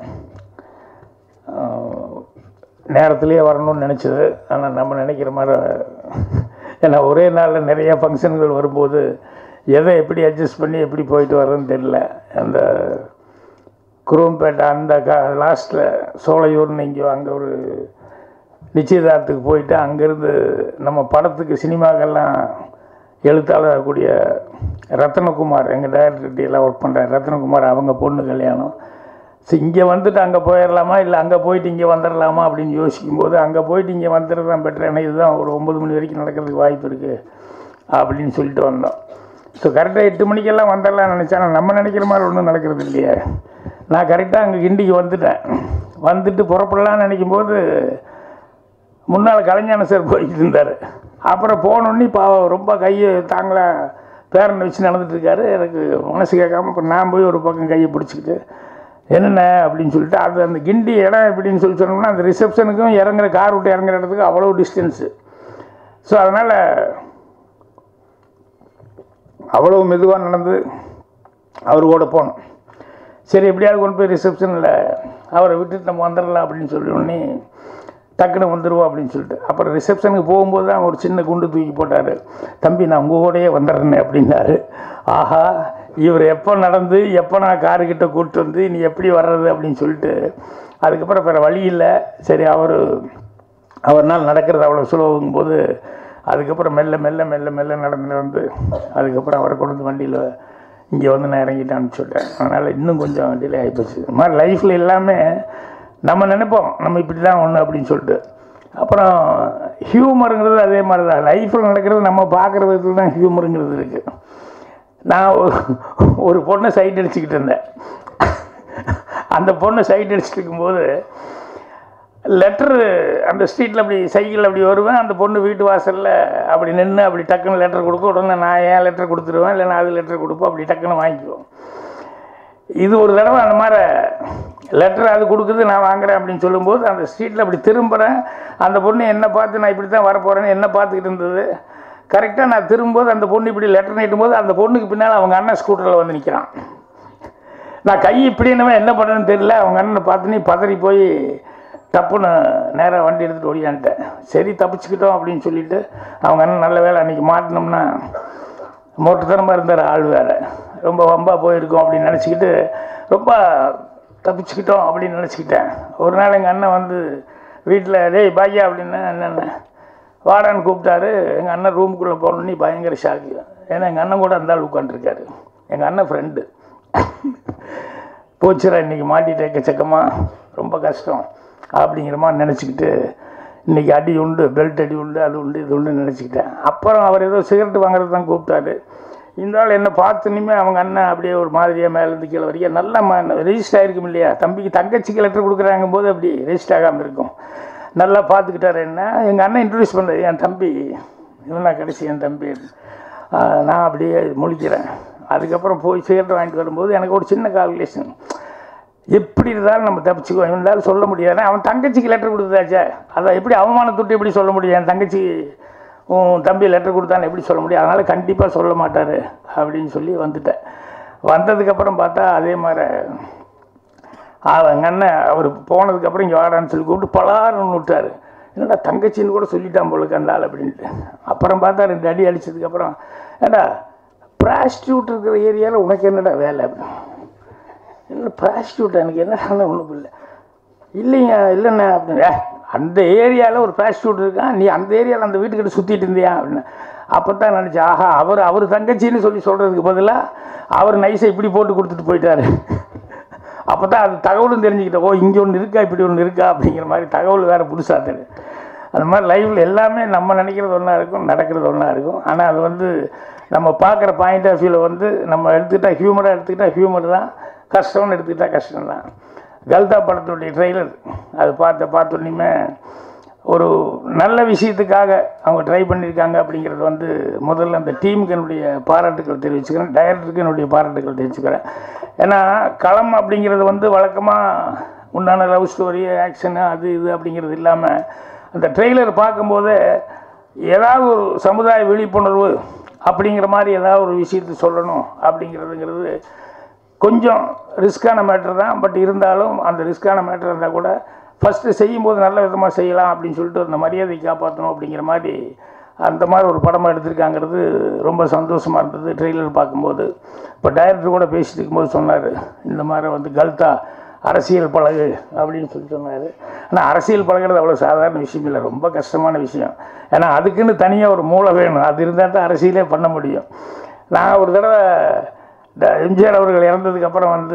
ஆஹ், நேரத்திலேயே வரணும்னு நினச்சது ஆனால் நம்ம நினைக்கிற மாதிரி ஏன்னா ஒரே நாளில் நிறைய ஃபங்க்ஷன்கள் வரும்போது எதை எப்படி அட்ஜஸ்ட் பண்ணி எப்படி போயிட்டு வர்றதுன்னு தெரியல அந்த குருவம்பேட்டை அந்த கா லாஸ்ட்டில் சோலையூர்னு இங்கே அங்கே ஒரு நிச்சயதார்த்தத்துக்கு போயிட்டு அங்கேருந்து நம்ம படத்துக்கு சினிமாக்கெல்லாம் எழுத்தாளர் கூடிய ரத்னகுமார் எங்கள் டைரக்டர்கிட்ட எல்லாம் ஒர்க் பண்ணுறாரு ரத்னகுமார் அவங்க பொண்ணு கல்யாணம் ஸோ இங்கே வந்துட்டு அங்கே போயிடலாமா இல்லை அங்கே போயிட்டு இங்கே வந்துடலாமா அப்படின்னு யோசிக்கும்போது அங்கே போயிட்டு இங்கே வந்துடுறது தான் பெட்டர் ஏன்னா இதுதான் ஒரு ஒம்பது மணி வரைக்கும் நடக்கிறதுக்கு வாய்ப்பு இருக்குது அப்படின்னு சொல்லிட்டு வந்தோம் ஸோ கரெக்டாக எட்டு மணிக்கெல்லாம் வந்துடலாம்னு நினச்சேன் ஆனால் நம்ம நினைக்கிற மாதிரி ஒன்றும் நடக்கிறது இல்லையே நான் கரெக்டாக அங்கே கிண்டிக்கு வந்துட்டேன் வந்துட்டு புறப்படலாம்னு நினைக்கும் போது முன்னால் கலைஞான சார் போயிட்டு இருந்தார் அப்புறம் போனோடனே பாவம் ரொம்ப கையை தாங்கள பேரனை வச்சு நடந்துட்டு இருக்காரு எனக்கு மனசு கேட்காம அப்புறம் நான் போய் ஒரு பக்கம் கையை பிடிச்சிக்கிட்டு என்னென்ன அப்படின்னு சொல்லிட்டு அது அந்த கிண்டி இடம் எப்படின்னு சொல்லி சொன்னோம்னா அந்த ரிசப்ஷனுக்கும் இறங்குற கார் விட்டு இறங்குற இடத்துக்கு அவ்வளோ டிஸ்டன்ஸு ஸோ அதனால் அவ்வளோ மெதுவாக நடந்து அவர் கூட போனோம் சரி எப்படியாவது கொண்டு போய் ரிசப்ஷனில் அவரை விட்டுட்டு நம்ம வந்துடலாம் அப்படின்னு சொல்லி உடனே டக்குன்னு வந்துடுவோம் அப்படின்னு சொல்லிட்டு அப்புறம் ரிசப்ஷனுக்கு போகும்போது தான் ஒரு சின்ன குண்டு தூக்கி போட்டார் தம்பி நான் உங்கள் கூடயே வந்துடுறேன்னு அப்படின்னாரு ஆஹா இவர் எப்போ நடந்து எப்போ நான் காருக்கிட்ட கூப்பிட்டு வந்து நீ எப்படி வர்றது அப்படின்னு சொல்லிட்டு அதுக்கப்புறம் வேறு வழி இல்லை சரி அவர் அவர்னால் நடக்கிறது அவ்வளோ சுலபங்கும் போது அதுக்கப்புறம் மெல்ல மெல்ல மெல்ல மெல்ல நடந்து வந்து அதுக்கப்புறம் அவரை கொண்டு வந்து வண்டியில் இங்கே வந்து நான் இறங்கிட்டான்னு சொல்லிட்டேன் அதனால் இன்னும் கொஞ்சம் டிலே ஆகிப்போச்சு இது மாதிரி லைஃப்பில் எல்லாமே நம்ம நினைப்போம் நம்ம இப்படி தான் ஒன்று அப்படின்னு சொல்லிட்டு அப்புறம் ஹியூமருங்கிறது அதே மாதிரி தான் லைஃப்பில் நடக்கிறது நம்ம பார்க்குற விதத்தில் தான் ஹியூமருங்கிறது இருக்குது நான் ஒரு- ஒரு பொண்ணை சைட் அடிச்சுக்கிட்டு இருந்தேன் அந்த பொண்ணை சைட் அடிச்சுட்டு இருக்கும்போது லெட்ரு அந்த ஸ்ட்ரீட்டில் அப்படி சைக்கிள் அப்படி வருவேன் அந்த பொண்ணு வீட்டு வாசலில் அப்படி நின்று அப்படி டக்குன்னு லெட்டர் கொடுக்கும் உடனே நான் ஏன் லெட்டர் கொடுத்துருவேன் இல்லை நான் அது லெட்டர் கொடுப்போம் அப்படி டக்குன்னு வாங்கிக்குவோம் இது ஒரு தடவை அந்த மாதிரி லெட்டர் அது கொடுக்குது நான் வாங்குறேன் அப்படின்னு சொல்லும்போது அந்த ஸ்ட்ரீட்டில் அப்படி திரும்புகிறேன் அந்த பொண்ணு என்ன பார்த்து நான் இப்படி தான் வரப்போகிறேன்னு என்ன பார்த்துக்கிட்டு இருந்தது கரெக்டாக நான் திரும்பும்போது அந்த பொண்ணு இப்படி லெட்டர் நீட்டும்போது அந்த பொண்ணுக்கு பின்னால் அவங்க அண்ணன் ஸ்கூட்டரில் வந்து நிற்கிறான் நான் கை இப்படி என்னவோ என்ன பண்ணுறேன்னு தெரியல அவங்க அண்ணனை பார்த்து நீ பதறி போய் டப்புன்னு நேராக வண்டி எடுத்துகிட்டு ஓடியான்ட்டேன் சரி தப்பிச்சுக்கிட்டோம் அப்படின்னு சொல்லிட்டு அவங்க அண்ணன் நல்ல வேலை அன்றைக்கி மாட்டினோம்னா மோட்டுத்தனமாக இருந்தார் ஆள் வேறு ரொம்ப வம்பா போயிருக்கோம் அப்படின்னு நினச்சிக்கிட்டு ரொம்ப தப்பிச்சுக்கிட்டோம் அப்படின்னு நினச்சிக்கிட்டேன் ஒரு நாள் எங்கள் அண்ணன் வந்து வீட்டில் டேய் பாய்யா அப்படின்னு என்னென்ன வாடான்னு கூப்பிட்டாரு எங்கள் அண்ணன் ரூமுக்குள்ளே போனோன்னே பயங்கர ஷாக்கு ஏன்னா எங்கள் அண்ணன் கூட அந்த ஆள் உட்காந்துருக்காரு எங்கள் அண்ணன் ஃப்ரெண்டு போச்சுடா இன்றைக்கி மாட்டிட்டு எக்கச்சக்கமாக ரொம்ப கஷ்டம் அப்படிங்கிற மாதிரி நினச்சிக்கிட்டு இன்றைக்கி அடி உண்டு பெல்ட் அடி உண்டு அது உண்டு இது உண்டு நினச்சிக்கிட்டேன் அப்புறம் அவர் ஏதோ சிகரெட் வாங்குறது தான் கூப்பிட்டாரு இந்த ஆள் என்ன பார்த்தனுமே அவங்க அண்ணன் அப்படியே ஒரு மாதிரியாக மேலேருந்து கீழே வரைக்கும் நல்லா ரெஜிஸ்டர் ஆகிருக்கும் இல்லையா தம்பிக்கு தங்கச்சிக்கு லெட்டர் கொடுக்குறாங்க போது அப்படி ரெஜிஸ்டர் ஆகாமல் இருக்கும் நல்லா பார்த்துக்கிட்டாரு என்ன எங்கள் அண்ணன் இன்ட்ரடியூஸ் பண்ணது என் தம்பி இவன் நான் கடைசி என் தம்பி ஆஹ் நான் அப்படியே முழிக்கிறேன் அதுக்கப்புறம் போய் சிகரெட் வாங்கிட்டு வரும்போது எனக்கு ஒரு சின்ன கால்குலேஷன் எப்படி இருந்தாலும் நம்ம தப்பிச்சுக்குவோம் இருந்தாலும் சொல்ல முடியாது அவன் தங்கச்சிக்கு லெட்டர் கொடுத்தாச்சே அதை எப்படி அவமானத்துட்டு எப்படி சொல்ல முடியும் என் தங்கச்சி உன் தம்பி லெட்டர் கொடுத்தான்னு எப்படி சொல்ல முடியும் அதனால் கண்டிப்பாக சொல்ல மாட்டார் அப்படின்னு சொல்லி வந்துட்டேன் வந்ததுக்கப்புறம் பார்த்தா அதே மாதிரி அவங்க அண்ணன் அவர் போனதுக்கப்புறம் இங்கே வாடான்னு சொல்லி கூப்பிட்டு பலாருன்னு விட்டார் என்னடா தங்கச்சின்னு கூட சொல்லிட்டான் போலுக்கு அந்த ஆள் அப்படின்ட்டு அப்புறம் பார்த்தா ரெண்டு அடி அடிச்சதுக்கப்புறம் ஏடா ப்ராஸ்டியூட் இருக்கிற ஏரியாவில் உனக்கு என்னடா வேலை அப்படின்னு என்ன ப்ராஸ்டியூட் எனக்கு என்ன ஒன்றும் இல்லை இல்லைங்க இல்லைண்ணே அப்படின்னு "ஏ, அந்த ஏரியாவில் ஒரு ப்ராஸ்டியூட் இருக்கான் நீ அந்த ஏரியாவில் அந்த வீட்டுக்கிட்ட சுற்றிட்டு இருந்தியா அப்படின்னு அப்போ தான் நினச்சேன் ஆஹா அவர் அவர் தங்கச்சின்னு சொல்லி சொல்கிறதுக்கு பதிலாக அவர் நைஸை இப்படி போட்டு கொடுத்துட்டு போயிட்டாரு அப்போ தான் அது தகவலும் தெரிஞ்சுக்கிட்டேன் ஓ இங்கே ஒன்று இருக்கா இப்படி ஒன்று இருக்கா அப்படிங்கிற மாதிரி தகவல் வேறு புதுசாக தெரியும் அந்த மாதிரி லைஃப்பில் எல்லாமே நம்ம நினைக்கிறது ஒன்றா இருக்கும் நடக்கிறது ஒன்றா இருக்கும் ஆனால் அது வந்து நம்ம பார்க்குற பாயிண்ட் ஆஃப் வியூவில் வந்து நம்ம எடுத்துக்கிட்டால் ஹியூமராக எடுத்துக்கிட்டால் ஹியூமர் தான் கஷ்டம்னு எடுத்துக்கிட்டால் கஷ்டம் தான் கல்தா படத்துடைய ட்ரெய்லர் அது பார்த்த பார்த்தோன்னே ஒரு நல்ல விஷயத்துக்காக அவங்க ட்ரை பண்ணியிருக்காங்க அப்படிங்கிறது வந்து முதல்ல அந்த டீமுக்கு என்னுடைய பாராட்டுக்கள் தெரிவிச்சுக்கிறேன் டைரக்டருக்கு என்னுடைய பாராட்டுக்கள் தெரிவிச்சுக்கிறேன் ஏன்னா களம் அப்படிங்கிறது வந்து வழக்கமாக உண்டான லவ் ஸ்டோரி ஆக்ஷனு அது இது அப்படிங்கிறது இல்லாமல் அந்த ட்ரெய்லர் பார்க்கும்போது ஏதாவது ஒரு சமுதாய விழிப்புணர்வு அப்படிங்கிற மாதிரி ஏதாவது ஒரு விஷயத்தை சொல்லணும் அப்படிங்கிறதுங்கிறது கொஞ்சம் ரிஸ்க்கான மேட்ரு தான் பட் இருந்தாலும் அந்த ரிஸ்க்கான மேட்ரு இருந்தால் கூட ஃபஸ்ட்டு செய்யும்போது நல்ல விதமாக செய்யலாம் அப்படின்னு சொல்லிட்டு அந்த மரியாதை காப்பாற்றணும் அப்படிங்கிற மாதிரி அந்த மாதிரி ஒரு படமாக எடுத்திருக்காங்கிறது ரொம்ப சந்தோஷமாக இருந்தது ட்ரெய்லர் பார்க்கும்போது இப்போ டைரக்டர் கூட பேசிட்டு இருக்கும்போது சொன்னார் இந்த மாதிரி வந்து கல்தா அரசியல் பழகு அப்படின்னு சொல்லி சொன்னார் ஆனால் அரசியல் பழகுறது அவ்வளோ சாதாரண விஷயம் இல்லை ரொம்ப கஷ்டமான விஷயம் ஏன்னா அதுக்குன்னு தனியாக ஒரு மூளை வேணும் அது இருந்தால் தான் அரசியலே பண்ண முடியும் நான் ஒரு தடவை இந்த எம்ஜிஆர் அவர்கள் இறந்ததுக்கப்புறம் வந்து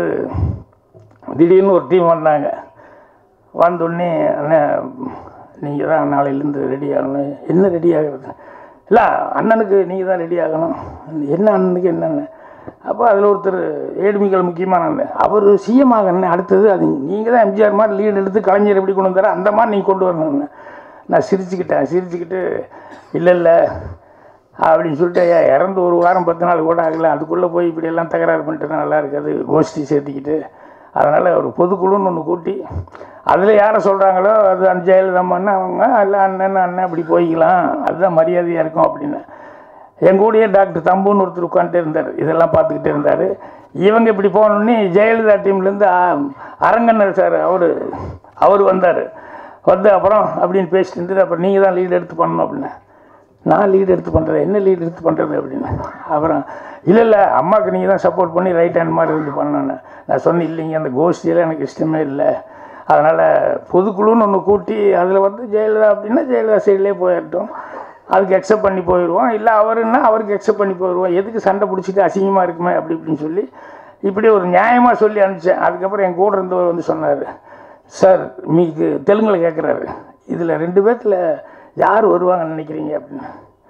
திடீர்னு ஒரு டீம் வந்தாங்க வந்தோடனே அண்ணன் நீங்கள் தான் நாளையிலேருந்து ரெடி ஆகணும் என்ன ரெடி ஆகிறது இல்லை அண்ணனுக்கு நீங்கள் தான் ரெடி ஆகணும் என்ன அண்ணனுக்கு என்னென்ன அப்போ அதில் ஒருத்தர் ஏடுமிகள் முக்கியமான அண்ணன் அவர் சிஎம் ஆகணும் அடுத்தது அது நீங்கள் தான் எம்ஜிஆர் மாதிரி லீடு எடுத்து கலைஞர் எப்படி கொண்டு வந்தாரோ அந்த மாதிரி நீங்கள் கொண்டு வரணும்னு நான் சிரிச்சுக்கிட்டேன் சிரிச்சுக்கிட்டு இல்லை இல்லை அப்படின்னு சொல்லிட்டு ஐயா இறந்து ஒரு வாரம் பத்து நாள் கூட ஆகல அதுக்குள்ளே போய் இப்படியெல்லாம் தகராறு பண்ணிட்டு நல்லா இருக்காது கோஷ்டி சேர்த்திக்கிட்டு அதனால் ஒரு பொதுக்குழுன்னு ஒன்று கூட்டி அதில் யாரை சொல்கிறாங்களோ அது அந்த ஜெயலலிதம்மான்னு அவங்க இல்லை அண்ணன் அண்ணன் அப்படி போய்க்கலாம் அதுதான் மரியாதையாக இருக்கும் அப்படின்னு என் கூடயே டாக்டர் தம்புன்னு ஒருத்தர் உட்காந்துட்டே இருந்தார் இதெல்லாம் பார்த்துக்கிட்டே இருந்தார் இவங்க இப்படி போனோடனே ஜெயலலிதா டீம்லேருந்து அரங்கண்ணர் சார் அவர் அவர் வந்தார் வந்து அப்புறம் அப்படின்னு பேசிட்டு இருந்துட்டு அப்புறம் நீங்கள் தான் லீட் எடுத்து பண்ணணும் அப்படின்னு நான் லீட் எடுத்து பண்ணுறேன் என்ன லீட் எடுத்து பண்ணுறது அப்படின்னு அப்புறம் இல்லை இல்லை அம்மாவுக்கு நீங்கள் தான் சப்போர்ட் பண்ணி ரைட் ஹேண்ட் மாதிரி இருந்து பண்ணணும் நான் சொன்னேன் இல்லைங்க அந்த கோஷ்டியெல்லாம் எனக்கு இஷ்டமே இல்லை அதனால் பொதுக்குழுன்னு ஒன்று கூட்டி அதில் வந்து ஜெயலலிதா அப்படின்னா ஜெயலலிதா சைட்லேயே போயிடட்டும் அதுக்கு எக்ஸப்ட் பண்ணி போயிடுவோம் இல்லை அவருன்னா அவருக்கு எக்ஸப்ட் பண்ணி போயிடுவோம் எதுக்கு சண்டை பிடிச்சிட்டு அசிங்கமாக இருக்குமே அப்படி இப்படின்னு சொல்லி இப்படி ஒரு நியாயமாக சொல்லி அனுப்பிச்சேன் அதுக்கப்புறம் என் கூட இருந்தவர் வந்து சொன்னார் சார் மீக்கு தெலுங்கில் கேட்குறாரு இதில் ரெண்டு பேர்த்தில் யார் வருவாங்கன்னு நினைக்கிறீங்க அப்படின்னு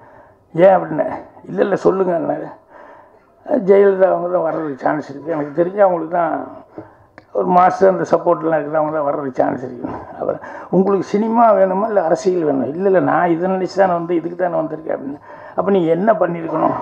ஏன் அப்படின்னு இல்லை இல்லை சொல்லுங்கன்னாரு ஜெயலலிதா அவங்க தான் வர்றதுக்கு சான்ஸ் இருக்குது எனக்கு தெரிஞ்சு அவங்களுக்கு தான் ஒரு மாதம் அந்த சப்போர்ட்லாம் இருக்குது அவங்க தான் வர்றதுக்கு சான்ஸ் இருக்குது அப்புறம் உங்களுக்கு சினிமா வேணுமா இல்லை அரசியல் வேணும் இல்லை இல்லை நான் இதை நினச்சி தானே வந்து இதுக்கு தானே வந்திருக்கேன் அப்படின்னு அப்போ நீங்கள் என்ன பண்ணியிருக்கணும்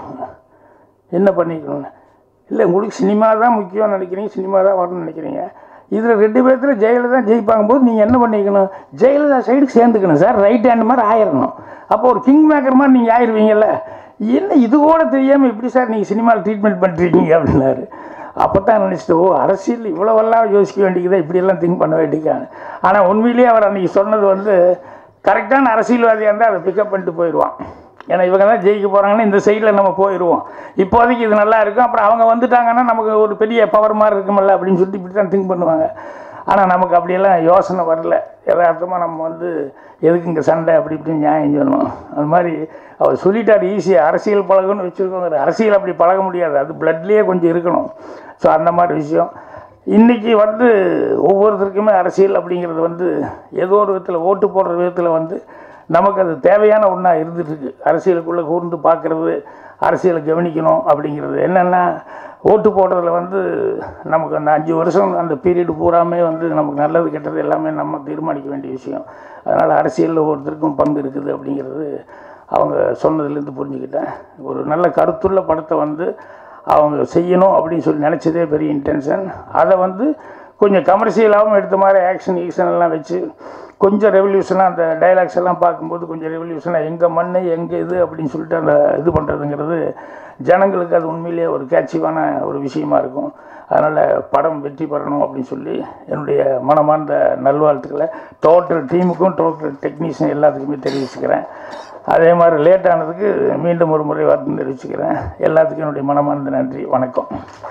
என்ன பண்ணியிருக்கணும்னு இல்லை உங்களுக்கு சினிமா தான் முக்கியம்னு நினைக்கிறீங்க சினிமா தான் வரணும்னு நினைக்கிறீங்க இதில் ரெண்டு பேர்த்துல ஜெயலலிதா ஜெயிப்பாங்க போது நீங்கள் என்ன பண்ணிக்கணும் ஜெயலலிதா சைடுக்கு சேர்ந்துக்கணும் சார் ரைட் ஹேண்ட் மாதிரி ஆயிடணும் அப்போ ஒரு கிங் மேக்கர் மாதிரி நீங்கள் ஆயிடுவீங்கல்ல என்ன இது கூட தெரியாமல் இப்படி சார் நீங்கள் சினிமாவில் ட்ரீட்மெண்ட் பண்ணுறீங்க அப்படின்னாரு அப்போ தான் நினச்சிட்டு ஓ அரசியல் இவ்வளவெல்லாம் யோசிக்க வேண்டியதா இப்படியெல்லாம் திங்க் பண்ண வேண்டியதான்னு ஆனால் உண்மையிலேயே அவர் அன்றைக்கி சொன்னது வந்து கரெக்டான அரசியல்வாதியாக இருந்தால் அதை பிக்கப் பண்ணிட்டு போயிடுவான் ஏன்னா இவங்க தான் ஜெயிக்க போகிறாங்கன்னா இந்த சைடில் நம்ம போயிடுவோம் இப்போதைக்கு இது நல்லா இருக்கும் அப்புறம் அவங்க வந்துட்டாங்கன்னா நமக்கு ஒரு பெரிய பவர் மாதிரி இருக்குமல்ல அப்படின்னு சொல்லிட்டு இப்படி தான் திங்க் பண்ணுவாங்க ஆனால் நமக்கு அப்படியெல்லாம் யோசனை வரல யதார்த்தமாக நம்ம வந்து எதுக்கு இங்கே சண்டை அப்படி இப்படின்னு நியாயம் சொல்லணும் அது மாதிரி அவர் சொல்லிட்டார் ஈஸியாக அரசியல் பழகணும்னு வச்சுருக்கோங்க அரசியல் அப்படி பழக முடியாது அது பிளட்லேயே கொஞ்சம் இருக்கணும் ஸோ அந்த மாதிரி விஷயம் இன்றைக்கி வந்து ஒவ்வொருத்தருக்குமே அரசியல் அப்படிங்கிறது வந்து ஏதோ ஒரு விதத்தில் ஓட்டு போடுற விதத்தில் வந்து நமக்கு அது தேவையான ஒன்றா இருந்துகிட்ருக்கு அரசியலுக்குள்ளே கூர்ந்து பார்க்குறது அரசியலை கவனிக்கணும் அப்படிங்கிறது என்னென்னா ஓட்டு போடுறதுல வந்து நமக்கு அந்த அஞ்சு வருஷம் அந்த பீரியடு பூராமே வந்து நமக்கு நல்லது கெட்டது எல்லாமே நம்ம தீர்மானிக்க வேண்டிய விஷயம் அதனால் அரசியலில் ஒவ்வொருத்தருக்கும் பங்கு இருக்குது அப்படிங்கிறது அவங்க சொன்னதுலேருந்து புரிஞ்சுக்கிட்டேன் ஒரு நல்ல கருத்துள்ள படத்தை வந்து அவங்க செய்யணும் அப்படின்னு சொல்லி நினச்சதே பெரிய இன்டென்ஷன் அதை வந்து கொஞ்சம் கமர்ஷியலாகவும் எடுத்த மாதிரி ஆக்ஷன் ஈக்ஷன் எல்லாம் வச்சு கொஞ்சம் ரெவல்யூஷனாக அந்த டைலாக்ஸ் எல்லாம் பார்க்கும்போது கொஞ்சம் ரெவல்யூஷனாக எங்கள் மண் எங்கள் இது அப்படின்னு சொல்லிட்டு அந்த இது பண்ணுறதுங்கிறது ஜனங்களுக்கு அது உண்மையிலேயே ஒரு கேட்சிவான ஒரு விஷயமா இருக்கும் அதனால் படம் வெற்றி பெறணும் அப்படின்னு சொல்லி என்னுடைய மனமார்ந்த நல்வாழ்த்துக்களை டோட்டல் டீமுக்கும் டோட்டல் டெக்னீஷியன் எல்லாத்துக்குமே தெரிவிச்சுக்கிறேன் அதே மாதிரி லேட் ஆனதுக்கு மீண்டும் ஒரு முறை வருத்தம் தெரிவிச்சுக்கிறேன் எல்லாத்துக்கும் என்னுடைய மனமார்ந்த நன்றி வணக்கம்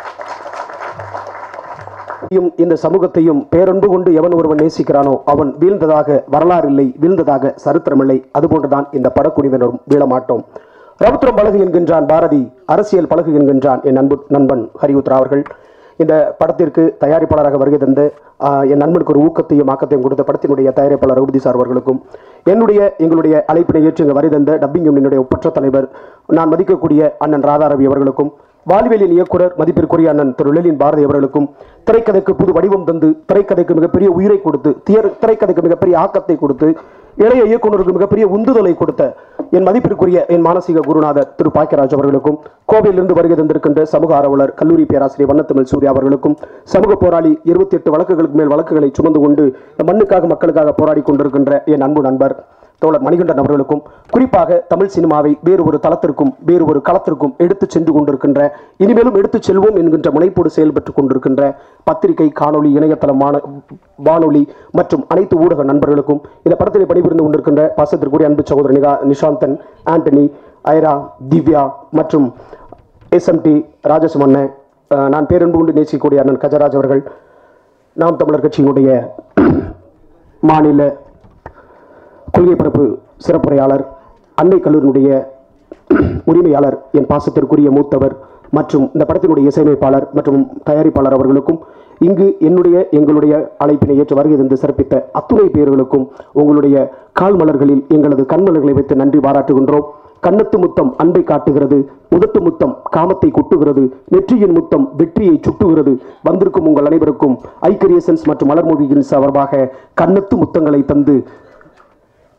யும் இந்த சமூகத்தையும் பேரன்பு கொண்டு எவன் ஒருவன் நேசிக்கிறானோ அவன் வீழ்ந்ததாக வரலாறு இல்லை வீழ்ந்ததாக சரித்திரமில்லை அதுபோன்றுதான் இந்த படக்குடிவினரும் வீழமாட்டோம் ரவுத்திரம் பழகு என்கின்றான் பாரதி அரசியல் பழகு என்கின்றான் என் அன்பு நண்பன் ஹரியுத்ரா அவர்கள் இந்த படத்திற்கு தயாரிப்பாளராக வருகை தந்து ஆஹ், என் நண்பனுக்கு ஒரு ஊக்கத்தையும் ஆக்கத்தையும் கொடுத்த படத்தினுடைய தயாரிப்பாளர் ரகுதி சார் அவர்களுக்கும் என்னுடைய எங்களுடைய அழைப்பினை ஏற்று இங்கு வருகை தந்த டப்பிங் யூனியனுடைய ஒப்பற்ற தலைவர் நான் மதிக்கக்கூடிய அண்ணன் ராதாரவி அவர்களுக்கும் வால்வேலின் இயக்குனர் மதிப்பிற்குரிய அண்ணன் திரு லெலின் பாரதி அவர்களுக்கும் திரைக்கதைக்கு புது வடிவம் தந்து திரைக்கதைக்கு மிகப்பெரிய உயிரை கொடுத்து தியர் திரைக்கதைக்கு மிகப்பெரிய ஆக்கத்தை கொடுத்து இளைய இயக்குனருக்கு மிகப்பெரிய உந்துதலை கொடுத்த என் மதிப்பிற்குரிய என் மானசீக குருநாதர் திரு பாக்கியராஜ் அவர்களுக்கும் கோவையிலிருந்து வருகை தந்திருக்கின்ற சமூக ஆர்வலர் கல்லூரி பேராசிரியர் வண்ணத்தமிழ் சூர்யா அவர்களுக்கும் சமூக போராளி இருபத்தி எட்டு வழக்குகளுக்கு மேல் வழக்குகளை சுமந்து கொண்டு இந்த மண்ணுக்காக மக்களுக்காக போராடி கொண்டிருக்கின்ற என் அன்பு நண்பர் தோழர் மணிகண்டன் அவர்களுக்கும் குறிப்பாக தமிழ் சினிமாவை வேறு ஒரு தளத்திற்கும் வேறு ஒரு களத்திற்கும் எடுத்துச் சென்று கொண்டிருக்கின்ற இனிமேலும் எடுத்துச் செல்வோம் என்கின்ற முனைப்போடு செயல்பட்டுக் கொண்டிருக்கின்ற பத்திரிகை காணொளி இணையதளமான வானொலி மற்றும் அனைத்து ஊடக நண்பர்களுக்கும் இந்த படத்தில் பணிபுரிந்து கொண்டிருக்கின்ற பாசத்திற்குரிய அன்பு சகோதரர் நிகா நிஷாந்தன் ஆண்டனி ஐரா திவ்யா மற்றும் எஸ்எம்டி ராஜசுமண்ண நான் பேரன்பு கொண்டு நேசிக்கக்கூடிய அண்ணன் கஜராஜ் அவர்கள் நாம் தமிழர் கட்சியினுடைய மாநில கொள்கை பரப்பு சிறப்புரையாளர் அன்னை கல்லூரியினுடைய உரிமையாளர் என் பாசத்திற்குரிய மூத்தவர் மற்றும் இந்த படத்தினுடைய இசையமைப்பாளர் மற்றும் தயாரிப்பாளர் அவர்களுக்கும் இங்கு என்னுடைய எங்களுடைய அழைப்பினை ஏற்று வருகை தந்து சிறப்பித்த அத்துணை பேர்களுக்கும் உங்களுடைய கால் மலர்களில் எங்களது கண்மலர்களை வைத்து நன்றி பாராட்டுகின்றோம் கன்னத்து முத்தம் அன்பை காட்டுகிறது உதட்டு முத்தம் காமத்தை குட்டுகிறது நெற்றியின் முத்தம் வெற்றியை சுட்டுகிறது வந்திருக்கும் உங்கள் அனைவருக்கும் ஐ கிரியேஷன்ஸ் மற்றும் மலர்மொழியின் சார்பாக கன்னத்து முத்தங்களை தந்து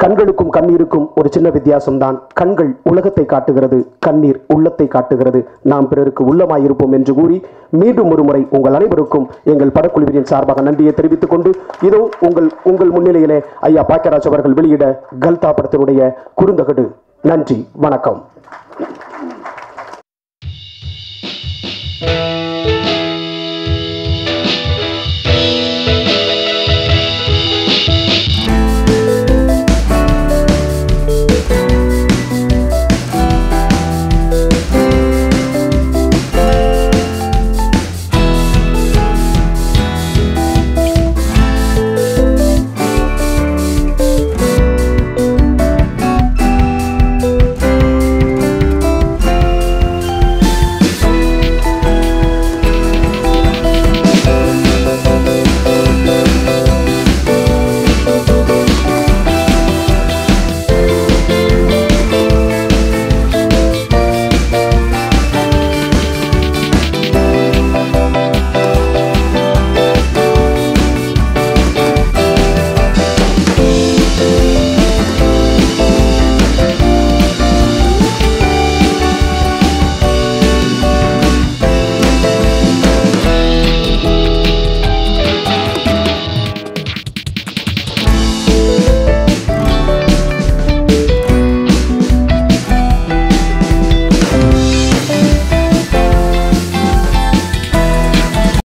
கண்களுக்கும் கண்ணீருக்கும் ஒரு சின்ன வித்தியாசம்தான் கண்கள் உலகத்தை காட்டுகிறது கண்ணீர் உள்ளத்தை காட்டுகிறது நாம் பிறருக்கு உள்ளமாயிருப்போம் என்று கூறி மீண்டும் ஒரு முறை உங்கள் அனைவருக்கும் எங்கள் படக்குழுவின் சார்பாக நன்றியை தெரிவித்துக் கொண்டு இதோ உங்கள் உங்கள் முன்னிலையிலே ஐயா பாக்கியராஜ் அவர்கள் வெளியிட கல்தா படத்தினுடைய குறுந்தகடு நன்றி வணக்கம்